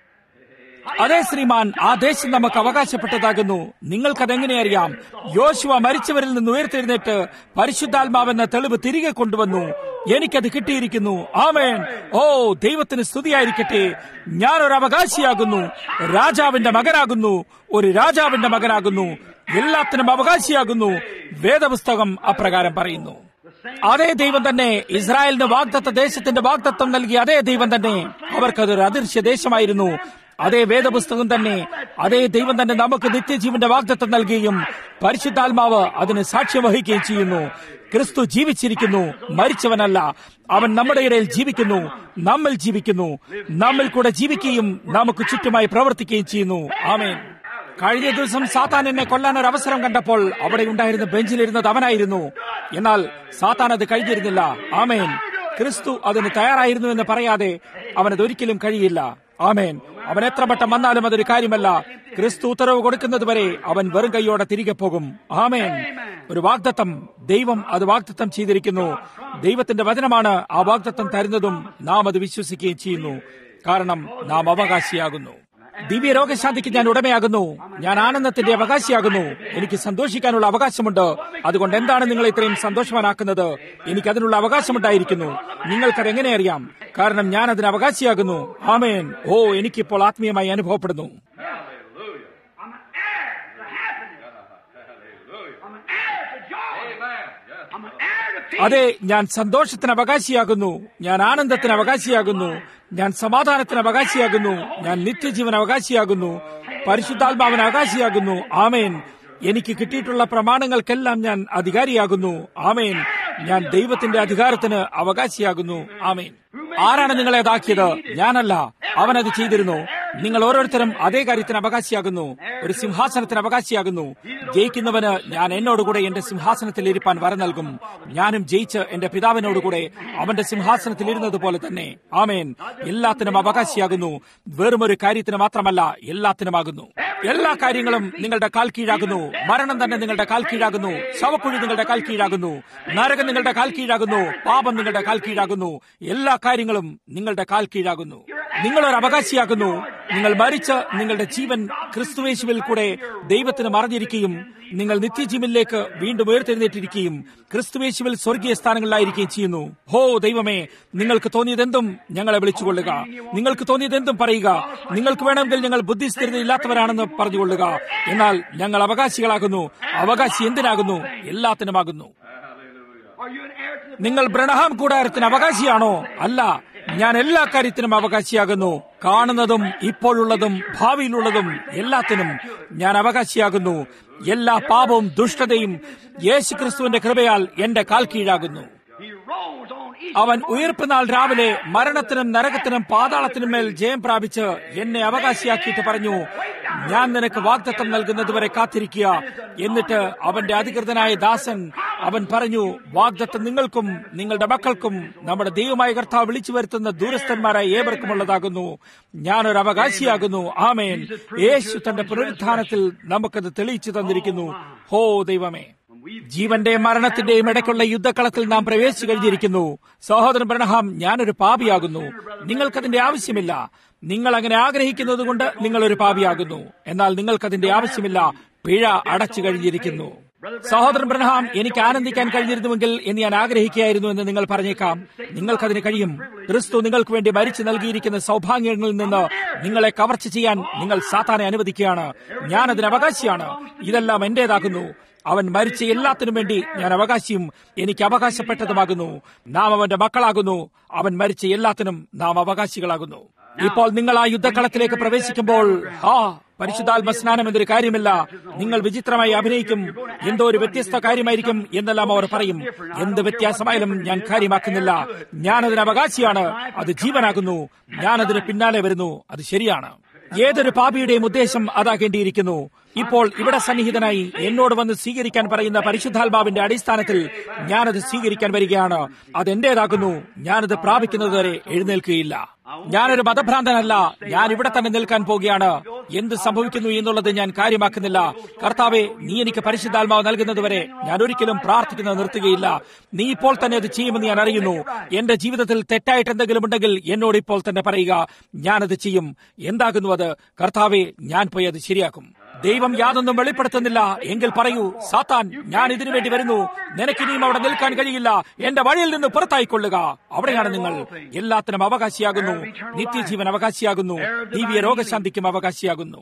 അതെ ശ്രീമാൻ ആ ദേശം നമുക്ക് അവകാശപ്പെട്ടതാകുന്നു നിങ്ങൾക്കതെങ്ങനെ അറിയാം യോശുവ മരിച്ചവരിൽ നിന്ന് ഉയർത്തെഴുന്നേറ്റ് പരിശുദ്ധാത്മാവെന്ന തെളിവ് തിരികെ കൊണ്ടുവന്നു എനിക്കത് കിട്ടിയിരിക്കുന്നു ആമേൻ ഓ ദൈവത്തിന് സ്തുതിയായിരിക്കട്ടെ ഞാനൊരു അവകാശിയാകുന്നു രാജാവിന്റെ മകനാകുന്നു ഒരു രാജാവിന്റെ മകനാകുന്നു എല്ലാത്തിനും അവകാശിയാകുന്നു വേദപുസ്തകം അപ്രകാരം പറയുന്നു അതേ ദൈവം തന്നെ ഇസ്രായേലിന് വാഗ്ദത്ത ദേശത്തിന്റെ വാഗ്ദത്തം നൽകിയ അതേ ദൈവം തന്നെ അവർക്കതൊരു അദൃശ്യ ദേശമായിരുന്നു അതേ വേദപുസ്തകം തന്നെ അതേ ദൈവം തന്നെ നമുക്ക് നിത്യജീവന്റെ വാഗ്ദത്തം നൽകുകയും പരിശുദ്ധാത്മാവ് അതിന് സാക്ഷ്യം വഹിക്കുകയും ചെയ്യുന്നു ക്രിസ്തു ജീവിച്ചിരിക്കുന്നു മരിച്ചവനല്ല അവൻ നമ്മുടെ ഇടയിൽ ജീവിക്കുന്നു നമ്മിൽ ജീവിക്കുന്നു നമ്മിൽ കൂടെ ജീവിക്കുകയും നമുക്ക് ചുറ്റുമായി പ്രവർത്തിക്കുകയും ചെയ്യുന്നു ആമേൻ കഴിഞ്ഞ ദിവസം സാത്താൻ എന്നെ കൊല്ലാൻ ഒരു അവസരം കണ്ടപ്പോൾ അവിടെ ഉണ്ടായിരുന്ന ബെഞ്ചിലിരുന്നത് അവനായിരുന്നു എന്നാൽ സാത്താൻ അത് കഴിഞ്ഞിരുന്നില്ല ആമേൻ ക്രിസ്തു അതിന് തയ്യാറായിരുന്നു എന്ന് പറയാതെ അവനതൊരിക്കലും കഴിയില്ല ആമേൻ അവൻ എത്ര വട്ടം വന്നാലും അതൊരു കാര്യമല്ല ക്രിസ്തു ഉത്തരവ് കൊടുക്കുന്നതുവരെ അവൻ വെറും കൈയോടെ തിരികെ പോകും ആമേൻ ഒരു വാഗ്ദത്തം ദൈവം അത് വാഗ്ദത്തം ചെയ്തിരിക്കുന്നു ദൈവത്തിന്റെ വചനമാണ് ആ വാഗ്ദത്തം തരുന്നതും നാം അത് വിശ്വസിക്കുകയും ചെയ്യുന്നു കാരണം നാം അവകാശിയാകുന്നു ദിവ്യ രോഗശാന്തിക്ക് ഞാൻ ഉടമയാകുന്നു ഞാൻ ആനന്ദത്തിന്റെ അവകാശിയാകുന്നു എനിക്ക് സന്തോഷിക്കാനുള്ള അവകാശമുണ്ട് അതുകൊണ്ട് എന്താണ് നിങ്ങൾ ഇത്രയും സന്തോഷവാനാക്കുന്നത് എനിക്ക് അതിനുള്ള അവകാശമുണ്ടായിരിക്കുന്നു നിങ്ങൾക്കത് എങ്ങനെ അറിയാം കാരണം ഞാൻ അതിന് അവകാശിയാകുന്നു ആമേൻ ഓ എനിക്കിപ്പോൾ ആത്മീയമായി അനുഭവപ്പെടുന്നു I'm an heir to happiness. I'm an heir to joy. I'm an heir to peace. അതെ ഞാൻ സന്തോഷത്തിന് അവകാശിയാകുന്നു ഞാൻ ആനന്ദത്തിന് അവകാശിയാകുന്നു ഞാൻ സമാധാനത്തിന് അവകാശിയാകുന്നു ഞാൻ നിത്യജീവൻ അവകാശിയാകുന്നു പരിശുദ്ധാത്മാവിന് അവകാശിയാകുന്നു ആമേൻ എനിക്ക് കിട്ടിയിട്ടുള്ള പ്രമാണങ്ങൾക്കെല്ലാം ഞാൻ അധികാരിയാകുന്നു ആമേൻ ഞാൻ ദൈവത്തിന്റെ അധികാരത്തിന് അവകാശിയാകുന്നു ആമേൻ ആരാണ് നിങ്ങളെ അതാക്കിയത് ഞാനല്ല അവൻ അത് ചെയ്തിരുന്നു നിങ്ങൾ ഓരോരുത്തരും അതേ കാര്യത്തിന് അവകാശിയാകുന്നു ഒരു സിംഹാസനത്തിന് അവകാശിയാകുന്നു ജയിക്കുന്നവന് ഞാൻ എന്നോടുകൂടെ എന്റെ സിംഹാസനത്തിൽ ഇരിപ്പാൻ വര നൽകും ഞാനും ജയിച്ച് എന്റെ പിതാവിനോടുകൂടെ അവന്റെ സിംഹാസനത്തിൽ ഇരുന്നത് പോലെ തന്നെ ആമേൻ എല്ലാത്തിനും അവകാശിയാകുന്നു വെറും ഒരു കാര്യത്തിന് മാത്രമല്ല എല്ലാത്തിനുമാകുന്നു എല്ലാ കാര്യങ്ങളും നിങ്ങളുടെ കാൽ കീഴാകുന്നു മരണം തന്നെ നിങ്ങളുടെ കാൽ കീഴാകുന്നു ശവക്കുഴി നിങ്ങളുടെ കാൽ കീഴാകുന്നു നരകം നിങ്ങളുടെ കാൽ കീഴാകുന്നു പാപം നിങ്ങളുടെ കാൽ കീഴാകുന്നു എല്ലാ കാര്യങ്ങളും നിങ്ങളുടെ കാൽ കീഴാകുന്നു നിങ്ങളൊരു അവകാശിയാകുന്നു നിങ്ങൾ മരിച്ച് നിങ്ങളുടെ ജീവൻ ക്രിസ്തുവേശുവിൽ കൂടെ ദൈവത്തിന് മറഞ്ഞിരിക്കുകയും നിങ്ങൾ നിത്യജീവനിലേക്ക് വീണ്ടും ഉയർത്തെഴുന്നേറ്റിരിക്കുകയും ക്രിസ്തുവേശുവിൽ സ്വർഗീയ സ്ഥാനങ്ങളിലായിരിക്കുകയും ചെയ്യുന്നു ഹോ ദൈവമേ നിങ്ങൾക്ക് തോന്നിയതെന്തും ഞങ്ങളെ വിളിച്ചുകൊള്ളുക നിങ്ങൾക്ക് തോന്നിയതെന്തും പറയുക നിങ്ങൾക്ക് വേണമെങ്കിൽ ഞങ്ങൾ ബുദ്ധിസ്ഥിരതയില്ലാത്തവരാണെന്ന് പറഞ്ഞുകൊള്ളുക എന്നാൽ ഞങ്ങൾ അവകാശികളാകുന്നു അവകാശി എന്തിനാകുന്നു എല്ലാത്തിനുമാകുന്നു Are you an heir to the നിങ്ങൾ ബ്രണഹാം കൂടാരത്തിന് അവകാശിയാണോ അല്ല ഞാൻ എല്ലാ കാര്യത്തിനും അവകാശിയാകുന്നു കാണുന്നതും ഇപ്പോഴുള്ളതും ഭാവിയിലുള്ളതും എല്ലാത്തിനും ഞാൻ അവകാശിയാകുന്നു എല്ലാ പാപവും ദുഷ്ടതയും യേശുക്രിസ്തുവിന്റെ കൃപയാൽ എന്റെ കാൽ കീഴാകുന്നു He rose on അവൻ ഉയർപ്പ് നാൾ രാവിലെ മരണത്തിനും നരകത്തിനും പാതാളത്തിനും മേൽ ജയം പ്രാപിച്ച് എന്നെ അവകാശിയാക്കിയിട്ട് പറഞ്ഞു ഞാൻ നിനക്ക് വാഗ്ദത്തം നൽകുന്നതുവരെ കാത്തിരിക്കുക എന്നിട്ട് അവന്റെ അധികൃതനായ ദാസൻ അവൻ പറഞ്ഞു വാഗ്ദത്തം നിങ്ങൾക്കും നിങ്ങളുടെ മക്കൾക്കും നമ്മുടെ ദൈവമായ കർത്താവ് വിളിച്ചു വരുത്തുന്ന ദൂരസ്ഥന്മാരായ ഏവർക്കുമുള്ളതാകുന്നു ഞാനൊരു അവകാശിയാകുന്നു ആമേൻ യേശു തന്റെ പുനരുത്ഥാനത്തിൽ നമുക്കത് തെളിയിച്ചു തന്നിരിക്കുന്നു ഹോ ദൈവമേ ജീവന്റെയും മരണത്തിന്റെയും ഇടയ്ക്കുള്ള യുദ്ധക്കളത്തിൽ നാം പ്രവേശിച്ചു കഴിഞ്ഞിരിക്കുന്നു സഹോദരൻ ബ്രണഹാം ഞാനൊരു പാപിയാകുന്നു നിങ്ങൾക്കതിന്റെ ആവശ്യമില്ല നിങ്ങൾ അങ്ങനെ ആഗ്രഹിക്കുന്നത് കൊണ്ട് നിങ്ങളൊരു പാപിയാകുന്നു എന്നാൽ നിങ്ങൾക്കതിന്റെ ആവശ്യമില്ല പിഴ അടച്ചു കഴിഞ്ഞിരിക്കുന്നു സഹോദരൻ ബ്രഹ്ഹാം എനിക്ക് ആനന്ദിക്കാൻ കഴിഞ്ഞിരുന്നുവെങ്കിൽ എന്ന് ഞാൻ ആഗ്രഹിക്കുകയായിരുന്നു എന്ന് നിങ്ങൾ പറഞ്ഞേക്കാം നിങ്ങൾക്കതിന് കഴിയും ക്രിസ്തു നിങ്ങൾക്ക് വേണ്ടി മരിച്ചു നൽകിയിരിക്കുന്ന സൗഭാഗ്യങ്ങളിൽ നിന്ന് നിങ്ങളെ കവർച്ച ചെയ്യാൻ നിങ്ങൾ സാത്താനെ അനുവദിക്കുകയാണ് ഞാൻ അതിന് അവകാശിയാണ് ഇതെല്ലാം എന്റേതാകുന്നു അവൻ മരിച്ച എല്ലാത്തിനും വേണ്ടി ഞാൻ അവകാശിയും എനിക്ക് അവകാശപ്പെട്ടതുമാകുന്നു നാം അവന്റെ മക്കളാകുന്നു അവൻ മരിച്ച എല്ലാത്തിനും നാം അവകാശികളാകുന്നു ഇപ്പോൾ നിങ്ങൾ ആ യുദ്ധക്കളത്തിലേക്ക് പ്രവേശിക്കുമ്പോൾ ഹാ പരിശുദ്ധാത്മ സ്നാനം എന്നൊരു കാര്യമില്ല നിങ്ങൾ വിചിത്രമായി അഭിനയിക്കും എന്തോ ഒരു വ്യത്യസ്ത കാര്യമായിരിക്കും എന്നെല്ലാം അവർ പറയും എന്ത് വ്യത്യാസമായാലും ഞാൻ കാര്യമാക്കുന്നില്ല ഞാനതിന് അവകാശിയാണ് അത് ജീവനാകുന്നു ഞാനതിന് പിന്നാലെ വരുന്നു അത് ശരിയാണ് ഏതൊരു പാപിയുടെയും ഉദ്ദേശം അതാകേണ്ടിയിരിക്കുന്നു ഇപ്പോൾ ഇവിടെ സന്നിഹിതനായി എന്നോട് വന്ന് സ്വീകരിക്കാൻ പറയുന്ന പരിശുദ്ധാത്മാവിന്റെ അടിസ്ഥാനത്തിൽ ഞാനത് സ്വീകരിക്കാൻ വരികയാണ് അതെന്റേതാകുന്നു ഞാനത് പ്രാപിക്കുന്നതുവരെ എഴുന്നേൽക്കുകയില്ല ഞാനൊരു മതഭ്രാന്തനല്ല ഞാൻ ഇവിടെ തന്നെ നിൽക്കാൻ പോവുകയാണ് എന്ത് സംഭവിക്കുന്നു എന്നുള്ളത് ഞാൻ കാര്യമാക്കുന്നില്ല കർത്താവെ നീ എനിക്ക് പരിശുദ്ധാത്മാവ് നൽകുന്നതുവരെ ഞാൻ ഒരിക്കലും പ്രാർത്ഥിക്കുന്നത് നിർത്തുകയില്ല നീ ഇപ്പോൾ തന്നെ അത് ചെയ്യുമെന്ന് ഞാൻ അറിയുന്നു എന്റെ ജീവിതത്തിൽ തെറ്റായിട്ട് എന്തെങ്കിലും ഉണ്ടെങ്കിൽ എന്നോട് ഇപ്പോൾ തന്നെ പറയുക ഞാനത് ചെയ്യും എന്താകുന്നു അത് കർത്താവെ ഞാൻ പോയി അത് ശരിയാക്കും ദൈവം യാതൊന്നും വെളിപ്പെടുത്തുന്നില്ല എങ്കിൽ പറയൂ സാത്താൻ ഞാൻ ഇതിനു വേണ്ടി വരുന്നു നിനക്കിനിയും അവിടെ നിൽക്കാൻ കഴിയില്ല എന്റെ വഴിയിൽ നിന്ന് പുറത്തായിക്കൊള്ളുക അവിടെയാണ് നിങ്ങൾ എല്ലാത്തിനും അവകാശിയാകുന്നു നിത്യജീവൻ അവകാശിയാകുന്നു ദിവ്യ രോഗശാന്തിക്കും അവകാശിയാകുന്നു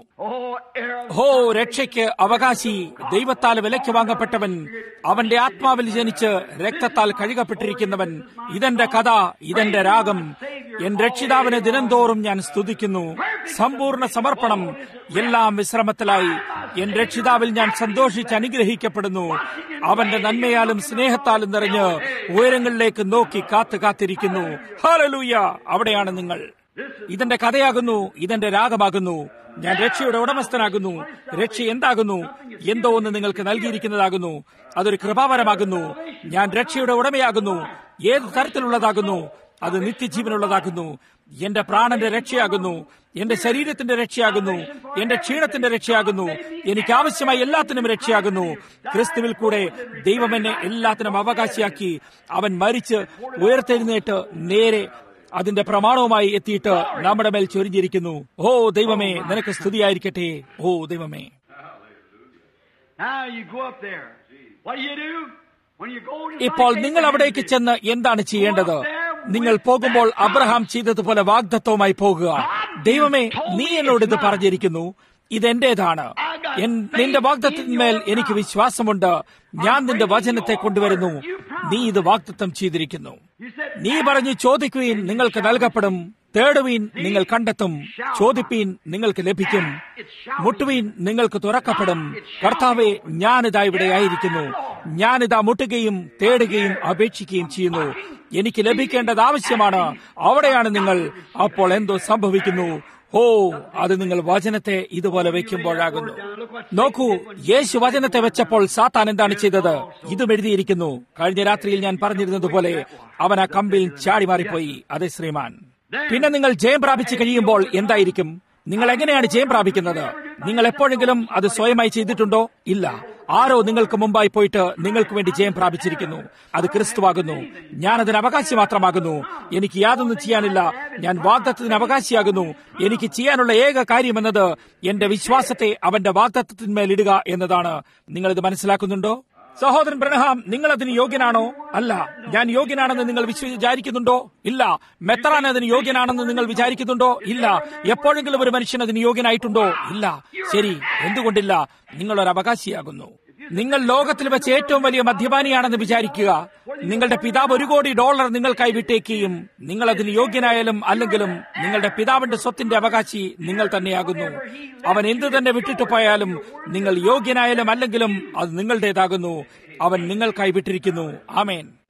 ഹോ രക്ഷയ്ക്ക് അവകാശി ദൈവത്താൽ വിലയ്ക്ക് വാങ്ങപ്പെട്ടവൻ അവന്റെ ആത്മാവിൽ ജനിച്ച് രക്തത്താൽ കഴുകപ്പെട്ടിരിക്കുന്നവൻ ഇതെന്റെ കഥ ഇതെന്റെ രാഗം എൻ രക്ഷിതാവിനെ ദിനംതോറും ഞാൻ സ്തുതിക്കുന്നു സമ്പൂർണ്ണ സമർപ്പണം എല്ലാം വിശ്രമത്തിലായി എൻ രക്ഷിതാവിൽ ഞാൻ സന്തോഷിച്ച് അനുഗ്രഹിക്കപ്പെടുന്നു അവന്റെ നന്മയാലും സ്നേഹത്താലും നിറഞ്ഞ് ഉയരങ്ങളിലേക്ക് നോക്കി കാത്തു കാത്തിരിക്കുന്നു ഹാലലൂയ അവിടെയാണ് നിങ്ങൾ ഇതെന്റെ കഥയാകുന്നു ഇതെന്റെ രാഗമാകുന്നു ഞാൻ രക്ഷയുടെ ഉടമസ്ഥനാകുന്നു രക്ഷ എന്താകുന്നു എന്തോ ഒന്ന് നിങ്ങൾക്ക് നൽകിയിരിക്കുന്നതാകുന്നു അതൊരു കൃപാവരമാകുന്നു ഞാൻ രക്ഷയുടെ ഉടമയാകുന്നു ഏത് തരത്തിലുള്ളതാകുന്നു അത് നിത്യജീവനുള്ളതാകുന്നു എന്റെ പ്രാണന്റെ രക്ഷയാകുന്നു എന്റെ ശരീരത്തിന്റെ രക്ഷയാകുന്നു എന്റെ ക്ഷീണത്തിന്റെ രക്ഷയാകുന്നു എനിക്ക് ആവശ്യമായ എല്ലാത്തിനും രക്ഷയാകുന്നു ക്രിസ്തുവിൽ കൂടെ ദൈവം എന്നെ എല്ലാത്തിനും അവകാശിയാക്കി അവൻ മരിച്ച് ഉയർത്തെഴുന്നേറ്റ് നേരെ അതിന്റെ പ്രമാണവുമായി എത്തിയിട്ട് നമ്മുടെ മേൽ ചൊരിഞ്ഞിരിക്കുന്നു ഓ ദൈവമേ നിനക്ക് സ്തുതിയായിരിക്കട്ടെ ഓ ദൈവമേ Now you go up there. What do you do? When you go to ഇപ്പോൾ നിങ്ങൾ അവിടേക്ക് ചെന്ന് എന്താണ് ചെയ്യേണ്ടത് നിങ്ങൾ പോകുമ്പോൾ അബ്രഹാം ചെയ്തതുപോലെ വാഗ്ദത്വമായി പോകുക ദൈവമേ നീ എന്നോട് ഇത് പറഞ്ഞിരിക്കുന്നു ഇതെന്റേതാണ് എൻ- നിന്റെ വാഗ്ദത്തിന്മേൽ എനിക്ക് വിശ്വാസമുണ്ട് ഞാൻ നിന്റെ വചനത്തെ കൊണ്ടുവരുന്നു നീ ഇത് വാഗ്ദത്തം ചെയ്തിരിക്കുന്നു നീ പറഞ്ഞു ചോദിക്കുവീൻ നിങ്ങൾക്ക് നൽകപ്പെടും തേടുവീൻ നിങ്ങൾ കണ്ടെത്തും ചോദിപ്പീൻ നിങ്ങൾക്ക് ലഭിക്കും മുട്ടുവീൻ നിങ്ങൾക്ക് തുറക്കപ്പെടും കർത്താവെ ഞാനിതാ ഇവിടെ ആയിരിക്കുന്നു ഞാനിതാ മുട്ടുകയും തേടുകയും അപേക്ഷിക്കുകയും ചെയ്യുന്നു എനിക്ക് ലഭിക്കേണ്ടത് ആവശ്യമാണ് അവിടെയാണ് നിങ്ങൾ അപ്പോൾ എന്തോ സംഭവിക്കുന്നു ഓ അത് നിങ്ങൾ വചനത്തെ ഇതുപോലെ വെക്കുമ്പോഴാകുന്നു നോക്കൂ യേശു വചനത്തെ വെച്ചപ്പോൾ സാത്താൻ എന്താണ് ചെയ്തത് ഇതും എഴുതിയിരിക്കുന്നു കഴിഞ്ഞ രാത്രിയിൽ ഞാൻ പറഞ്ഞിരുന്നതുപോലെ അവൻ ആ കമ്പിൽ ചാടി മാറിപ്പോയി അതെ ശ്രീമാൻ പിന്നെ നിങ്ങൾ ജയം പ്രാപിച്ചു കഴിയുമ്പോൾ എന്തായിരിക്കും നിങ്ങൾ എങ്ങനെയാണ് ജയം പ്രാപിക്കുന്നത് നിങ്ങൾ എപ്പോഴെങ്കിലും അത് സ്വയമായി ചെയ്തിട്ടുണ്ടോ ഇല്ല ആരോ നിങ്ങൾക്ക് മുമ്പായി പോയിട്ട് നിങ്ങൾക്ക് വേണ്ടി ജയം പ്രാപിച്ചിരിക്കുന്നു അത് ക്രിസ്തുവാകുന്നു ഞാൻ അതിന് അവകാശി മാത്രമാകുന്നു എനിക്ക് യാതൊന്നും ചെയ്യാനില്ല ഞാൻ വാഗ്ദത്തത്തിന് അവകാശിയാകുന്നു എനിക്ക് ചെയ്യാനുള്ള ഏക കാര്യം എന്നത് എന്റെ വിശ്വാസത്തെ അവന്റെ വാഗ്ദത്തത്തിന്മേൽ ഇടുക എന്നതാണ് നിങ്ങളിത് മനസ്സിലാക്കുന്നുണ്ടോ സഹോദരൻ ബ്രഹ്ഹാം നിങ്ങൾ അതിന് യോഗ്യനാണോ അല്ല ഞാൻ യോഗ്യനാണെന്ന് നിങ്ങൾ വിശ്വ വിചാരിക്കുന്നുണ്ടോ ഇല്ല മെത്രാൻ അതിന് യോഗ്യനാണെന്ന് നിങ്ങൾ വിചാരിക്കുന്നുണ്ടോ ഇല്ല എപ്പോഴെങ്കിലും ഒരു മനുഷ്യൻ അതിന് യോഗ്യനായിട്ടുണ്ടോ ഇല്ല ശരി എന്തുകൊണ്ടില്ല നിങ്ങളൊരു അവകാശിയാകുന്നു നിങ്ങൾ ലോകത്തിൽ വെച്ച് ഏറ്റവും വലിയ മദ്യപാനിയാണെന്ന് വിചാരിക്കുക നിങ്ങളുടെ പിതാവ് ഒരു കോടി ഡോളർ നിങ്ങൾക്കായി വിട്ടേക്കുകയും നിങ്ങൾ അതിന് യോഗ്യനായാലും അല്ലെങ്കിലും നിങ്ങളുടെ പിതാവിന്റെ സ്വത്തിന്റെ അവകാശി നിങ്ങൾ തന്നെയാകുന്നു അവൻ എന്തു തന്നെ വിട്ടിട്ട് പോയാലും നിങ്ങൾ യോഗ്യനായാലും അല്ലെങ്കിലും അത് നിങ്ങളുടേതാകുന്നു അവൻ നിങ്ങൾക്കായി വിട്ടിരിക്കുന്നു ആമേൻ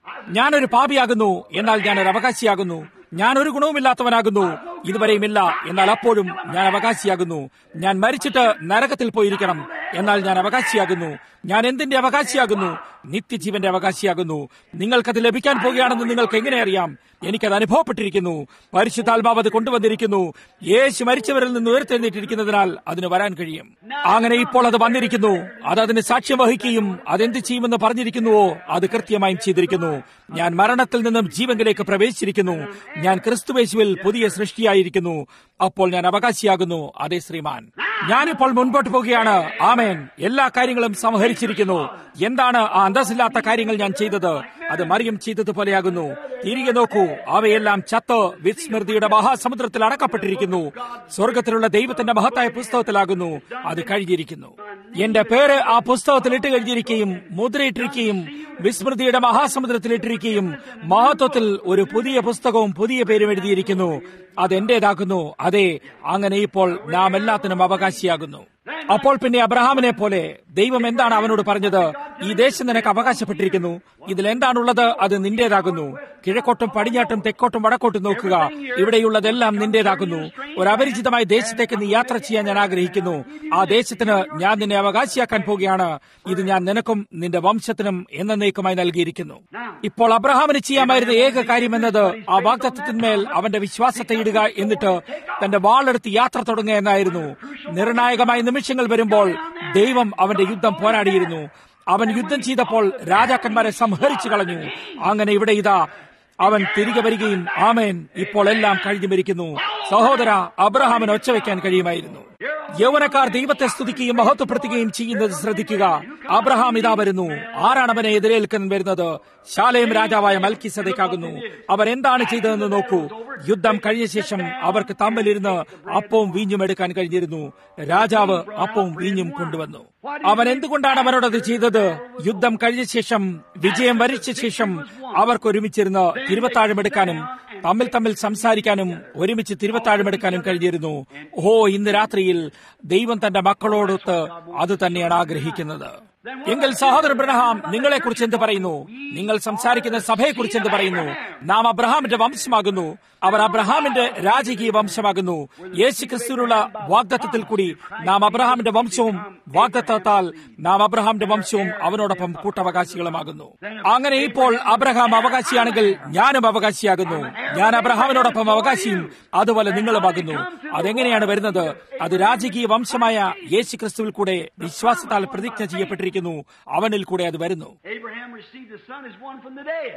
ഞാനൊരു പാപിയാകുന്നു എന്നാൽ ഞാനൊരു അവകാശിയാകുന്നു ഞാൻ ഒരു ഗുണവുമില്ലാത്തവനാകുന്നു ഇതുവരെയും ഇല്ല എന്നാൽ അപ്പോഴും ഞാൻ അവകാശിയാകുന്നു ഞാൻ മരിച്ചിട്ട് നരകത്തിൽ പോയിരിക്കണം എന്നാൽ ഞാൻ അവകാശിയാകുന്നു ഞാൻ എന്തിന്റെ അവകാശിയാകുന്നു നിത്യജീവന്റെ അവകാശിയാകുന്നു നിങ്ങൾക്കത് ലഭിക്കാൻ പോകുകയാണെന്ന് നിങ്ങൾക്ക് എങ്ങനെ അറിയാം എനിക്കത് അനുഭവപ്പെട്ടിരിക്കുന്നു പരിശുദ്ധാത്മാവ് അത് കൊണ്ടുവന്നിരിക്കുന്നു യേശു മരിച്ചവരിൽ നിന്ന് ഉയർത്തെഴുന്നേറ്റിരിക്കുന്നതിനാൽ അതിന് വരാൻ കഴിയും അങ്ങനെ ഇപ്പോൾ അത് വന്നിരിക്കുന്നു അത് അതിന് സാക്ഷ്യം വഹിക്കുകയും അതെന്ത് ചെയ്യുമെന്ന് പറഞ്ഞിരിക്കുന്നുവോ അത് കൃത്യമായും ചെയ്തിരിക്കുന്നു ഞാൻ മരണത്തിൽ നിന്നും ജീവങ്കിലേക്ക് പ്രവേശിച്ചിരിക്കുന്നു ഞാൻ ക്രിസ്തുവേശുവിൽ പുതിയ സൃഷ്ടിയായിരിക്കുന്നു അപ്പോൾ ഞാൻ അവകാശിയാകുന്നു അതേ ശ്രീമാൻ ഞാനിപ്പോൾ മുൻപോട്ട് പോകുകയാണ് ആമേൻ എല്ലാ കാര്യങ്ങളും സംഹരിച്ചിരിക്കുന്നു എന്താണ് ആ അന്തസ്സില്ലാത്ത കാര്യങ്ങൾ ഞാൻ ചെയ്തത് അത് മറിയം ചെയ്തതുപോലെയാകുന്നു തിരികെ നോക്കൂ അവയെല്ലാം ചത്ത് വിസ്മൃതിയുടെ മഹാസമുദ്രത്തിൽ അടക്കപ്പെട്ടിരിക്കുന്നു സ്വർഗത്തിലുള്ള ദൈവത്തിന്റെ മഹത്തായ പുസ്തകത്തിലാകുന്നു അത് കഴിഞ്ഞിരിക്കുന്നു എന്റെ പേര് ആ പുസ്തകത്തിൽ ഇട്ട് കഴിഞ്ഞിരിക്കുകയും മുദ്രയിട്ടിരിക്കുകയും വിസ്മൃതിയുടെ മഹാസമുദ്രത്തിൽ ഇട്ടിരിക്കുകയും മഹത്വത്തിൽ ഒരു പുതിയ പുസ്തകവും പുതിയ പേരും എഴുതിയിരിക്കുന്നു അതെന്റേതാകുന്നു അതെ അങ്ങനെ ഇപ്പോൾ നാം എല്ലാത്തിനും അവകാശിയാകുന്നു അപ്പോൾ പിന്നെ അബ്രഹാമിനെ പോലെ ദൈവം എന്താണ് അവനോട് പറഞ്ഞത് ഈ ദേശം നിനക്ക് അവകാശപ്പെട്ടിരിക്കുന്നു ഇതിൽ എന്താണുള്ളത് അത് നിന്റേതാകുന്നു കിഴക്കോട്ടും പടിഞ്ഞാട്ടും തെക്കോട്ടും വടക്കോട്ടും നോക്കുക ഇവിടെയുള്ളതെല്ലാം നിന്റേതാകുന്നു ഒരു അപരിചിതമായ ദേശത്തേക്ക് നീ യാത്ര ചെയ്യാൻ ഞാൻ ആഗ്രഹിക്കുന്നു ആ ദേശത്തിന് ഞാൻ നിന്നെ അവകാശിയാക്കാൻ പോവുകയാണ് ഇത് ഞാൻ നിനക്കും നിന്റെ വംശത്തിനും എന്നേക്കുമായി നൽകിയിരിക്കുന്നു ഇപ്പോൾ അബ്രഹാമിന് ചെയ്യാമായിരുന്ന ഏക കാര്യം എന്നത് ആ വാഗ്ദത്വത്തിന്മേൽ അവന്റെ വിശ്വാസത്തെ ഇടുക എന്നിട്ട് തന്റെ വാളെടുത്ത് യാത്ര തുടങ്ങുക എന്നായിരുന്നു നിർണായകമായ നിമിഷങ്ങൾ വരുമ്പോൾ ദൈവം അവന്റെ യുദ്ധം പോരാടിയിരുന്നു അവൻ യുദ്ധം ചെയ്തപ്പോൾ രാജാക്കന്മാരെ സംഹരിച്ചു കളഞ്ഞു അങ്ങനെ ഇവിടെ ഇതാ അവൻ തിരികെ വരികയും ആമേൻ ഇപ്പോൾ എല്ലാം കഴിഞ്ഞു മരിക്കുന്നു സഹോദര അബ്രഹാമിന് ഒച്ചവെക്കാൻ കഴിയുമായിരുന്നു യൗവനക്കാർ ദൈവത്തെ സ്തുതിക്കുകയും മഹത്വപ്പെടുത്തുകയും ചെയ്യുന്നത് ശ്രദ്ധിക്കുക അബ്രഹാം ഇതാ വരുന്നു ആരാണ് അവനെ എതിരേൽക്കാൻ വരുന്നത് ശാലയം രാജാവായ മൽക്കിസതയ്ക്കാകുന്നു അവർ എന്താണ് ചെയ്തതെന്ന് നോക്കൂ യുദ്ധം കഴിഞ്ഞ ശേഷം അവർക്ക് തമ്മിലിരുന്ന് അപ്പവും വീഞ്ഞും എടുക്കാൻ കഴിഞ്ഞിരുന്നു രാജാവ് അപ്പവും വീഞ്ഞും കൊണ്ടുവന്നു അവൻ എന്തുകൊണ്ടാണ് അവനോടത് ചെയ്തത് യുദ്ധം കഴിഞ്ഞ ശേഷം വിജയം വരിച്ച ശേഷം അവർക്ക് ഒരുമിച്ചിരുന്ന് തിരുവത്താഴമെടുക്കാനും തമ്മിൽ തമ്മിൽ സംസാരിക്കാനും ഒരുമിച്ച് തിരുവത്താഴമെടുക്കാനും കഴിഞ്ഞിരുന്നു ഓ ഇന്ന് രാത്രിയിൽ ദൈവം തന്റെ മക്കളോടൊത്ത് അത് തന്നെയാണ് ആഗ്രഹിക്കുന്നത് എങ്കിൽ സഹോദരൻ ബ്രഹ്ഹാം നിങ്ങളെക്കുറിച്ച് എന്ത് പറയുന്നു നിങ്ങൾ സംസാരിക്കുന്ന സഭയെക്കുറിച്ച് എന്ത് പറയുന്നു നാം അബ്രഹാമിന്റെ വംശമാകുന്നു അവർ അബ്രഹാമിന്റെ രാജകീയ വംശമാകുന്നു യേശു ക്രിസ്തുവിനുള്ള വാഗ്ദത്തത്തിൽ കൂടി നാം അബ്രഹാമിന്റെ വംശവും വാഗ്ദത്തത്താൽ നാം അബ്രഹാമിന്റെ വംശവും അവനോടൊപ്പം കൂട്ടവകാശികളുമാകുന്നു അങ്ങനെ ഇപ്പോൾ അബ്രഹാം അവകാശിയാണെങ്കിൽ ഞാനും അവകാശിയാകുന്നു ഞാൻ അബ്രഹാമിനോടൊപ്പം അവകാശിയും അതുപോലെ നിങ്ങളുമാകുന്നു അതെങ്ങനെയാണ് വരുന്നത് അത് രാജകീയ വംശമായ യേശു ക്രിസ്തുവിൽ കൂടെ വിശ്വാസത്താൽ പ്രതിജ്ഞ ചെയ്യപ്പെട്ടിരിക്കുന്നു അവനിൽ കൂടെ അത് വരുന്നു Abraham received a son as one from the dead.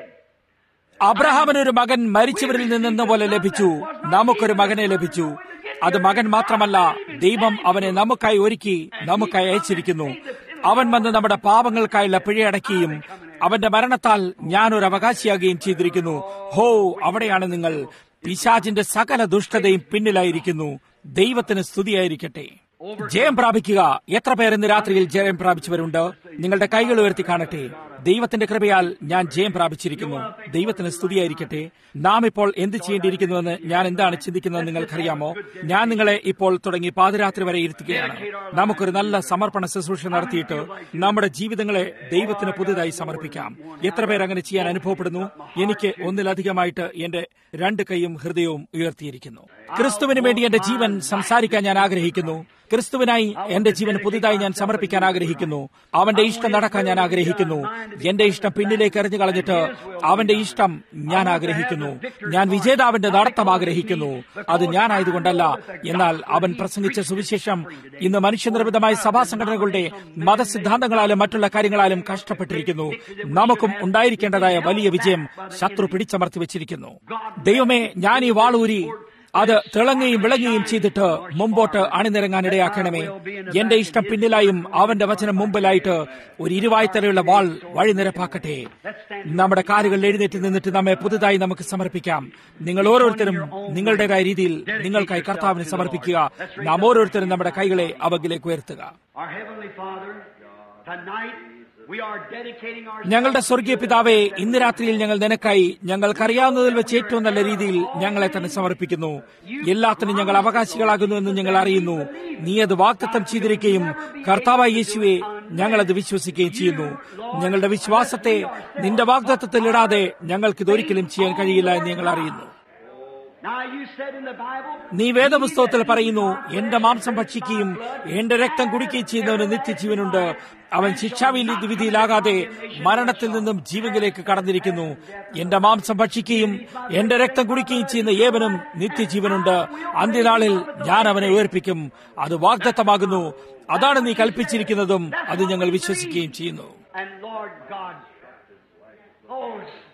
അബ്രഹാമിന് ഒരു മകൻ മരിച്ചവരിൽ നിന്നെന്ന പോലെ ലഭിച്ചു നമുക്കൊരു മകനെ ലഭിച്ചു അത് മകൻ മാത്രമല്ല ദൈവം അവനെ നമുക്കായി ഒരുക്കി നമുക്കായി അയച്ചിരിക്കുന്നു അവൻ വന്ന് നമ്മുടെ പാപങ്ങൾക്കായുള്ള പിഴയടക്കുകയും അവന്റെ മരണത്താൽ ഞാൻ ഒരു അവകാശിയാകുകയും ചെയ്തിരിക്കുന്നു ഹോ അവിടെയാണ് നിങ്ങൾ പിശാചിന്റെ സകല ദുഷ്ടതയും പിന്നിലായിരിക്കുന്നു ദൈവത്തിന് സ്തുതിയായിരിക്കട്ടെ ജയം പ്രാപിക്കുക എത്ര പേർ ഇന്ന് രാത്രിയിൽ ജയം പ്രാപിച്ചവരുണ്ട് നിങ്ങളുടെ കൈകൾ ഉയർത്തി കാണട്ടെ ദൈവത്തിന്റെ കൃപയാൽ ഞാൻ ജയം പ്രാപിച്ചിരിക്കുന്നു ദൈവത്തിന് സ്തുതിയായിരിക്കട്ടെ നാം ഇപ്പോൾ എന്ത് ചെയ്യേണ്ടിയിരിക്കുന്നുവെന്ന് ഞാൻ എന്താണ് ചിന്തിക്കുന്നത് നിങ്ങൾക്കറിയാമോ ഞാൻ നിങ്ങളെ ഇപ്പോൾ തുടങ്ങി പാതിരാത്രി വരെ ഇരുത്തുകയാണ് നമുക്കൊരു നല്ല സമർപ്പണ ശുശ്രൂഷ നടത്തിയിട്ട് നമ്മുടെ ജീവിതങ്ങളെ ദൈവത്തിന് പുതുതായി സമർപ്പിക്കാം എത്ര പേർ അങ്ങനെ ചെയ്യാൻ അനുഭവപ്പെടുന്നു എനിക്ക് ഒന്നിലധികമായിട്ട് എന്റെ രണ്ട് കൈയും ഹൃദയവും ഉയർത്തിയിരിക്കുന്നു ക്രിസ്തുവിന് വേണ്ടി എന്റെ ജീവൻ സംസാരിക്കാൻ ഞാൻ ആഗ്രഹിക്കുന്നു ക്രിസ്തുവിനായി എന്റെ ജീവൻ പുതുതായി ഞാൻ സമർപ്പിക്കാൻ ആഗ്രഹിക്കുന്നു അവന്റെ ഇഷ്ടം നടക്കാൻ ഞാൻ ആഗ്രഹിക്കുന്നു എന്റെ ഇഷ്ടം പിന്നിലേക്ക് എറിഞ്ഞു കളഞ്ഞിട്ട് അവന്റെ ഇഷ്ടം ഞാൻ ആഗ്രഹിക്കുന്നു ഞാൻ വിജേതാവിന്റെ നടത്തം ആഗ്രഹിക്കുന്നു അത് ഞാനായതുകൊണ്ടല്ല എന്നാൽ അവൻ പ്രസംഗിച്ച സുവിശേഷം ഇന്ന് മനുഷ്യനിർമ്മിതമായ സഭാ സംഘടനകളുടെ മതസിദ്ധാന്തങ്ങളാലും മറ്റുള്ള കാര്യങ്ങളാലും കഷ്ടപ്പെട്ടിരിക്കുന്നു നമുക്കും ഉണ്ടായിരിക്കേണ്ടതായ വലിയ വിജയം ശത്രു പിടിച്ചമർത്തി വെച്ചിരിക്കുന്നു ദൈവമേ ഞാൻ ഈ വാളൂരി അത് തിളങ്ങുകയും വിളങ്ങുകയും ചെയ്തിട്ട് മുമ്പോട്ട് അണിനിരങ്ങാൻ ഇടയാക്കണമേ എന്റെ ഇഷ്ടം പിന്നിലായും അവന്റെ വചനം മുമ്പിലായിട്ട് ഒരു ഇരുവായ്ത്തലയുള്ള വാൾ വഴി നിരപ്പാക്കട്ടെ നമ്മുടെ കാലുകൾ എഴുന്നേറ്റ് നിന്നിട്ട് നമ്മെ പുതുതായി നമുക്ക് സമർപ്പിക്കാം നിങ്ങൾ ഓരോരുത്തരും നിങ്ങളുടേതായ രീതിയിൽ നിങ്ങൾക്കായി കർത്താവിനെ സമർപ്പിക്കുക നാം ഓരോരുത്തരും നമ്മുടെ കൈകളെ അവകിലേക്ക് ഉയർത്തുക Our Heavenly Father, tonight We are dedicating our ഞങ്ങളുടെ സ്വർഗീയ പിതാവേ ഇന്ന് രാത്രിയിൽ ഞങ്ങൾ നിനക്കായി ഞങ്ങൾക്കറിയാവുന്നതിൽ വെച്ച് ഏറ്റവും നല്ല രീതിയിൽ ഞങ്ങളെ തന്നെ സമർപ്പിക്കുന്നു എല്ലാത്തിനും ഞങ്ങൾ അവകാശികളാകുന്നു എന്ന് ഞങ്ങൾ അറിയുന്നു നീ അത് വാക്തത്വം ചെയ്തിരിക്കുകയും കർത്താവായ യേശുവെ ഞങ്ങളത് വിശ്വസിക്കുകയും ചെയ്യുന്നു ഞങ്ങളുടെ വിശ്വാസത്തെ നിന്റെ വാഗ്ദത്വത്തിൽ ഇടാതെ ഞങ്ങൾക്ക് ഇതൊരിക്കലും ചെയ്യാൻ കഴിയില്ല എന്ന് ഞങ്ങൾ അറിയുന്നു Now you said in the Bible, നീ വേദപുസ്തകത്തിൽ പറയുന്നു എന്റെ മാംസം ഭക്ഷിക്കുകയും എന്റെ രക്തം കുടിക്കുകയും ചെയ്യുന്നവന് നിത്യജീവനുണ്ട് അവൻ ശിക്ഷാവിധി വിധിയിലാകാതെ മരണത്തിൽ നിന്നും ജീവനിലേക്ക് കടന്നിരിക്കുന്നു എന്റെ മാംസം ഭക്ഷിക്കുകയും എന്റെ രക്തം കുടിക്കുകയും ചെയ്യുന്ന ഏവനും നിത്യജീവനുണ്ട് അന്ത്യനാളിൽ ഞാൻ അവനെ ഉയർപ്പിക്കും അത് വാഗ്ദത്തമാകുന്നു അതാണ് നീ കൽപ്പിച്ചിരിക്കുന്നതും അത് ഞങ്ങൾ വിശ്വസിക്കുകയും ചെയ്യുന്നു and Lord God, oh,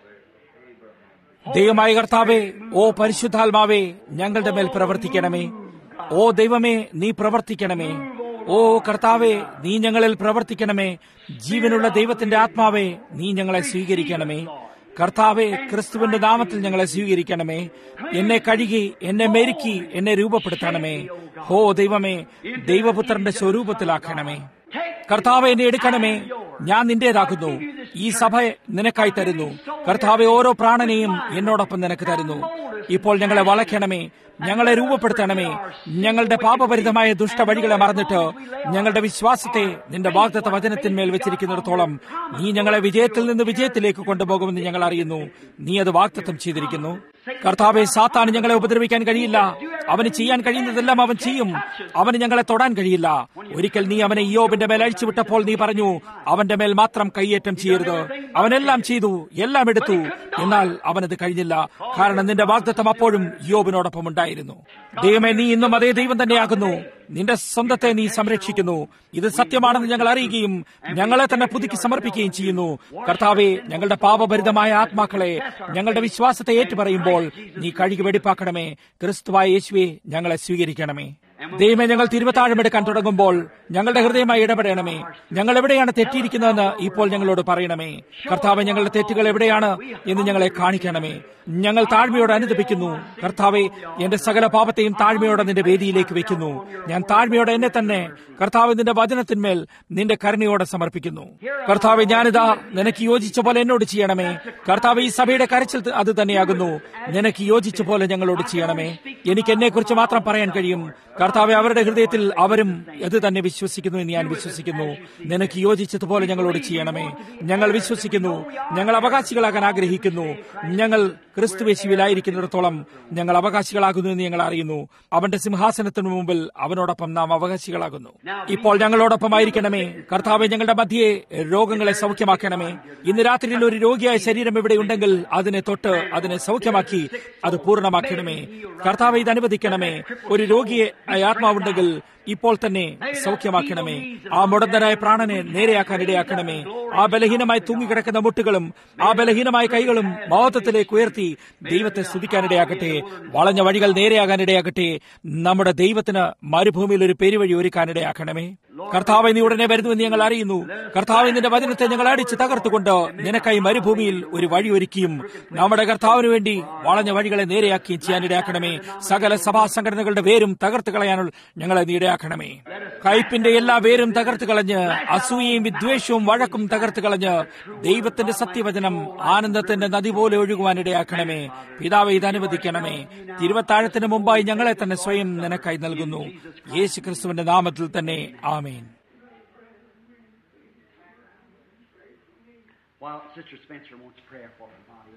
ദൈവമായ കർത്താവേ ഓ പരിശുദ്ധാത്മാവേ ഞങ്ങളുടെ മേൽ പ്രവർത്തിക്കണമേ ഓ ദൈവമേ നീ പ്രവർത്തിക്കണമേ ഓ കർത്താവേ നീ ഞങ്ങളിൽ പ്രവർത്തിക്കണമേ ജീവനുള്ള ദൈവത്തിന്റെ ആത്മാവേ നീ ഞങ്ങളെ സ്വീകരിക്കണമേ കർത്താവെ ക്രിസ്തുവിന്റെ നാമത്തിൽ ഞങ്ങളെ സ്വീകരിക്കണമേ എന്നെ കഴുകി എന്നെ മെരുക്കി എന്നെ രൂപപ്പെടുത്തണമേ ഹോ ദൈവമേ ദൈവപുത്രന്റെ സ്വരൂപത്തിലാക്കണമേ കർത്താവെ എന്നെ എടുക്കണമേ ഞാൻ നിന്റേതാകുന്നു ഈ സഭ നിനക്കായി തരുന്നു കർത്താവെ ഓരോ പ്രാണനെയും എന്നോടൊപ്പം നിനക്ക് തരുന്നു ഇപ്പോൾ ഞങ്ങളെ വളയ്ക്കണമേ ഞങ്ങളെ രൂപപ്പെടുത്തണമേ ഞങ്ങളുടെ പാപഭരിതമായ ദുഷ്ടവഴികളെ മറന്നിട്ട് ഞങ്ങളുടെ വിശ്വാസത്തെ നിന്റെ വാഗ്ദത്ത വചനത്തിന്മേൽ വെച്ചിരിക്കുന്നിടത്തോളം നീ ഞങ്ങളെ വിജയത്തിൽ നിന്ന് വിജയത്തിലേക്ക് കൊണ്ടുപോകുമെന്ന് ഞങ്ങൾ അറിയുന്നു നീ അത് വാഗ്ദത്തം ചെയ്തിരിക്കുന്നു കർത്താവെ സാത്താന് ഞങ്ങളെ ഉപദ്രവിക്കാൻ കഴിയില്ല അവന് ചെയ്യാൻ കഴിയുന്നതെല്ലാം അവൻ ചെയ്യും അവന് ഞങ്ങളെ തൊടാൻ കഴിയില്ല ഒരിക്കൽ നീ അവനെ യോബിന്റെ മേൽ അഴിച്ചുവിട്ടപ്പോൾ നീ പറഞ്ഞു അവന്റെ മേൽ മാത്രം കൈയേറ്റം ചെയ്യരുത് അവനെല്ലാം ചെയ്തു എല്ലാം എടുത്തു എന്നാൽ അവനത് കഴിഞ്ഞില്ല കാരണം നിന്റെ വാഗ്ദത്തം അപ്പോഴും യോബിനോടൊപ്പം ഉണ്ടായിരുന്നു ദൈവമേ നീ ഇന്നും അതേ ദൈവം തന്നെയാകുന്നു നിന്റെ സ്വന്തത്തെ നീ സംരക്ഷിക്കുന്നു ഇത് സത്യമാണെന്ന് ഞങ്ങൾ അറിയുകയും ഞങ്ങളെ തന്നെ പുതുക്കി സമർപ്പിക്കുകയും ചെയ്യുന്നു കർത്താവെ ഞങ്ങളുടെ പാപഭരിതമായ ആത്മാക്കളെ ഞങ്ങളുടെ വിശ്വാസത്തെ ഏറ്റുപറയുമ്പോൾ നീ കഴുകി വെടിപ്പാക്കണമേ ക്രിസ്തുവായ യേശുവെ ഞങ്ങളെ സ്വീകരിക്കണമേ ദൈവമേ ഞങ്ങൾ തിരുവത്താഴമെടുക്കാൻ തുടങ്ങുമ്പോൾ ഞങ്ങളുടെ ഹൃദയമായി ഇടപെടണമേ ഞങ്ങൾ എവിടെയാണ് തെറ്റിയിരിക്കുന്നതെന്ന് ഇപ്പോൾ ഞങ്ങളോട് പറയണമേ കർത്താവ് ഞങ്ങളുടെ തെറ്റുകൾ എവിടെയാണ് എന്ന് ഞങ്ങളെ കാണിക്കണമേ ഞങ്ങൾ താഴ്മയോടെ അനുദപിക്കുന്നു കർത്താവെ എന്റെ സകല പാപത്തെയും താഴ്മയോടെ നിന്റെ വേദിയിലേക്ക് വെക്കുന്നു ഞാൻ താഴ്മയോടെ എന്നെ തന്നെ കർത്താവ് നിന്റെ വചനത്തിന്മേൽ നിന്റെ കരുണയോടെ സമർപ്പിക്കുന്നു കർത്താവെ ഞാനിതാ നിനക്ക് യോജിച്ച പോലെ എന്നോട് ചെയ്യണമേ കർത്താവ് ഈ സഭയുടെ കരച്ചിൽ അത് തന്നെയാകുന്നു നിനക്ക് യോജിച്ച പോലെ ഞങ്ങളോട് ചെയ്യണമേ എനിക്ക് എന്നെ കുറിച്ച് മാത്രം പറയാൻ കഴിയും കർത്താവെ അവരുടെ ഹൃദയത്തിൽ അവരും ഇത് തന്നെ വിശ്വസിക്കുന്നു എന്ന് ഞാൻ വിശ്വസിക്കുന്നു നിനക്ക് യോജിച്ചതുപോലെ ഞങ്ങളോട് ചെയ്യണമേ ഞങ്ങൾ വിശ്വസിക്കുന്നു ഞങ്ങൾ അവകാശികളാകാൻ ആഗ്രഹിക്കുന്നു ഞങ്ങൾ ക്രിസ്തുവേശുവിലായിരിക്കുന്നിടത്തോളം ഞങ്ങൾ അവകാശികളാകുന്നു എന്ന് ഞങ്ങൾ അറിയുന്നു അവന്റെ സിംഹാസനത്തിനു മുമ്പിൽ അവനോടൊപ്പം നാം അവകാശികളാകുന്നു ഇപ്പോൾ ഞങ്ങളോടൊപ്പം ആയിരിക്കണമേ കർത്താവെ ഞങ്ങളുടെ മധ്യേ രോഗങ്ങളെ സൗഖ്യമാക്കണമേ ഇന്ന് രാത്രിയിൽ ഒരു രോഗിയായ ശരീരം ഇവിടെ ഉണ്ടെങ്കിൽ അതിനെ തൊട്ട് അതിനെ സൗഖ്യമാക്കി അത് പൂർണ്ണമാക്കണമേ കർത്താവെ ഇത് അനുവദിക്കണമേ ഒരു രോഗിയെ ആത്മാവുണ്ടെങ്കിൽ ഇപ്പോൾ തന്നെ സൗഖ്യമാക്കണമേ ആ മുടന്തനായ പ്രാണനെ നേരെയാക്കാൻ ഇടയാക്കണമേ ആ ബലഹീനമായി തൂങ്ങിക്കിടക്കുന്ന മുട്ടുകളും ആ ബലഹീനമായ കൈകളും മഹത്വത്തിലേക്ക് ഉയർത്തി ദൈവത്തെ സ്തുതിക്കാനിടയാക്കട്ടെ വളഞ്ഞ വഴികൾ നേരെയാകാനിടയാക്കട്ടെ നമ്മുടെ ദൈവത്തിന് മരുഭൂമിയിൽ ഒരു പെരുവഴി ഒരുക്കാനിടയാക്കണമേ കർത്താവ് നീ ഉടനെ വരുന്നുവെന്ന് ഞങ്ങൾ അറിയുന്നു കർത്താവ് നിന്റെ വചനത്തെ ഞങ്ങൾ അടിച്ച് തകർത്തുകൊണ്ട് നിനക്കായി മരുഭൂമിയിൽ ഒരു വഴി ഒരുക്കിയും നമ്മുടെ കർത്താവിന് വേണ്ടി വളഞ്ഞ വഴികളെ നേരെയാക്കിയും ചെയ്യാനിടയാക്കണമേ സകല സഭാ സംഘടനകളുടെ വേരും തകർത്ത് കളയാനുള്ള ഞങ്ങളെ നീ ഇടയാക്കണമേ കയ്പിന്റെ എല്ലാ വേരും തകർത്ത് കളഞ്ഞ് അസൂയയും വിദ്വേഷവും വഴക്കും തകർത്ത് കളഞ്ഞ് ദൈവത്തിന്റെ സത്യവചനം ആനന്ദത്തിന്റെ നദി പോലെ ഒഴുകുവാൻ ഇടയാക്കണമേ പിതാവ് ഇത് അനുവദിക്കണമേ തിരുവത്താഴത്തിന് മുമ്പായി ഞങ്ങളെ തന്നെ സ്വയം നിനക്കായി നൽകുന്നു യേശു ക്രിസ്തുവിന്റെ നാമത്തിൽ തന്നെ amen While Sister Spencer wants prayer for her body.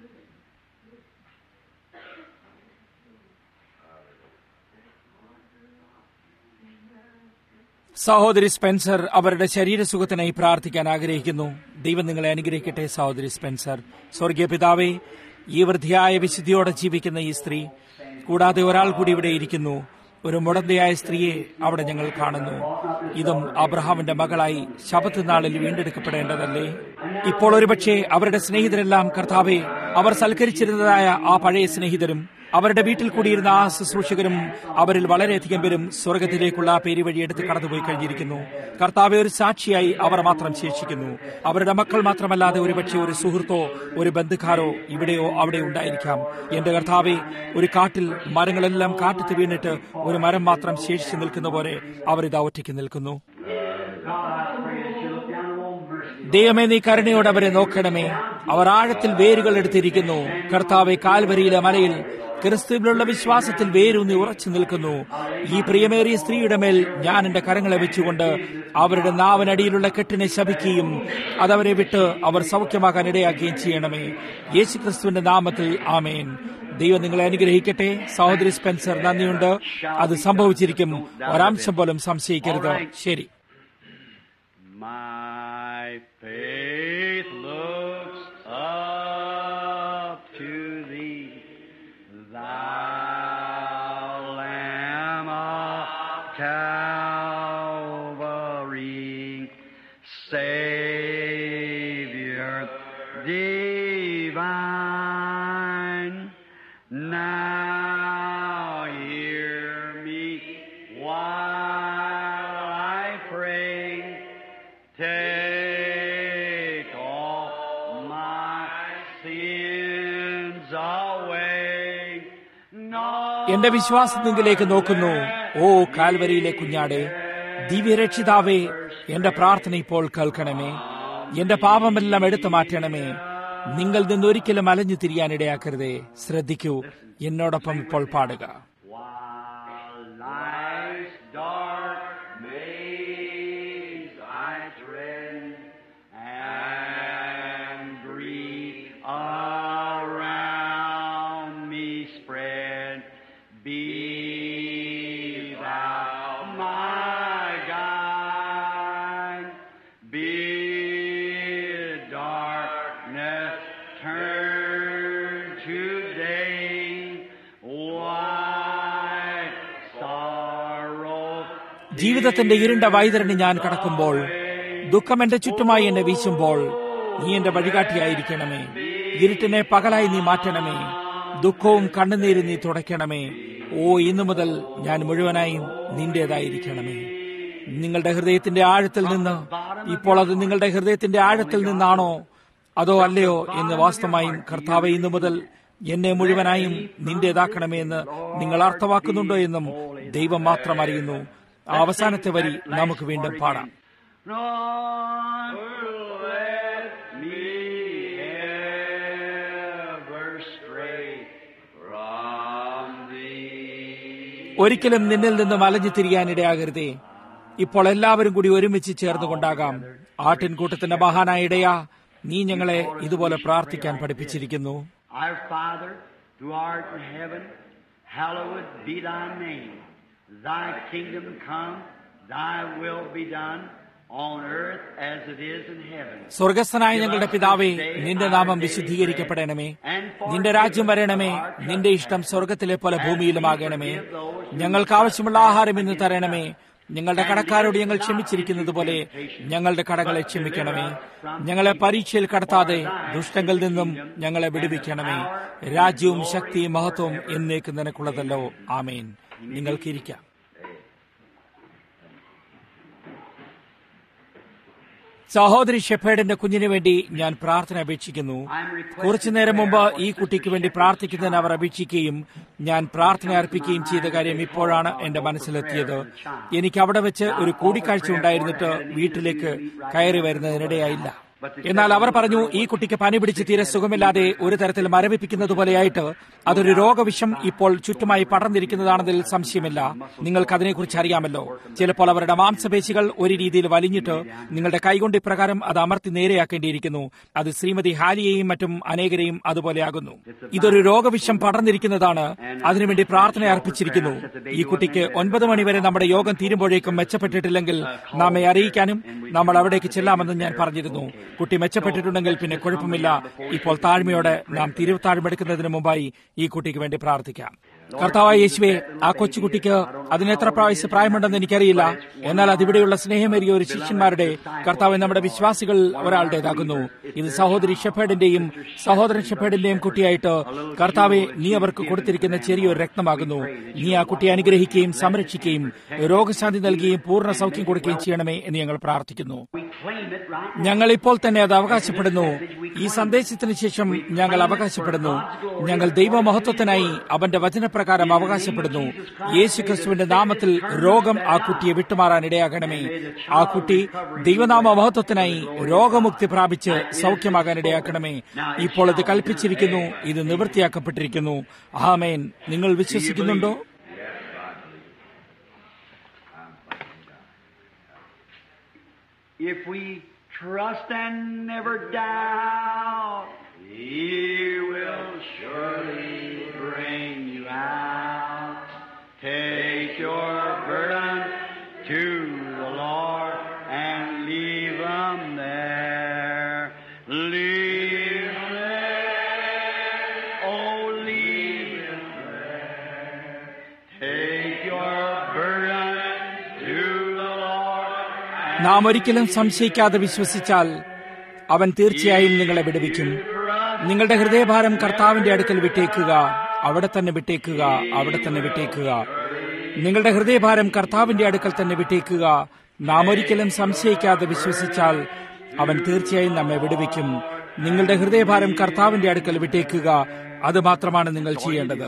സഹോദരി സ്പെൻസർ അവരുടെ ശരീരസുഖത്തിനായി പ്രാർത്ഥിക്കാൻ ആഗ്രഹിക്കുന്നു ദൈവം നിങ്ങളെ അനുഗ്രഹിക്കട്ടെ സഹോദരി സ്പെൻസർ സ്വർഗീയ പിതാവേ ഈ വൃദ്ധിയായ വിശുദ്ധിയോടെ ജീവിക്കുന്ന ഈ സ്ത്രീ കൂടാതെ ഒരാൾ കൂടി ഇവിടെ ഇരിക്കുന്നു ഒരു മുടന്തയായ സ്ത്രീയെ അവിടെ ഞങ്ങൾ കാണുന്നു ഇതും അബ്രഹാമിന്റെ മകളായി ശബത്ത് നാളിൽ വീണ്ടെടുക്കപ്പെടേണ്ടതല്ലേ ഇപ്പോൾ ഒരുപക്ഷെ അവരുടെ സ്നേഹിതരെല്ലാം കർത്താവെ അവർ സൽക്കരിച്ചിരുന്നതായ ആ പഴയ സ്നേഹിതരും അവരുടെ വീട്ടിൽ കൂടിയിരുന്ന ആ ശുശ്രൂഷകരും അവരിൽ വളരെയധികം പേരും സ്വർഗത്തിലേക്കുള്ള ആ പേര് വഴി എടുത്ത് കടന്നുപോയി കഴിഞ്ഞിരിക്കുന്നു കർത്താവെ ഒരു സാക്ഷിയായി അവർ മാത്രം ശേഷിക്കുന്നു അവരുടെ മക്കൾ മാത്രമല്ലാതെ ഒരുപക്ഷെ ഒരു സുഹൃത്തോ ഒരു ബന്ധുക്കാരോ ഇവിടെയോ അവിടെ ഉണ്ടായിരിക്കാം എന്റെ കർത്താവെ ഒരു കാട്ടിൽ മരങ്ങളെല്ലാം കാറ്റത്ത് വീണിട്ട് ഒരു മരം മാത്രം ശേഷിച്ചു നിൽക്കുന്ന പോലെ അവർ ഇതാ ഒറ്റയ്ക്ക് നിൽക്കുന്നു ദൈവമേ നീ കരുണയോടെ അവരെ നോക്കണമേ അവർ ആഴത്തിൽ വേരുകൾ എടുത്തിരിക്കുന്നു കർത്താവെ കാൽവരിയിലെ മലയിൽ ക്രിസ്തുവിലുള്ള വിശ്വാസത്തിൽ വേരൂന്നി ഉറച്ചു നിൽക്കുന്നു ഈ പ്രിയമേറിയ സ്ത്രീയുടെ മേൽ ഞാൻ എന്റെ കരങ്ങളെ വെച്ചുകൊണ്ട് അവരുടെ നാവനടിയിലുള്ള കെട്ടിനെ ശപിക്കുകയും അതവരെ വിട്ട് അവർ സൗഖ്യമാക്കാൻ ഇടയാക്കുകയും ചെയ്യണമേ യേശു ക്രിസ്തുവിന്റെ നാമത്തിൽ ആമേൻ ദൈവം നിങ്ങളെ അനുഗ്രഹിക്കട്ടെ സഹോദരി സ്പെൻസർ നന്ദിയുണ്ട് അത് സംഭവിച്ചിരിക്കും ഒരംശം പോലും സംശയിക്കരുത് ശരി My faith looks up to thee, thou Lamb of Calvary, Savior divine. Now hear me while I pray. Take all my sins away. എന്റെ വിശ്വാസത്തിങ്കിലേക്ക് നോക്കുന്നു ഓ കാൽവരിയിലെ കുഞ്ഞാടെ ദിവ്യരക്ഷിതാവേ എന്റെ പ്രാർത്ഥന ഇപ്പോൾ കേൾക്കണമേ എന്റെ പാപമെല്ലാം എടുത്തു മാറ്റണമേ നിങ്ങൾ നിന്നൊരിക്കലും അലഞ്ഞു തിരിയാനിടയാക്കരുതേ ശ്രദ്ധിക്കൂ എന്നോടൊപ്പം ഇപ്പോൾ പാടുക While life's dark maze I tread, and grief around me spread, be thou my guide, bid darkness turn to day, white sorrow ജീവിതത്തിന്റെ ഇരുണ്ട വൈതരണി ഞാൻ കടക്കുമ്പോൾ ദുഃഖം എന്റെ ചുറ്റുമായി എന്നെ വീശുമ്പോൾ നീ എന്റെ വഴികാട്ടിയായിരിക്കണമേ ഇരുട്ടിനെ പകലായി നീ മാറ്റണമേ ദുഃഖവും കണ്ണുനീരും നീ തുടയ്ക്കണമേ ഓ ഇന്നു മുതൽ ഞാൻ മുഴുവനായും നിന്റേതായിരിക്കണമേ നിങ്ങളുടെ ഹൃദയത്തിന്റെ ആഴത്തിൽ നിന്ന് ഇപ്പോൾ അത് നിങ്ങളുടെ ഹൃദയത്തിന്റെ ആഴത്തിൽ നിന്നാണോ അതോ അല്ലയോ എന്ന് വാസ്തവമായും കർത്താവെ ഇന്നു മുതൽ എന്നെ മുഴുവനായും നിന്റേതാക്കണമേ എന്ന് നിങ്ങൾ അർത്ഥമാക്കുന്നുണ്ടോ എന്നും ദൈവം മാത്രം അറിയുന്നു ആ അവസാനത്തെ വരി നമുക്ക് വീണ്ടും പാടാം None let me ever stray from thee. ഒരിക്കലും നിന്നിൽ നിന്ന് മലഞ്ഞു തിരിയാനിടയാകരുതേ ഇപ്പോൾ എല്ലാവരും കൂടി ഒരുമിച്ച് ചേർന്നുകൊണ്ടാകാം ആട്ടിൻകൂട്ടത്തിന്റെ മഹാനായ ഇടയാ നീ ഞങ്ങളെ ഇതുപോലെ പ്രാർത്ഥിക്കാൻ പഠിപ്പിച്ചിരിക്കുന്നു Our Father, who art in heaven, hallowed be thy name. Thy kingdom come, thy will be done, on earth as it is in heaven. സ്വർഗസ്ഥനായ ഞങ്ങളുടെ പിതാവേ നിന്റെ നാമം വിശുദ്ധീകരിക്കപ്പെടണമേ നിന്റെ രാജ്യം വരണമേ നിന്റെ ഇഷ്ടം സ്വർഗത്തിലെ പോലെ ഭൂമിയിലുമാകണമേ ഞങ്ങൾക്ക് ആവശ്യമുള്ള ആഹാരം ഇന്ന് തരണമേ ഞങ്ങളുടെ കടക്കാരോട് ഞങ്ങൾ ക്ഷമിച്ചിരിക്കുന്നത് പോലെ ഞങ്ങളുടെ കടങ്ങളെ ക്ഷമിക്കണമേ ഞങ്ങളെ പരീക്ഷയിൽ കടത്താതെ ദുഷ്ടങ്ങളിൽ നിന്നും ഞങ്ങളെ വിടുവിക്കണമേ രാജ്യവും ശക്തിയും മഹത്വവും എന്നേക്ക് നിനക്കുള്ളതല്ലോ ആമേൻ നിങ്ങൾക്കിരിക്കാം സഹോദരി ഷെഫേഡിന്റെ കുഞ്ഞിനു വേണ്ടി ഞാൻ പ്രാർത്ഥന അപേക്ഷിക്കുന്നു കുറച്ചു നേരം മുമ്പ് ഈ കുട്ടിക്ക് വേണ്ടി പ്രാർത്ഥിക്കുന്നതിന് അവർ അപേക്ഷിക്കുകയും ഞാൻ പ്രാർത്ഥന അർപ്പിക്കുകയും ചെയ്ത കാര്യം ഇപ്പോഴാണ് എന്റെ മനസ്സിലെത്തിയത് എനിക്ക് അവിടെ വെച്ച് ഒരു കൂടിക്കാഴ്ച ഉണ്ടായിരുന്നിട്ട് വീട്ടിലേക്ക് കയറി വരുന്നതിനിടയായില്ല എന്നാൽ അവർ പറഞ്ഞു ഈ കുട്ടിക്ക് പനി പിടിച്ച് തീരെ സുഖമില്ലാതെ ഒരു തരത്തിൽ മരവിപ്പിക്കുന്നത് പോലെയായിട്ട് അതൊരു രോഗവിഷം ഇപ്പോൾ ചുറ്റുമായി പടർന്നിരിക്കുന്നതാണെന്നതിൽ സംശയമില്ല നിങ്ങൾക്ക് അതിനെക്കുറിച്ച് അറിയാമല്ലോ ചിലപ്പോൾ അവരുടെ മാംസപേശികൾ ഒരു രീതിയിൽ വലിഞ്ഞിട്ട് നിങ്ങളുടെ കൈകൊണ്ട് ഇപ്രകാരം അത് അമർത്തി നേരെയാക്കേണ്ടിയിരിക്കുന്നു അത് ശ്രീമതി ഹാലിയെയും മറ്റും അനേകരെയും അതുപോലെയാകുന്നു ഇതൊരു രോഗവിഷം പടർന്നിരിക്കുന്നതാണ് അതിനുവേണ്ടി പ്രാർത്ഥന അർപ്പിച്ചിരിക്കുന്നു ഈ കുട്ടിക്ക് ഒൻപത് മണിവരെ നമ്മുടെ യോഗം തീരുമ്പോഴേക്കും മെച്ചപ്പെട്ടിട്ടില്ലെങ്കിൽ നമ്മെ അറിയിക്കാനും നമ്മൾ അവിടേക്ക് ചെല്ലാമെന്ന് ഞാൻ പറഞ്ഞിരുന്നു കുട്ടി മെച്ചപ്പെട്ടിട്ടുണ്ടെങ്കിൽ പിന്നെ കുഴപ്പമില്ല ഇപ്പോൾ താഴ്മയോടെ നാം തിരുവത്താഴ്മെടുക്കുന്നതിന് മുമ്പായി ഈ കുട്ടിക്ക് വേണ്ടി പ്രാർത്ഥിക്കാം കർത്താവായ യേശുവെ ആ കൊച്ചുകുട്ടിക്ക് അതിനെത്ര പ്രാവശ്യ പ്രായമുണ്ടെന്ന് എനിക്കറിയില്ല എന്നാൽ അതിവിടെയുള്ള സ്നേഹമേറിയ ഒരു ശിഷ്യന്മാരുടെ കർത്താവ് നമ്മുടെ വിശ്വാസികൾ ഒരാളുടേതാകുന്നു ഇത് സഹോദരി ഷെഫേഡിന്റെയും സഹോദരൻ ഷെഫേഡിന്റെയും കുട്ടിയായിട്ട് കർത്താവെ നീ അവർക്ക് കൊടുത്തിരിക്കുന്ന ചെറിയൊരു രക്തമാകുന്നു നീ ആ കുട്ടിയെ അനുഗ്രഹിക്കുകയും സംരക്ഷിക്കുകയും രോഗശാന്തി നൽകുകയും പൂർണ്ണ സൗഖ്യം കൊടുക്കുകയും ചെയ്യണമേ എന്ന് ഞങ്ങൾ പ്രാർത്ഥിക്കുന്നു ഞങ്ങൾ ഇപ്പോൾ തന്നെ അത് അവകാശപ്പെടുന്നു ഈ സന്ദേശത്തിന് ശേഷം ഞങ്ങൾ അവകാശപ്പെടുന്നു ഞങ്ങൾ ദൈവമഹത്വത്തിനായി അവന്റെ വചന ഇപ്രകാരം അവകാശപ്പെടുന്നു യേശു ക്രിസ്തുവിന്റെ നാമത്തിൽ രോഗം ആ കുട്ടിയെ വിട്ടുമാറാൻ ഇടയാകണമേ ആ കുട്ടി ദൈവനാമ മഹത്വത്തിനായി രോഗമുക്തി പ്രാപിച്ച് സൗഖ്യമാകാൻ ഇടയാക്കണമേ ഇപ്പോൾ ഇത് കൽപ്പിച്ചിരിക്കുന്നു ഇത് നിവൃത്തിയാക്കപ്പെട്ടിരിക്കുന്നു ആമേൻ നിങ്ങൾ വിശ്വസിക്കുന്നുണ്ടോ If we trust and never doubt, He will surely bring you out. Take your burden to the Lord and leave them there. Leave them there. Oh, leave them there. Take your burden to the Lord. നാം ഒരിക്കലും സംശയിക്കാതെ വിശ്വസിച്ചാൽ അവൻ തീർച്ചയായും നിങ്ങളെ വിടുവിക്കും നിങ്ങളുടെ ഹൃദയഭാരം കർത്താവിന്റെ അടുക്കൽ വിട്ടേക്കുക അവിടെ തന്നെ വിട്ടേക്കുക അവിടെ തന്നെ വിട്ടേക്കുക നിങ്ങളുടെ ഹൃദയഭാരം കർത്താവിന്റെ അടുക്കൽ തന്നെ വിട്ടേക്കുക നാം ഒരിക്കലും സംശയിക്കാതെ വിശ്വസിച്ചാൽ അവൻ തീർച്ചയായും നമ്മെ വിടുവിക്കും നിങ്ങളുടെ ഹൃദയഭാരം കർത്താവിന്റെ അടുക്കൽ വിട്ടേക്കുക അത് മാത്രമാണ് നിങ്ങൾ ചെയ്യേണ്ടത്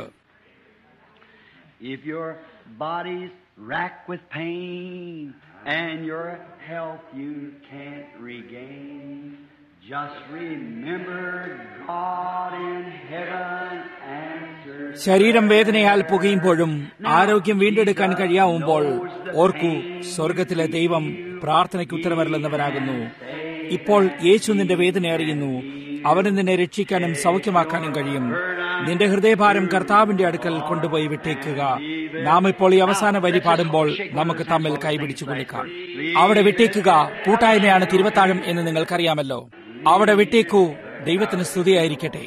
If your body's racked with pain and your health you can't regain, just remember God in heaven answers. ശരീരം വേദനയാൽ പുകയുമ്പോഴും ആരോഗ്യം വീണ്ടെടുക്കാൻ കഴിയാവുമ്പോൾ ഓർക്കൂ സ്വർഗത്തിലെ ദൈവം പ്രാർത്ഥനയ്ക്ക് ഉത്തരമരളുന്നവനാകുന്നു ഇപ്പോൾ യേശു നിന്റെ വേദന അറിയുന്നു അവന് നിന്നെ രക്ഷിക്കാനും സൗഖ്യമാക്കാനും കഴിയും നിന്റെ ഹൃദയഭാരം കർത്താവിന്റെ അടുക്കൽ കൊണ്ടുപോയി വിട്ടേക്കുക നാം ഇപ്പോൾ ഈ അവസാന വരി പാടുമ്പോൾ നമുക്ക് തമ്മിൽ കൈപിടിച്ചു കൊടുക്കാം അവിടെ വിട്ടേക്കുക കൂട്ടായ്മയാണ് തിരുവത്താഴം എന്ന് നിങ്ങൾക്കറിയാമല്ലോ അവിടെ വിട്ടേക്കൂ ദൈവത്തിന് സ്തുതിയായിരിക്കട്ടെ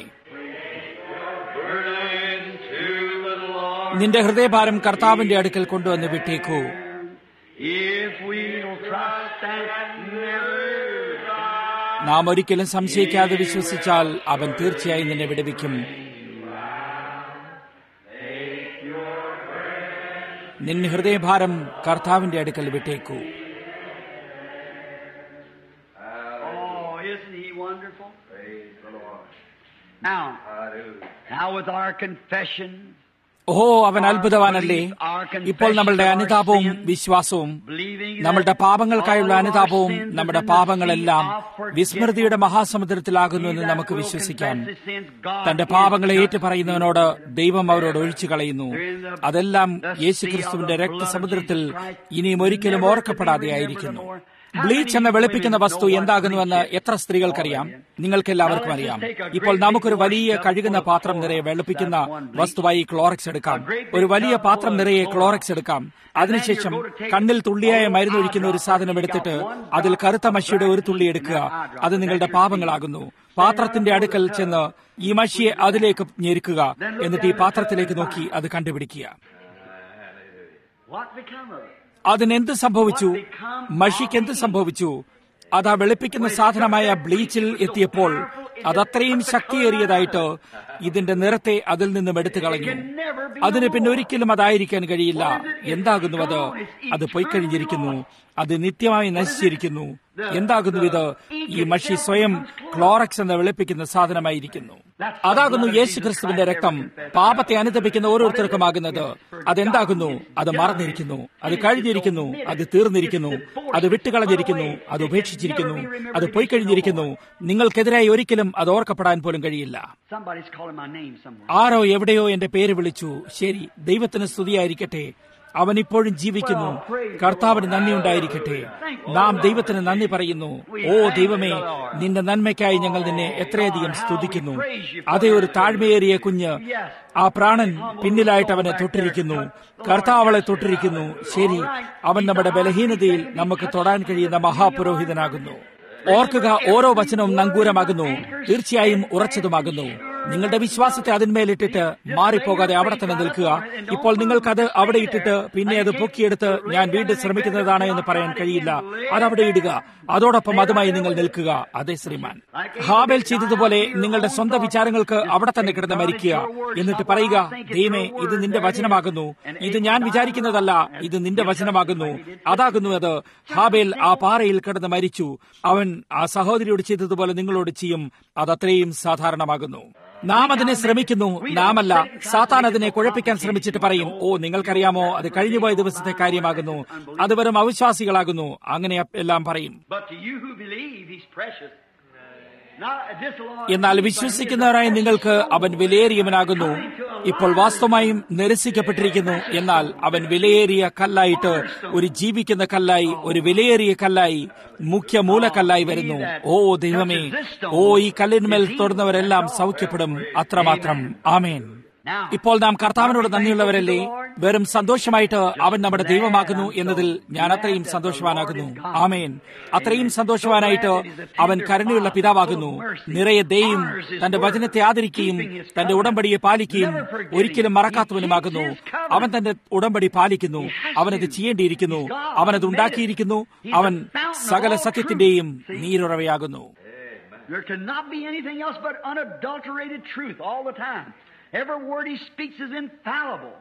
Burden to the Lord. നിന്റെ ഹൃദയഭാരം കർത്താവിന്റെ അടുക്കൽ കൊണ്ടുവന്ന് വിട്ടേക്കൂ If we'll trust and never doubt. നാം ഒരിക്കലും സംശയിക്കാതെ വിശ്വസിച്ചാൽ അവൻ തീർച്ചയായും നിന്നെ വിടുവിക്കും നിന്റെ ഹൃദയഭാരം കർത്താവിന്റെ അടുക്കൽ വിട്ടേക്കൂ Oh, isn't he wonderful? Now, now with our confession, ഓഹോ അവൻ അത്ഭുതവാനല്ലേ ഇപ്പോൾ നമ്മളുടെ അനുതാപവും വിശ്വാസവും believing that നമ്മളുടെ പാപങ്ങൾക്കായുള്ള all of our അനുതാപവും sins നമ്മുടെ are in the പാപങ്ങളെല്ലാം sea of forgetfulness. വിസ്മൃതിയുടെ മഹാസമുദ്രത്തിലാകുന്നുവെന്ന് He that നമുക്ക് will വിശ്വസിക്കാം confess his sins, God തന്റെ is പാപങ്ങളെ just. ഏറ്റുപറയുന്നവനോട് ദൈവം അവരോട് ഒഴിച്ചു കളയുന്നു അതെല്ലാം യേശുക്രിസ്തുവിന്റെ രക്തസമുദ്രത്തിൽ ഇനിയും ഒരിക്കലും ഓർക്കപ്പെടാതെയായിരിക്കുന്നു ബ്ലീച്ച് എന്ന വെളുപ്പിക്കുന്ന വസ്തു എന്താകുന്നുവെന്ന് എത്ര സ്ത്രീകൾക്കറിയാം നിങ്ങൾക്കെല്ലാവർക്കും അറിയാം ഇപ്പോൾ നമുക്കൊരു വലിയ കഴുകുന്ന പാത്രം നിറയെ വെളുപ്പിക്കുന്ന വസ്തുവായി ക്ലോറക്സ് എടുക്കാം ഒരു വലിയ പാത്രം നിറയെ ക്ലോറക്സ് എടുക്കാം അതിനുശേഷം കണ്ണിൽ തുള്ളിയായ മരുന്നൊഴിക്കുന്ന ഒരു സാധനം എടുത്തിട്ട് അതിൽ കറുത്ത മഷിയുടെ ഒരു തുള്ളി എടുക്കുക അത് നിങ്ങളുടെ പാപങ്ങളാകുന്നു പാത്രത്തിന്റെ അടുക്കൽ ചെന്ന് ഈ മഷിയെ അതിലേക്ക് ഞെരുക്കുക എന്നിട്ട് ഈ പാത്രത്തിലേക്ക് നോക്കി അത് കണ്ടുപിടിക്കുക What become of it? അതിനെന്ത് സംഭവിച്ചു മഷിക്ക് എന്ത് സംഭവിച്ചു അത് ആ വെളുപ്പിക്കുന്ന സാധനമായ ബ്ലീച്ചിൽ എത്തിയപ്പോൾ അതത്രയും ശക്തിയേറിയതായിട്ട് ഇതിന്റെ നിറത്തെ അതിൽ നിന്നും എടുത്തു കളഞ്ഞു അതിന് പിന്നെ ഒരിക്കലും അതായിരിക്കാൻ കഴിയില്ല എന്താകുന്നു അത് അത് പൊയ്ക്കഴിഞ്ഞിരിക്കുന്നു അത് നിത്യമായി നശിച്ചിരിക്കുന്നു എന്താകുന്നു ഇത് ഈ മഷി സ്വയം ക്ലോറക്സ് എന്ന് വെളുപ്പിക്കുന്ന സാധനമായിരിക്കുന്നു അതാകുന്നു യേശു ക്രിസ്തുവിന്റെ രക്തം പാപത്തെ അനുദപിക്കുന്ന ഓരോരുത്തർക്കുമാകുന്നത് അതെന്താകുന്നു അത് മറന്നിരിക്കുന്നു അത് കഴിഞ്ഞിരിക്കുന്നു അത് തീർന്നിരിക്കുന്നു അത് വിട്ടുകളഞ്ഞിരിക്കുന്നു അത് ഉപേക്ഷിച്ചിരിക്കുന്നു അത് പോയിക്കഴിഞ്ഞിരിക്കുന്നു നിങ്ങൾക്കെതിരായി ഒരിക്കലും അത് ഓർക്കപ്പെടാൻ പോലും കഴിയില്ല Somebody's calling my name somewhere. ആരോ എവിടെയോ എന്റെ പേര് വിളിച്ചു ശരി ദൈവത്തിന് സ്തുതിയായിരിക്കട്ടെ അവൻ ഇപ്പോഴും ജീവിക്കുന്നു കർത്താവിന് നന്ദി ഉണ്ടായിരിക്കട്ടെ നാം ദൈവത്തിന് നന്ദി പറയുന്നു ഓ ദൈവമേ നിന്റെ നന്മയ്ക്കായി ഞങ്ങൾ നിന്നെ എത്രയധികം സ്തുതിക്കുന്നു അതേ ഒരു താഴ്മയേറിയ കുഞ്ഞ് ആ പ്രാണൻ പിന്നിലായിട്ട് അവനെ തൊട്ടിരിക്കുന്നു കർത്താവ് അവളെ തൊട്ടിരിക്കുന്നു ശരി അവൻ നമ്മുടെ ബലഹീനതയിൽ നമുക്ക് തൊടാൻ കഴിയുന്ന മഹാപുരോഹിതനാകുന്നു ഓർക്കുക ഓരോ വചനവും നങ്കൂരമാകുന്നു തീർച്ചയായും ഉറച്ചതുമാകുന്നു നിങ്ങളുടെ വിശ്വാസത്തെ അതിന്മേലിട്ടിട്ട് മാറിപ്പോകാതെ അവിടെ തന്നെ നിൽക്കുക ഇപ്പോൾ നിങ്ങൾക്കത് അവിടെ ഇട്ടിട്ട് പിന്നെ അത് പൊക്കിയെടുത്ത് ഞാൻ വീണ്ടും ശ്രമിക്കുന്നതാണ് എന്ന് പറയാൻ കഴിയില്ല അതവിടെ ഇടുക അതോടൊപ്പം അതുമായി നിങ്ങൾ നിൽക്കുക അതെ ശ്രീമാൻ ഹാബേൽ ചെയ്തതുപോലെ നിങ്ങളുടെ സ്വന്തം വിചാരങ്ങൾക്ക് അവിടെ തന്നെ കിടന്ന് മരിക്കുക എന്നിട്ട് പറയുക ദൈവമേ ഇത് നിന്റെ വചനമാകുന്നു ഇത് ഞാൻ വിചാരിക്കുന്നതല്ല ഇത് നിന്റെ വചനമാകുന്നു അതാകുന്നു അത് ഹാബേൽ ആ പാറയിൽ കിടന്ന് മരിച്ചു അവൻ ആ സഹോദരിയോട് ചെയ്തതുപോലെ നിങ്ങളോട് ചെയ്യും അതത്രയും സാധാരണമാകുന്നു നാം അതിനെ ശ്രമിക്കുന്നു നാമല്ല സാത്താൻ അതിനെ കുഴപ്പിക്കാൻ ശ്രമിച്ചിട്ട് പറയും ഓ നിങ്ങൾക്കറിയാമോ അത് കഴിഞ്ഞുപോയ ദിവസത്തെ കാര്യമാകുന്നു അത് വെറും അവിശ്വാസികളാകുന്നു അങ്ങനെ എല്ലാം പറയും But to you who believe, he's precious. Not just along എന്നാൽ വിശ്വസിക്കുന്നവരായ നിങ്ങൾക്ക് അവൻ വിലയേറിയവനാകുന്നു ഇപ്പോൾ വാസ്തവമായും നിരസിക്കപ്പെട്ടിരിക്കുന്നു എന്നാൽ അവൻ വിലയേറിയ കല്ലായിട്ട് ഒരു ജീവിക്കുന്ന കല്ലായി ഒരു വിലയേറിയ കല്ലായി മുഖ്യ മൂലക്കല്ലായി വരുന്നു ഓ ദൈവമേ ഓ ഈ കല്ലിന്മേൽ തൊടുന്നവരെല്ലാം സൗഖ്യപ്പെടും അത്രമാത്രം ആമേൻ ഇപ്പോൾ നാം കർത്താവിനോട് നന്ദിയുള്ളവരല്ലേ വെറും സന്തോഷമായിട്ട് അവൻ നമ്മുടെ ദൈവമാകുന്നു എന്നതിൽ ഞാൻ അത്രയും സന്തോഷവാനാകുന്നു ആമേൻ അത്രയും സന്തോഷവാനായിട്ട് അവൻ കരുണയുള്ള പിതാവാകുന്നു നിറയെ ദയും തന്റെ വചനത്തെ ആദരിക്കുകയും തന്റെ ഉടമ്പടിയെ പാലിക്കുകയും ഒരിക്കലും മറക്കാത്തവനുമാകുന്നു അവൻ തന്റെ ഉടമ്പടി പാലിക്കുന്നു അവനത് ചെയ്യേണ്ടിയിരിക്കുന്നു അവനത് ഉണ്ടാക്കിയിരിക്കുന്നു അവൻ സകല സത്യത്തിന്റെയും നീരുറവയാകുന്നു There cannot be anything else but unadulterated truth all the time. Every word he speaks is infallible.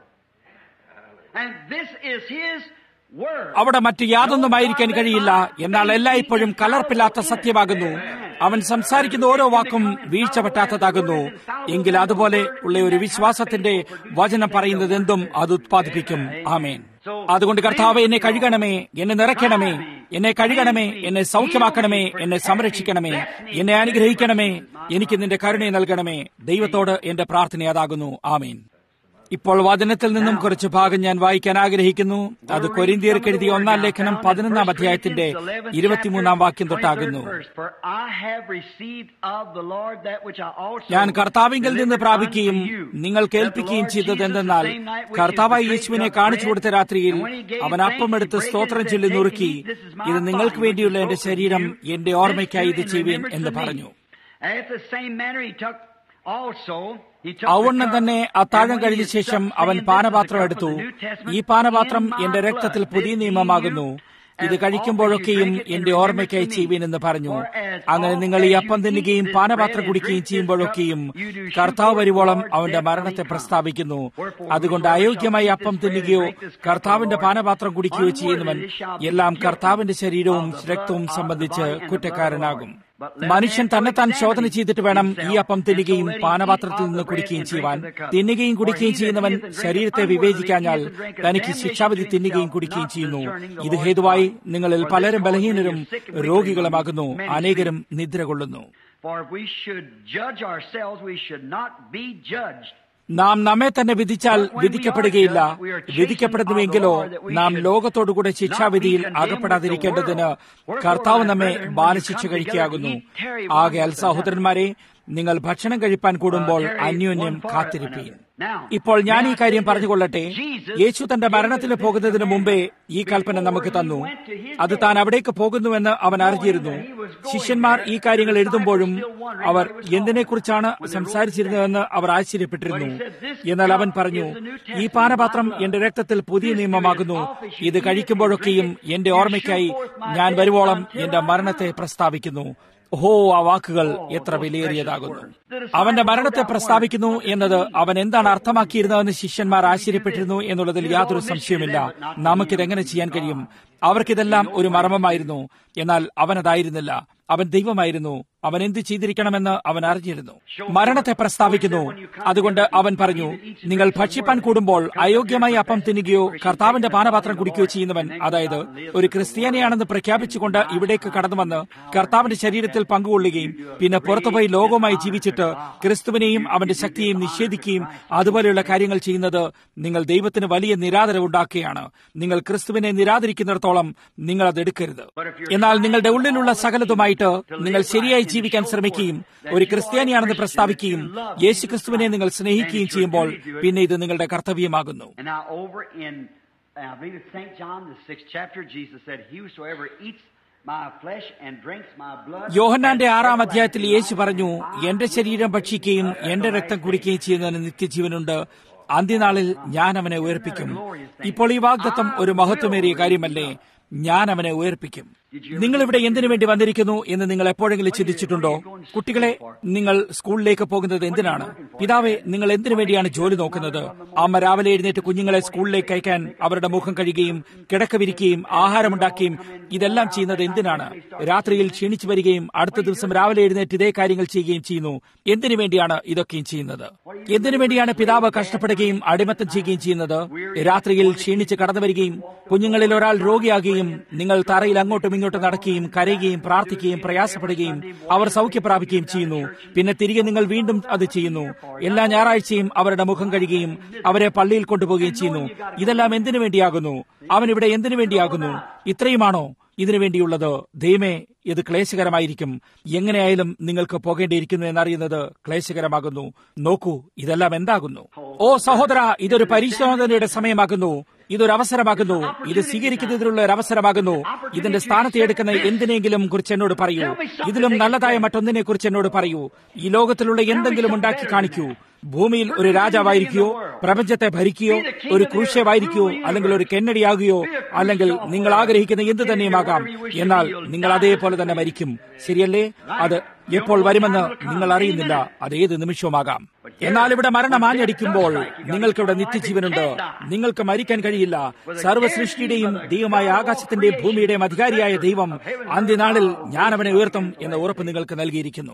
And this is his word. അവിടെ മറ്റു യാതൊന്നുമായിരിക്കാൻ കഴിയില്ല എന്നാൽ എല്ലായ്പ്പോഴും കലർപ്പില്ലാത്ത സത്യമാകുന്നു അവൻ സംസാരിക്കുന്ന ഓരോ വാക്കും വീഴ്ച പറ്റാത്തതാകുന്നു എങ്കിൽ അതുപോലെ ഉള്ള ഒരു വിശ്വാസത്തിന്റെ വചനം പറയുന്നത് എന്തും അത് ഉത്പാദിപ്പിക്കും ആമേൻ അതുകൊണ്ട് കർത്താവ് എന്നെ കഴുകണമേ എന്നെ നിറയ്ക്കണമേ എന്നെ കഴുകണമേ എന്നെ സൗഖ്യമാക്കണമേ എന്നെ സംരക്ഷിക്കണമേ എന്നെ അനുഗ്രഹിക്കണമേ എനിക്ക് നിന്റെ കരുണയെ നൽകണമേ ദൈവത്തോട് എന്റെ പ്രാർത്ഥന അതാകുന്നു ആമേൻ ഇപ്പോൾ വചനത്തിൽ നിന്നും കുറച്ച് ഭാഗം ഞാൻ വായിക്കാൻ ആഗ്രഹിക്കുന്നു അത് കൊരിന്തിയർക്ക് എഴുതിയ ഒന്നാം ലേഖനം പതിനൊന്നാം അധ്യായത്തിന്റെ ഇരുപത്തിമൂന്നാം വാക്യം തൊട്ടാകുന്നു For I have received of the Lord that which I also ഞാൻ കർത്താവിങ്കിൽ നിന്ന് delivered പ്രാപിക്കുകയും unto you, നിങ്ങൾ that the കേൾപ്പിക്കുകയും Lord ചെയ്തത് Jesus, എന്തെന്നാൽ the same night which he കർത്താവായ was യേശുവിനെ betrayed, കാണിച്ചു took കൊടുത്ത bread, രാത്രിയിൽ and when he gave അവൻ thanks, അപ്പം he എടുത്ത് brake it സ്തോത്രം and ചൊല്ലി said, നുറുക്കി "Take and eat, this is my ഇത് നിങ്ങൾക്ക് body, which വേണ്ടിയുള്ള is എന്റെ broken ശരീരം for you. എന്റെ This ഓർമ്മയ്ക്കായി ഇത് do in ചെയ്യുവിൻ remembrance എന്ന് of me." പറഞ്ഞു After the same manner he took also he took ഔവണ്ണം the cup, തന്നെ and അത്താഴം when he കഴിഞ്ഞ had ശേഷം supped, അവൻ saying, "This is the പാനപാത്രം cup of എടുത്തു the New Testament ഈ പാനപാത്രം in my എന്റെ blood. രക്തത്തിൽ This പുതിയ do നിയമമാകുന്നു you ഇത് as കഴിക്കുമ്പോഴൊക്കെയും often as you എന്റെ drink it in ഓർമ്മയ്ക്കായി remembrance of me. ചെയ്യുവിൻ എന്ന് പറഞ്ഞു For as അങ്ങനെ often നിങ്ങൾ ഈ as you അപ്പം eat തിന്നുകയും this പാനപാത്രം bread and കുടിക്കുകയും drink this ചെയ്യുമ്പോഴൊക്കെയും cup, you do show കർത്താവ് forth വരുവോളം Lord's അവന്റെ death മരണത്തെ till he come. പ്രസ്താവിക്കുന്നു Wherefore, അതുകൊണ്ട് whosoever അയോഗ്യമായി shall eat അപ്പം this bread and തിന്നുകയോ drink this cup of the കർത്താവിന്റെ Lord പാനപാത്രം കുടിക്കുകയോ ചെയ്യുന്നവൻ unworthily shall be എല്ലാം guilty കർത്താവിന്റെ ശരീരവും of the blood രക്തവും of the സംബന്ധിച്ച് body and the blood of the കുറ്റക്കാരനാകും Lord. But let മനുഷ്യൻ man തന്നെത്താൻ examine ശോധന ചെയ്തിട്ട് വേണം ഈ himself, അപ്പം and so തിന്നുകയും let him eat പാനപാത്രത്തിൽ of നിന്ന് the bread കുടിക്കുകയും and ചെയ്യുവാൻ drink of the cup. തിന്നുകയും For കുടിക്കുകയും he that ചെയ്യുന്നവൻ eateth and drinketh ശരീരത്തെ unworthily വിവേചിക്കാഞ്ഞാൽ eateth and drinketh തനിക്ക് damnation ശിക്ഷാവിധി to തിന്നുകയും himself, കുടിക്കുകയും not ചെയ്യുന്നു discerning the ഇത് Lord's ഹേതുവായി body. നിങ്ങളിൽ For this പലരും cause ബലഹീനരും many are sick and weak, രോഗികളുമാകുന്നു many അനേകരും sleep. നിദ്ര കൊള്ളുന്നു For if we should judge ourselves, we should not be judged. നാം നമ്മെ തന്നെ വിധിച്ചാൽ വിധിക്കപ്പെടുകയില്ല വിധിക്കപ്പെടുന്നുവെങ്കിലോ നാം ലോകത്തോടുകൂടെ ശിക്ഷാവിധിയിൽ അകപ്പെടാതിരിക്കേണ്ടതിന് കർത്താവ് നമ്മെ ബാലശിക്ഷ കഴിക്കുകയാകുന്നു ആകയാൽ സഹോദരന്മാരെ നിങ്ങൾ ഭക്ഷണം കഴിപ്പാൻ കൂടുമ്പോൾ അന്യോന്യം കാത്തിരിപ്പീൻ ഇപ്പോൾ ഞാൻ ഈ കാര്യം പറഞ്ഞുകൊള്ളട്ടെ യേശു തന്റെ മരണത്തിന് പോകുന്നതിന് മുമ്പേ ഈ കൽപ്പന നമുക്ക് തന്നു അത് താൻ അവിടേക്ക് പോകുന്നുവെന്ന് അവൻ അറിഞ്ഞിരുന്നു ശിഷ്യന്മാർ ഈ കാര്യങ്ങൾ എഴുതുമ്പോഴും അവർ എന്തിനെക്കുറിച്ചാണ് സംസാരിച്ചിരുന്നതെന്ന് അവർ ആശ്ചര്യപ്പെട്ടിരുന്നു എന്നാൽ അവൻ പറഞ്ഞു ഈ പാനപാത്രം എന്റെ രക്തത്തിൽ പുതിയ നിയമമാകുന്നു ഇത് കഴിക്കുമ്പോഴൊക്കെയും എന്റെ ഓർമ്മയ്ക്കായി ഞാൻ വരുവോളം എന്റെ മരണത്തെ പ്രസ്താവിക്കുന്നു ഓഹോ ആ വാക്കുകൾ എത്ര വിലയേറിയതാകുന്നു അവന്റെ മരണത്തെ പ്രസ്താവിക്കുന്നു എന്നത് അവൻ എന്താണ് അർത്ഥമാക്കിയിരുന്നതെന്ന് ശിഷ്യന്മാർ ആശ്ചര്യപ്പെട്ടിരുന്നു എന്നുള്ളതിൽ യാതൊരു സംശയമില്ല നമുക്കിതെങ്ങനെ ചെയ്യാൻ കഴിയും അവർക്കിതെല്ലാം ഒരു മർമ്മമായിരുന്നു എന്നാൽ അവനതായിരുന്നില്ല അവൻ ദൈവമായിരുന്നു അവൻ എന്ത് ചെയ്തിരിക്കണമെന്ന് അവൻ അറിഞ്ഞിരുന്നു മരണത്തെ പ്രസ്താവിക്കുന്നു അതുകൊണ്ട് അവൻ പറഞ്ഞു നിങ്ങൾ ഭക്ഷിപ്പാൻ കൂടുമ്പോൾ അയോഗ്യമായി അപ്പം തിന്നുകയോ കർത്താവിന്റെ പാനപാത്രം കുടിക്കുകയോ ചെയ്യുന്നവൻ അതായത് ഒരു ക്രിസ്ത്യാനിയാണെന്ന് പ്രഖ്യാപിച്ചുകൊണ്ട് ഇവിടേക്ക് കടന്നുവന്ന് കർത്താവിന്റെ ശരീരത്തിൽ പങ്കുകൊള്ളുകയും പിന്നെ പുറത്തുപോയി ലോകവുമായി ജീവിച്ചിട്ട് ക്രിസ്തുവിനെയും അവന്റെ ശക്തിയെയും നിഷേധിക്കുകയും അതുപോലെയുള്ള കാര്യങ്ങൾ ചെയ്യുന്നത് നിങ്ങൾ ദൈവത്തിന് വലിയ നിരാദരവ് ഉണ്ടാക്കുകയാണ് നിങ്ങൾ ക്രിസ്തുവിനെ നിരാദരിക്കുന്നിടത്തോളം നിങ്ങൾ അത് എടുക്കരുത് എന്നാൽ നിങ്ങളുടെ ഉള്ളിലുള്ള സകലതുമായിട്ട് നിങ്ങൾ ശരിയായി ജീവിക്കാൻ ശ്രമിക്കുകയും ഒരു ക്രിസ്ത്യാനിയാണെന്ന് പ്രസ്താവിക്കുകയും യേശു ക്രിസ്തുവിനെ നിങ്ങൾ സ്നേഹിക്കുകയും ചെയ്യുമ്പോൾ പിന്നെ ഇത് നിങ്ങളുടെ കർത്തവ്യമാകുന്നു And now over in, I believe it's St. John, the sixth chapter, Jesus said, He whosoever eats my flesh and drinks my blood. യോഹന്നാന്റെ ആറാം അധ്യായത്തിൽ യേശു പറഞ്ഞു എന്റെ ശരീരം ഭക്ഷിക്കുകയും എന്റെ രക്തം കുടിക്കുകയും ചെയ്യുന്നതിന് നിത്യജീവനുണ്ട് അന്ത്യനാളിൽ ഞാൻ അവനെ ഉയർപ്പിക്കും ഇപ്പോൾ ഈ വാഗ്ദത്തം ഒരു മഹത്വമേറിയ കാര്യമല്ലേ ഞാൻ അവനെ ഉയർപ്പിക്കും നിങ്ങൾ ഇവിടെ എന്തിനു വേണ്ടി വന്നിരിക്കുന്നു എന്ന് നിങ്ങൾ എപ്പോഴെങ്കിലും ചിന്തിച്ചിട്ടുണ്ടോ കുട്ടികളെ നിങ്ങൾ സ്കൂളിലേക്ക് പോകുന്നത് എന്തിനാണ് പിതാവെ നിങ്ങൾ എന്തിനു വേണ്ടിയാണ് ജോലി നോക്കുന്നത് അമ്മ രാവിലെ എഴുന്നേറ്റ് കുഞ്ഞുങ്ങളെ സ്കൂളിലേക്ക് അയക്കാൻ അവരുടെ മുഖം കഴുകുകയും കിടക്ക വിരിക്കുകയും ആഹാരമുണ്ടാക്കുകയും ഇതെല്ലാം ചെയ്യുന്നത് എന്തിനാണ് രാത്രിയിൽ ക്ഷീണിച്ചു വരികയും അടുത്ത ദിവസം രാവിലെ എഴുന്നേറ്റ് ഇതേ കാര്യങ്ങൾ ചെയ്യുകയും ചെയ്യുന്നു എന്തിനു വേണ്ടിയാണ് ഇതൊക്കെയും ചെയ്യുന്നത് എന്തിനു വേണ്ടിയാണ് പിതാവ് കഷ്ടപ്പെടുകയും അടിമത്തം ചെയ്യുകയും ചെയ്യുന്നത് രാത്രിയിൽ ക്ഷീണിച്ച് കടന്നു വരികയും കുഞ്ഞുങ്ങളിൽ ഒരാൾ രോഗിയാകുകയും നിങ്ങൾ തറയിൽ അങ്ങോട്ടും ഇങ്ങോട്ടും നടക്കുകയും കരയുകയും പ്രാർത്ഥിക്കുകയും പ്രയാസപ്പെടുകയും അവർ സൗഖ്യം പ്രാപിക്കുകയും ചെയ്യുന്നു പിന്നെ തിരികെ നിങ്ങൾ വീണ്ടും അത് ചെയ്യുന്നു എല്ലാ ഞായറാഴ്ചയും അവരുടെ മുഖം കഴുകുകയും അവരെ പള്ളിയിൽ കൊണ്ടുപോവുകയും ചെയ്യുന്നു ഇതെല്ലാം എന്തിനു വേണ്ടിയാകുന്നു അവൻ ഇവിടെ എന്തിനു വേണ്ടിയാകുന്നു ഇത്രയുമാണോ ഇതിനു വേണ്ടിയുള്ളത് ദൈവമേ ഇത് ക്ലേശകരമായിരിക്കും എങ്ങനെയായാലും നിങ്ങൾക്ക് പോകേണ്ടിയിരിക്കുന്നു എന്നറിയുന്നത് ക്ലേശകരമാകുന്നു നോക്കൂ ഇതെല്ലാം എന്താകുന്നു ഓ സഹോദര ഇതൊരു പരിശോധനയുടെ സമയമാകുന്നു ഇതൊരു അവസരമാകുന്നു ഇത് സ്വീകരിക്കുന്നതിനുള്ള ഒരു അവസരമാകുന്നു ഇതിന്റെ സ്ഥാനത്ത് എടുക്കുന്ന എന്തിനെങ്കിലും കുറിച്ച് എന്നോട് പറയൂ ഇതിലും നല്ലതായ മറ്റൊന്നിനെ കുറിച്ച് എന്നോട് പറയൂ ഈ ലോകത്തിലുള്ള എന്തെങ്കിലും ഉണ്ടാക്കി കാണിക്കൂ ഭൂമിയിൽ ഒരു രാജാവായിരിക്കുകയോ പ്രപഞ്ചത്തെ ഭരിക്കുകയോ ഒരു ക്രൂശ്യവായിരിക്കുകയോ അല്ലെങ്കിൽ ഒരു കെന്നഡിയാകുകയോ അല്ലെങ്കിൽ നിങ്ങൾ ആഗ്രഹിക്കുന്ന എന്ത് തന്നെയുമാകാം എന്നാൽ നിങ്ങൾ അതേപോലെ തന്നെ മരിക്കും ശരിയല്ലേ അത് എപ്പോൾ വരുമെന്ന് നിങ്ങൾ അറിയുന്നില്ല അത് ഏത് നിമിഷവുമാകാം എന്നാൽ ഇവിടെ മരണം ആഞ്ഞടിക്കുമ്പോൾ നിങ്ങൾക്കിവിടെ നിത്യജീവനുണ്ട് നിങ്ങൾക്ക് മരിക്കാൻ കഴിയില്ല സർവ്വസൃഷ്ടിയുടെയും ദൈവമായ ആകാശത്തിന്റെയും ഭൂമിയുടെയും അധികാരിയായ ദൈവം അന്ത്യനാളിൽ ഞാൻ അവനെ ഉയർത്തും എന്ന ഉറപ്പ് നിങ്ങൾക്ക് നൽകിയിരിക്കുന്നു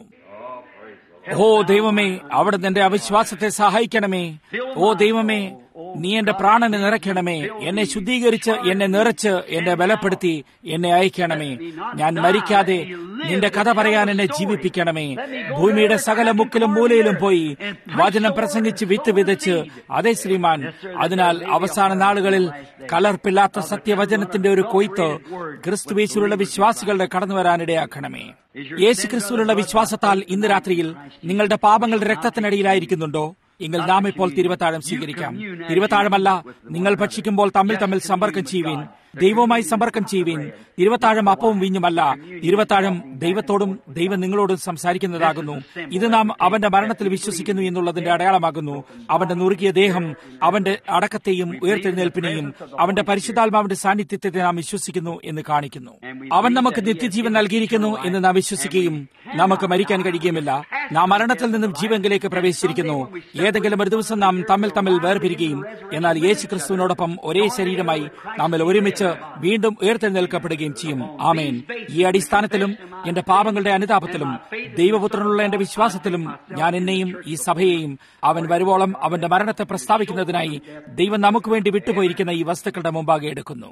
ഓ ദൈവമേ അവിടെ എന്റെ അവിശ്വാസത്തെ സഹായിക്കണമേ ഓ ദൈവമേ നീ എന്റെ പ്രാണനെ നിറയ്ക്കണമേ എന്നെ ശുദ്ധീകരിച്ച് എന്നെ നിറച്ച് എന്നെ ബലപ്പെടുത്തി എന്നെ അയക്കണമേ ഞാൻ മരിക്കാതെ നിന്റെ കഥ പറയാൻ എന്നെ ജീവിപ്പിക്കണമേ ഭൂമിയുടെ സകല മുക്കിലും മൂലയിലും പോയി വചനം പ്രസംഗിച്ച് വിത്ത് വിതച്ച് അതെ ശ്രീമാൻ അതിനാൽ അവസാന നാളുകളിൽ കലർപ്പില്ലാത്ത സത്യവചനത്തിന്റെ ഒരു കൊയ്ത്ത് ക്രിസ്തുവേശുള്ള വിശ്വാസികളുടെ കടന്നു വരാനിടയാക്കണമേ യേശു ക്രിസ്തുവിലുള്ള വിശ്വാസത്താൽ ഇന്ന് രാത്രിയിൽ നിങ്ങളുടെ പാപങ്ങളുടെ രക്തത്തിനടിയിലായിരിക്കുന്നുണ്ടോ എങ്കിൽ നാം ഇപ്പോൾ തിരുവത്താഴം സ്വീകരിക്കാം തിരുവത്താഴമല്ല നിങ്ങൾ ഭക്ഷിക്കുമ്പോൾ തമ്മിൽ തമ്മിൽ സമ്പർക്കം ചെയ്യുവീൻ ദൈവവുമായി സമ്പർക്കം ചെയ്യുവീൻ തിരുവത്താഴം അപ്പവും വീഞ്ഞുമല്ല തിരുവത്താഴം ദൈവത്തോടും ദൈവം നിങ്ങളോടും സംസാരിക്കുന്നതാകുന്നു ഇത് നാം അവന്റെ മരണത്തിൽ വിശ്വസിക്കുന്നു എന്നുള്ളതിന്റെ അടയാളമാകുന്നു അവന്റെ നുറുകിയ ദേഹം അവന്റെ അടക്കത്തെയും ഉയർത്തെഴുന്നേൽപ്പിനെയും അവന്റെ പരിശുദ്ധാത്മാവിന്റെ സാന്നിധ്യത്തെ നാം വിശ്വസിക്കുന്നു എന്ന് കാണിക്കുന്നു അവൻ നമുക്ക് നിത്യജീവൻ നൽകിയിരിക്കുന്നു എന്ന് നാം വിശ്വസിക്കുകയും നമുക്ക് മരിക്കാൻ കഴിയുകയുമില്ല നാം മരണത്തിൽ നിന്നും ജീവങ്കിലേക്ക് പ്രവേശിച്ചിരിക്കുന്നു ഏതെങ്കിലും ഒരു ദിവസം നാം തമ്മിൽ തമ്മിൽ വേർപിരിക്കുകയും എന്നാൽ യേശു ക്രിസ്തുവിനോടൊപ്പം ഒരേ ശരീരമായി നമ്മിൽ ഒരുമിച്ച് വീണ്ടും ഉയർത്തെഴുന്നേൽക്കപ്പെടുകയും ചെയ്യും ആമേൻ ഈ അടിസ്ഥാനത്തിലും എന്റെ പാപങ്ങളുടെ അനുതാപത്തിലും ദൈവപുത്രനുള്ള എന്റെ വിശ്വാസത്തിലും ഞാൻ എന്നെയും ഈ സഭയെയും അവൻ വരുവോളം അവന്റെ മരണത്തെ പ്രസ്താവിക്കുന്നതിനായി ദൈവം നമുക്ക് വേണ്ടി വിട്ടുപോയിരിക്കുന്ന ഈ വസ്തുക്കളുടെ മുമ്പാകെ എടുക്കുന്നു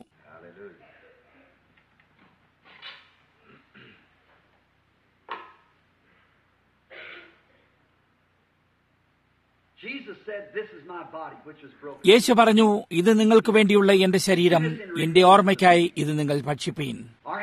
യേശു പറഞ്ഞു ഇത് നിങ്ങൾക്ക് വേണ്ടിയുള്ള എന്റെ ശരീരം എന്റെ ഓർമ്മയ്ക്കായി ഇത് നിങ്ങൾ ഭക്ഷിപ്പീൻ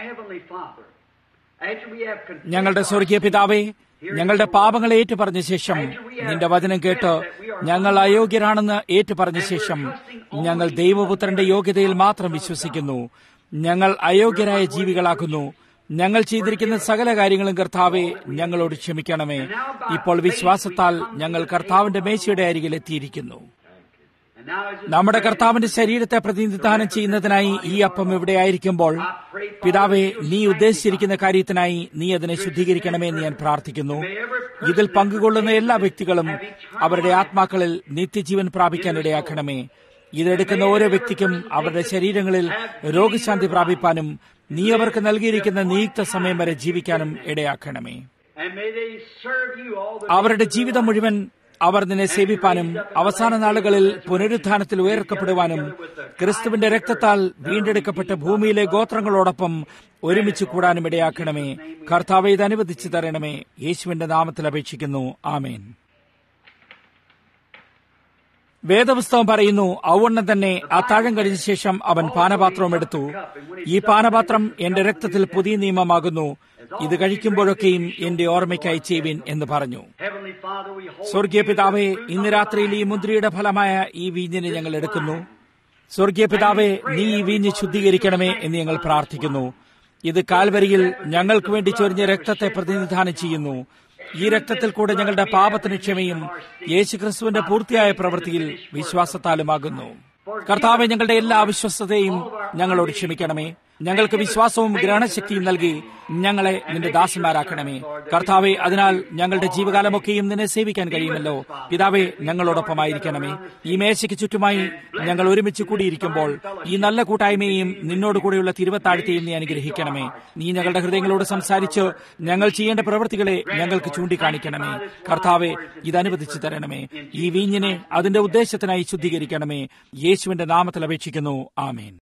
ഞങ്ങളുടെ സ്വർഗീയ പിതാവേ ഞങ്ങളുടെ പാപങ്ങളെ ഏറ്റുപറഞ്ഞ ശേഷം നിന്റെ വചനം കേട്ട് ഞങ്ങൾ അയോഗ്യരാണെന്ന് ഏറ്റുപറഞ്ഞ ശേഷം ഞങ്ങൾ ദൈവപുത്രന്റെ യോഗ്യതയിൽ മാത്രം വിശ്വസിക്കുന്നു ഞങ്ങൾ അയോഗ്യരായ ജീവികളാക്കുന്നു ഞങ്ങൾ ചെയ്തിരിക്കുന്ന സകല കാര്യങ്ങളും കർത്താവെ ഞങ്ങളോട് ക്ഷമിക്കണമേ ഇപ്പോൾ വിശ്വാസത്താൽ ഞങ്ങൾ കർത്താവിന്റെ മേശയുടെ അരികിൽ എത്തിയിരിക്കുന്നു നമ്മുടെ കർത്താവിന്റെ ശരീരത്തെ പ്രതിനിധാനം ചെയ്യുന്നതിനായി ഈ അപ്പം ഇവിടെ ആയിരിക്കുമ്പോൾ പിതാവെ നീ ഉദ്ദേശിച്ചിരിക്കുന്ന കാര്യത്തിനായി നീ അതിനെ ശുദ്ധീകരിക്കണമേ എന്ന് ഞാൻ പ്രാർത്ഥിക്കുന്നു ഇതിൽ പങ്കുകൊള്ളുന്ന എല്ലാ വ്യക്തികളും അവരുടെ ആത്മാക്കളിൽ നിത്യജീവൻ പ്രാപിക്കാൻ ഇടയാക്കണമേ ഇതെടുക്കുന്ന ഓരോ വ്യക്തിക്കും അവരുടെ ശരീരങ്ങളിൽ രോഗശാന്തി പ്രാപിപ്പാനും നീ അവർക്ക് നൽകിയിരിക്കുന്ന നിയുക്ത സമയം വരെ ജീവിക്കാനും ഇടയാക്കണമേ അവരുടെ ജീവിതം മുഴുവൻ അവർ നിന്നെ സേവിപ്പാനും അവസാന നാളുകളിൽ പുനരുത്ഥാനത്തിൽ ഉയർക്കപ്പെടുവാനും ക്രിസ്തുവിന്റെ രക്തത്താൽ വീണ്ടെടുക്കപ്പെട്ട ഭൂമിയിലെ ഗോത്രങ്ങളോടൊപ്പം ഒരുമിച്ച് കൂടാനും ഇടയാക്കണമേ കർത്താവ് ഇത് അനുവദിച്ചു തരണമേ യേശുവിന്റെ നാമത്തിൽ അപേക്ഷിക്കുന്നു ആമേൻ വേദപുസ്തകം പറയുന്നു ഔവണ്ണം തന്നെ ആ താഴം കഴിഞ്ഞ ശേഷം അവൻ പാനപാത്രവും എടുത്തു ഈ പാനപാത്രം എന്റെ രക്തത്തിൽ പുതിയ നിയമമാകുന്നു ഇത് കഴിക്കുമ്പോഴൊക്കെയും എന്റെ ഓർമ്മയ്ക്കായി ചെയ്യുവിൻ എന്ന് പറഞ്ഞു സ്വർഗീയ പിതാവെ ഇന്ന് രാത്രിയിൽ ഈ മുദ്രയുടെ ഫലമായ ഈ വീഞ്ഞിനെ ഞങ്ങൾ എടുക്കുന്നു സ്വർഗീയ പിതാവെ നീ ഈ വീഞ്ഞ് ശുദ്ധീകരിക്കണമേ എന്ന് ഞങ്ങൾ പ്രാർത്ഥിക്കുന്നു ഇത് കാൽവരിയിൽ ഞങ്ങൾക്ക് വേണ്ടി ചൊരിഞ്ഞ രക്തത്തെ പ്രതിനിധാനം ചെയ്യുന്നു ഈ രക്തത്തിൽ കൂടെ ഞങ്ങളുടെ പാപത്തിന് ക്ഷമയും യേശുക്രിസ്തുവിന്റെ പൂർത്തിയായ പ്രവൃത്തിയിൽ വിശ്വാസത്താലുമാകുന്നു കർത്താവെ ഞങ്ങളുടെ എല്ലാ അവിശ്വസ്തതയും ഞങ്ങളോട് ക്ഷമിക്കണമേ ഞങ്ങൾക്ക് വിശ്വാസവും ഗ്രഹണശക്തിയും നൽകി ഞങ്ങളെ നിന്റെ ദാസന്മാരാക്കണമേ കർത്താവെ അതിനാൽ ഞങ്ങളുടെ ജീവകാലമൊക്കെയും നിന്നെ സേവിക്കാൻ കഴിയുമല്ലോ പിതാവെ ഞങ്ങളോടൊപ്പമായിരിക്കണമേ ഈ മേശയ്ക്ക് ചുറ്റുമായി ഞങ്ങൾ ഒരുമിച്ച് കൂടിയിരിക്കുമ്പോൾ ഈ നല്ല കൂട്ടായ്മയെയും നിന്നോട് കൂടെയുള്ള തിരുവത്താഴ്ത്തെയും നീ അനുഗ്രഹിക്കണമേ നീ ഞങ്ങളുടെ ഹൃദയങ്ങളോട് സംസാരിച്ച് ഞങ്ങൾ ചെയ്യേണ്ട പ്രവൃത്തികളെ ഞങ്ങൾക്ക് ചൂണ്ടിക്കാണിക്കണമേ കർത്താവെ ഇത് അനുവദിച്ചു തരണമേ ഈ വീഞ്ഞിനെ അതിന്റെ ഉദ്ദേശത്തിനായി ശുദ്ധീകരിക്കണമേ യേശുവിന്റെ നാമത്തിൽ അപേക്ഷിക്കുന്നു ആമേൻ